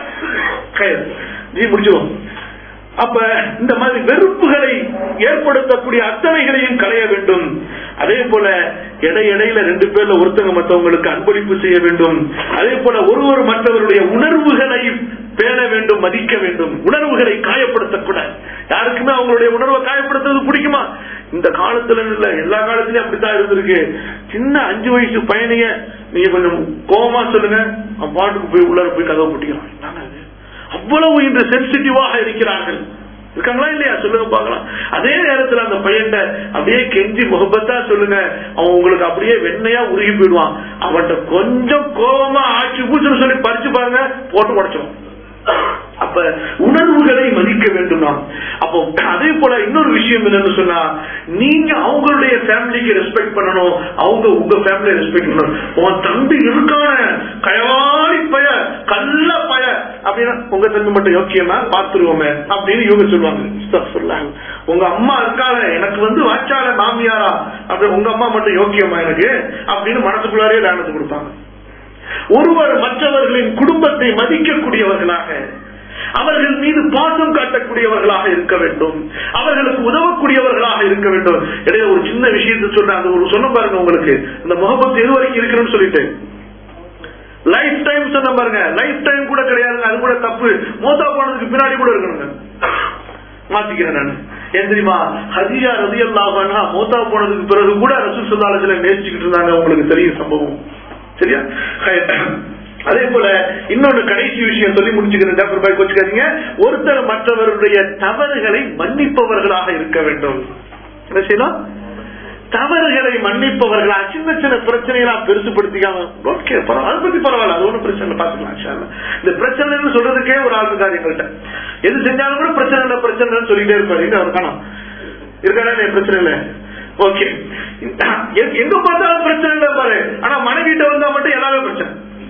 ஜி முடிச்சிடும் அப்ப இந்த மாதிரி வெறுப்புகளை ஏற்படுத்தக்கூடிய அத்தனைகளையும் களைய வேண்டும் அதே போல இடையிடையில ரெண்டு பேர்ல ஒருத்தங்க மற்றவங்களுக்கு அன்பளிப்பு செய்ய வேண்டும் அதே போல ஒருவர் மற்றவருடைய உணர்வுகளை பேண வேண்டும் மதிக்க வேண்டும் உணர்வுகளை காயப்படுத்தக்கூடாது யாருக்குமே அவங்களுடைய உணர்வை காயப்படுத்துறது பிடிக்குமா இந்த காலத்துல இல்ல எல்லா காலத்திலயும் அப்படித்தான் இருந்திருக்கு சின்ன அஞ்சு வயசு பையனைய நீங்க கொஞ்சம் கோபமா சொல்லுங்க அவன் பாட்டுக்கு போய் உள்ளார போய் கதவை பிடிக்கிறான் அவ்வளவு இன்று சென்சிட்டிவாக இருக்கிறார்கள் இருக்காங்களா இல்லையா சொல்லுங்க பாக்கலாம் அதே நேரத்துல அந்த பையன் அப்படியே கெஞ்சி முகப்பத்தா சொல்லுங்க அவன் உங்களுக்கு அப்படியே வெண்ணையா உருகி போயிடுவான் அவன்கிட்ட கொஞ்சம் கோபமா ஆட்சி பூச்சுன்னு சொல்லி பறிச்சு பாருங்க போட்டு உடைச்சிடும் அப்ப உணர்வுகளை மதிக்க வேண்டும் நாம் அப்போ அதே போல இன்னொரு விஷயம் என்னன்னு சொன்னா நீங்க அவங்களுடைய ஃபேமிலிக்கு ரெஸ்பெக்ட் பண்ணணும் அவங்க உங்க ஃபேமிலியை ரெஸ்பெக்ட் பண்ணணும் உன் தம்பி இருக்கான கயாளி பய கல்ல பய அப்படின்னா உங்க தம்பி மட்டும் யோக்கியமா பாத்துருவோமே அப்படின்னு இவங்க சொல்லுவாங்க உங்க அம்மா இருக்கால எனக்கு வந்து வாச்சால மாமியாரா அப்படி உங்க அம்மா மட்டும் யோக்கியமா எனக்கு அப்படின்னு மனசுக்குள்ளாரே லானத்து கொடுப்பாங்க ஒருவர் மற்றவர்களின் குடும்பத்தை மதிக்கக்கூடியவர்களாக அவர்கள் மீது பாசம் காட்டக்கூடியவர்களாக இருக்க வேண்டும் அவர்களுக்கு உதவக்கூடியவர்களாக இருக்க வேண்டும் இடையே ஒரு சின்ன விஷயத்தை சொல்றாங்க ஒரு சொன்ன பாருங்க உங்களுக்கு இந்த முகமது எது வரைக்கும் இருக்கணும்னு சொல்லிட்டு லைஃப் டைம் சொன்ன பாருங்க லைஃப் டைம் கூட கிடையாதுங்க அது கூட தப்பு மோசா போனதுக்கு பின்னாடி கூட இருக்கணுங்க மாத்திக்கிறேன் நான் ஏன் தெரியுமா ஹதியா ரதி அல்லாஹா மோத்தா போனதுக்கு பிறகு கூட ரசூல் சொல்லாலத்துல நேசிச்சுக்கிட்டு இருந்தாங்க உங்களுக்கு தெரியும் சம்பவம் சரியா அதே போல இன்னொன்னு கடைசி விஷயம் சொல்லி முடிச்சுக்கிறேன் டாக்டர் பாய் கோச்சுக்காதீங்க ஒருத்தர் மற்றவருடைய தவறுகளை மன்னிப்பவர்களாக இருக்க வேண்டும் என்ன செய்யலாம் தவறுகளை மன்னிப்பவர்களா சின்ன சின்ன பிரச்சனைகளா பெருசுபடுத்திக்காம ஓகே பரவாயில்ல அதை பத்தி பரவாயில்ல அது ஒன்றும் பிரச்சனை பாத்துக்கலாம் இன்ஷா அல்லாஹ். இந்த பிரச்சனைன்னு சொல்றதுக்கே ஒரு ஆள் இருக்காரு எங்கள்கிட்ட எது செஞ்சாலும் கூட பிரச்சனை இல்லை பிரச்சனைன்னு சொல்லிட்டே இருப்பாரு எங்க அவர் காணோம் இருக்காடா நீ பிரச்சனை இல்லை ஓகே எங்க பார்த்தாலும் பிரச்சனை இல்லை பாரு ஆனா மனைவிட்ட வந்தா மட்டும் எல்லாமே பிரச்சனை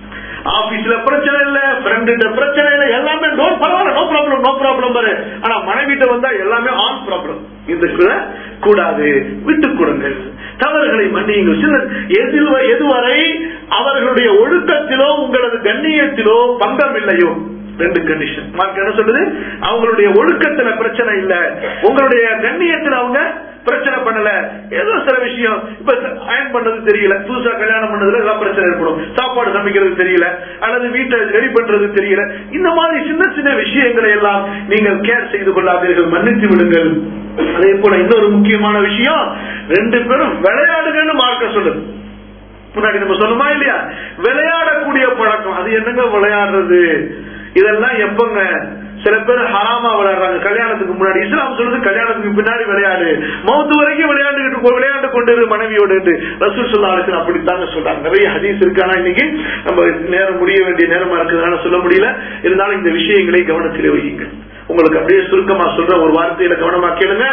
ஆபீஸ்ல பிரச்சனை இல்ல ஃப்ரெண்ட் பிரச்சனை இல்ல எல்லாமே நோ பரவாயில்ல நோ ப்ராப்ளம் நோ ப்ராப்ளம் பாரு ஆனா மனைவிட்ட வந்தா எல்லாமே ஆன் ப்ராப்ளம் இதுக்குள்ள கூடாது விட்டு கொடுங்கள் தவறுகளை மன்னியுங்கள் சில எதில் எதுவரை அவர்களுடைய ஒழுக்கத்திலோ உங்களது கண்ணியத்திலோ பங்கம் இல்லையோ ரெண்டு கண்டிஷன் மார்க் என்ன சொல்லுது அவங்களுடைய ஒழுக்கத்துல பிரச்சனை இல்ல உங்களுடைய கண்ணியத்துல அவங்க பிரச்சனை பண்ணல ஏதோ சில விஷயம் இப்ப அயன் பண்ணது தெரியல புதுசா கல்யாணம் பண்ணதுல ஏதாவது பிரச்சனை ஏற்படும் சாப்பாடு சமைக்கிறது தெரியல அல்லது வீட்டை ரெடி பண்றது தெரியல இந்த மாதிரி சின்ன சின்ன விஷயங்களை எல்லாம் நீங்கள் கேர் செய்து கொள்ளாதீர்கள் மன்னித்து விடுங்கள் அதே போல இன்னொரு முக்கியமான விஷயம் ரெண்டு பேரும் விளையாடுங்கன்னு மார்க்க சொல்லுது முன்னாடி நம்ம சொன்னோமா இல்லையா விளையாடக்கூடிய பழக்கம் அது என்னங்க விளையாடுறது இதெல்லாம் எப்பங்க சில பேர் ஹராமா விளையாடுறாங்க கல்யாணத்துக்கு முன்னாடி இஸ்லாம் சொல்றது கல்யாணத்துக்கு பின்னாடி விளையாடு மௌத்து வரைக்கும் விளையாண்டுகிட்டு விளையாண்டு கொண்டு மனைவியோடு என்று ரசூல் சொல்லா அலிசன் அப்படித்தாங்க சொல்றாங்க நிறைய ஹதீஸ் இருக்கு ஆனா இன்னைக்கு நம்ம நேரம் முடிய வேண்டிய நேரமா இருக்கிறதுனால சொல்ல முடியல இருந்தாலும் இந்த விஷயங்களை கவனத்திலே வையுங்கள் உங்களுக்கு அப்படியே சுருக்கமா சொல்ற ஒரு வார்த்தையில கவனமா கேளுங்க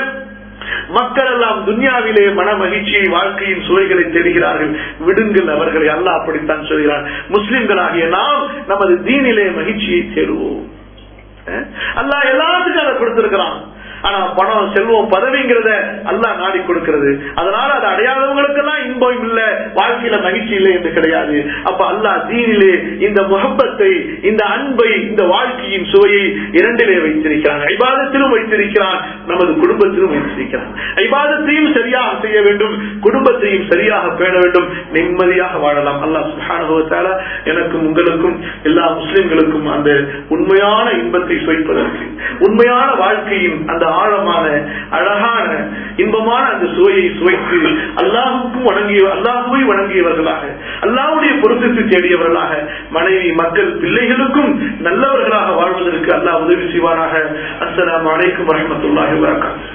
மக்கள் எல்லாம் துன்யாவிலே மன மகிழ்ச்சியை வாழ்க்கையின் சுவைகளை தேடுகிறார்கள் விடுங்கள் அவர்களை அல்லாஹ் அப்படித்தான் சொல்கிறார் முஸ்லிம்களாகிய நாம் நமது தீனிலே மகிழ்ச்சியை தேடுவோம் அஹ் அல்லாஹ் எல்லாத்துக்கும் அதை கொடுத்திருக்கிறான் ஆனா பணம் செல்வம் பதவிங்கிறத அல்லாஹ் நாடி கொடுக்கிறது அதனால அது அடையாதவங்களுக்கெல்லாம் இன்பம் இல்ல வாழ்க்கையில மகிழ்ச்சி இல்லை என்று கிடையாது அப்ப அல்லாஹ் தீனிலே இந்த முகப்பத்தை இந்த அன்பை இந்த வாழ்க்கையின் சுவையை இரண்டிலே வைத்திருக்கிறான் ஐபாதத்திலும் வைத்திருக்கிறான் நமது குடும்பத்திலும் வைத்திருக்கிறான் ஐபாதத்தையும் சரியாக செய்ய வேண்டும் குடும்பத்தையும் சரியாக பேண வேண்டும் நிம்மதியாக வாழலாம் அல்லாஹ் சுஹானுபவத்தால எனக்கும் உங்களுக்கும் எல்லா முஸ்லிம்களுக்கும் அந்த உண்மையான இன்பத்தை சுவைப்பதற்கு உண்மையான வாழ்க்கையின் அந்த ஆழமான அழகான இன்பமான அந்த சுவையை சுவைத்து அல்லாஹுக்கும் வணங்கிய அல்லாஹுவை வணங்கியவர்களாக அல்லாஹுடைய பொருத்தத்தை தேடியவர்களாக மனைவி மக்கள் பிள்ளைகளுக்கும் நல்லவர்களாக வாழ்வதற்கு அல்லாஹ் உதவி செய்வாராக அஸ்ஸலாமு அலைக்கும் வரஹ்மத்துல்லாஹி வபரகாத்துஹு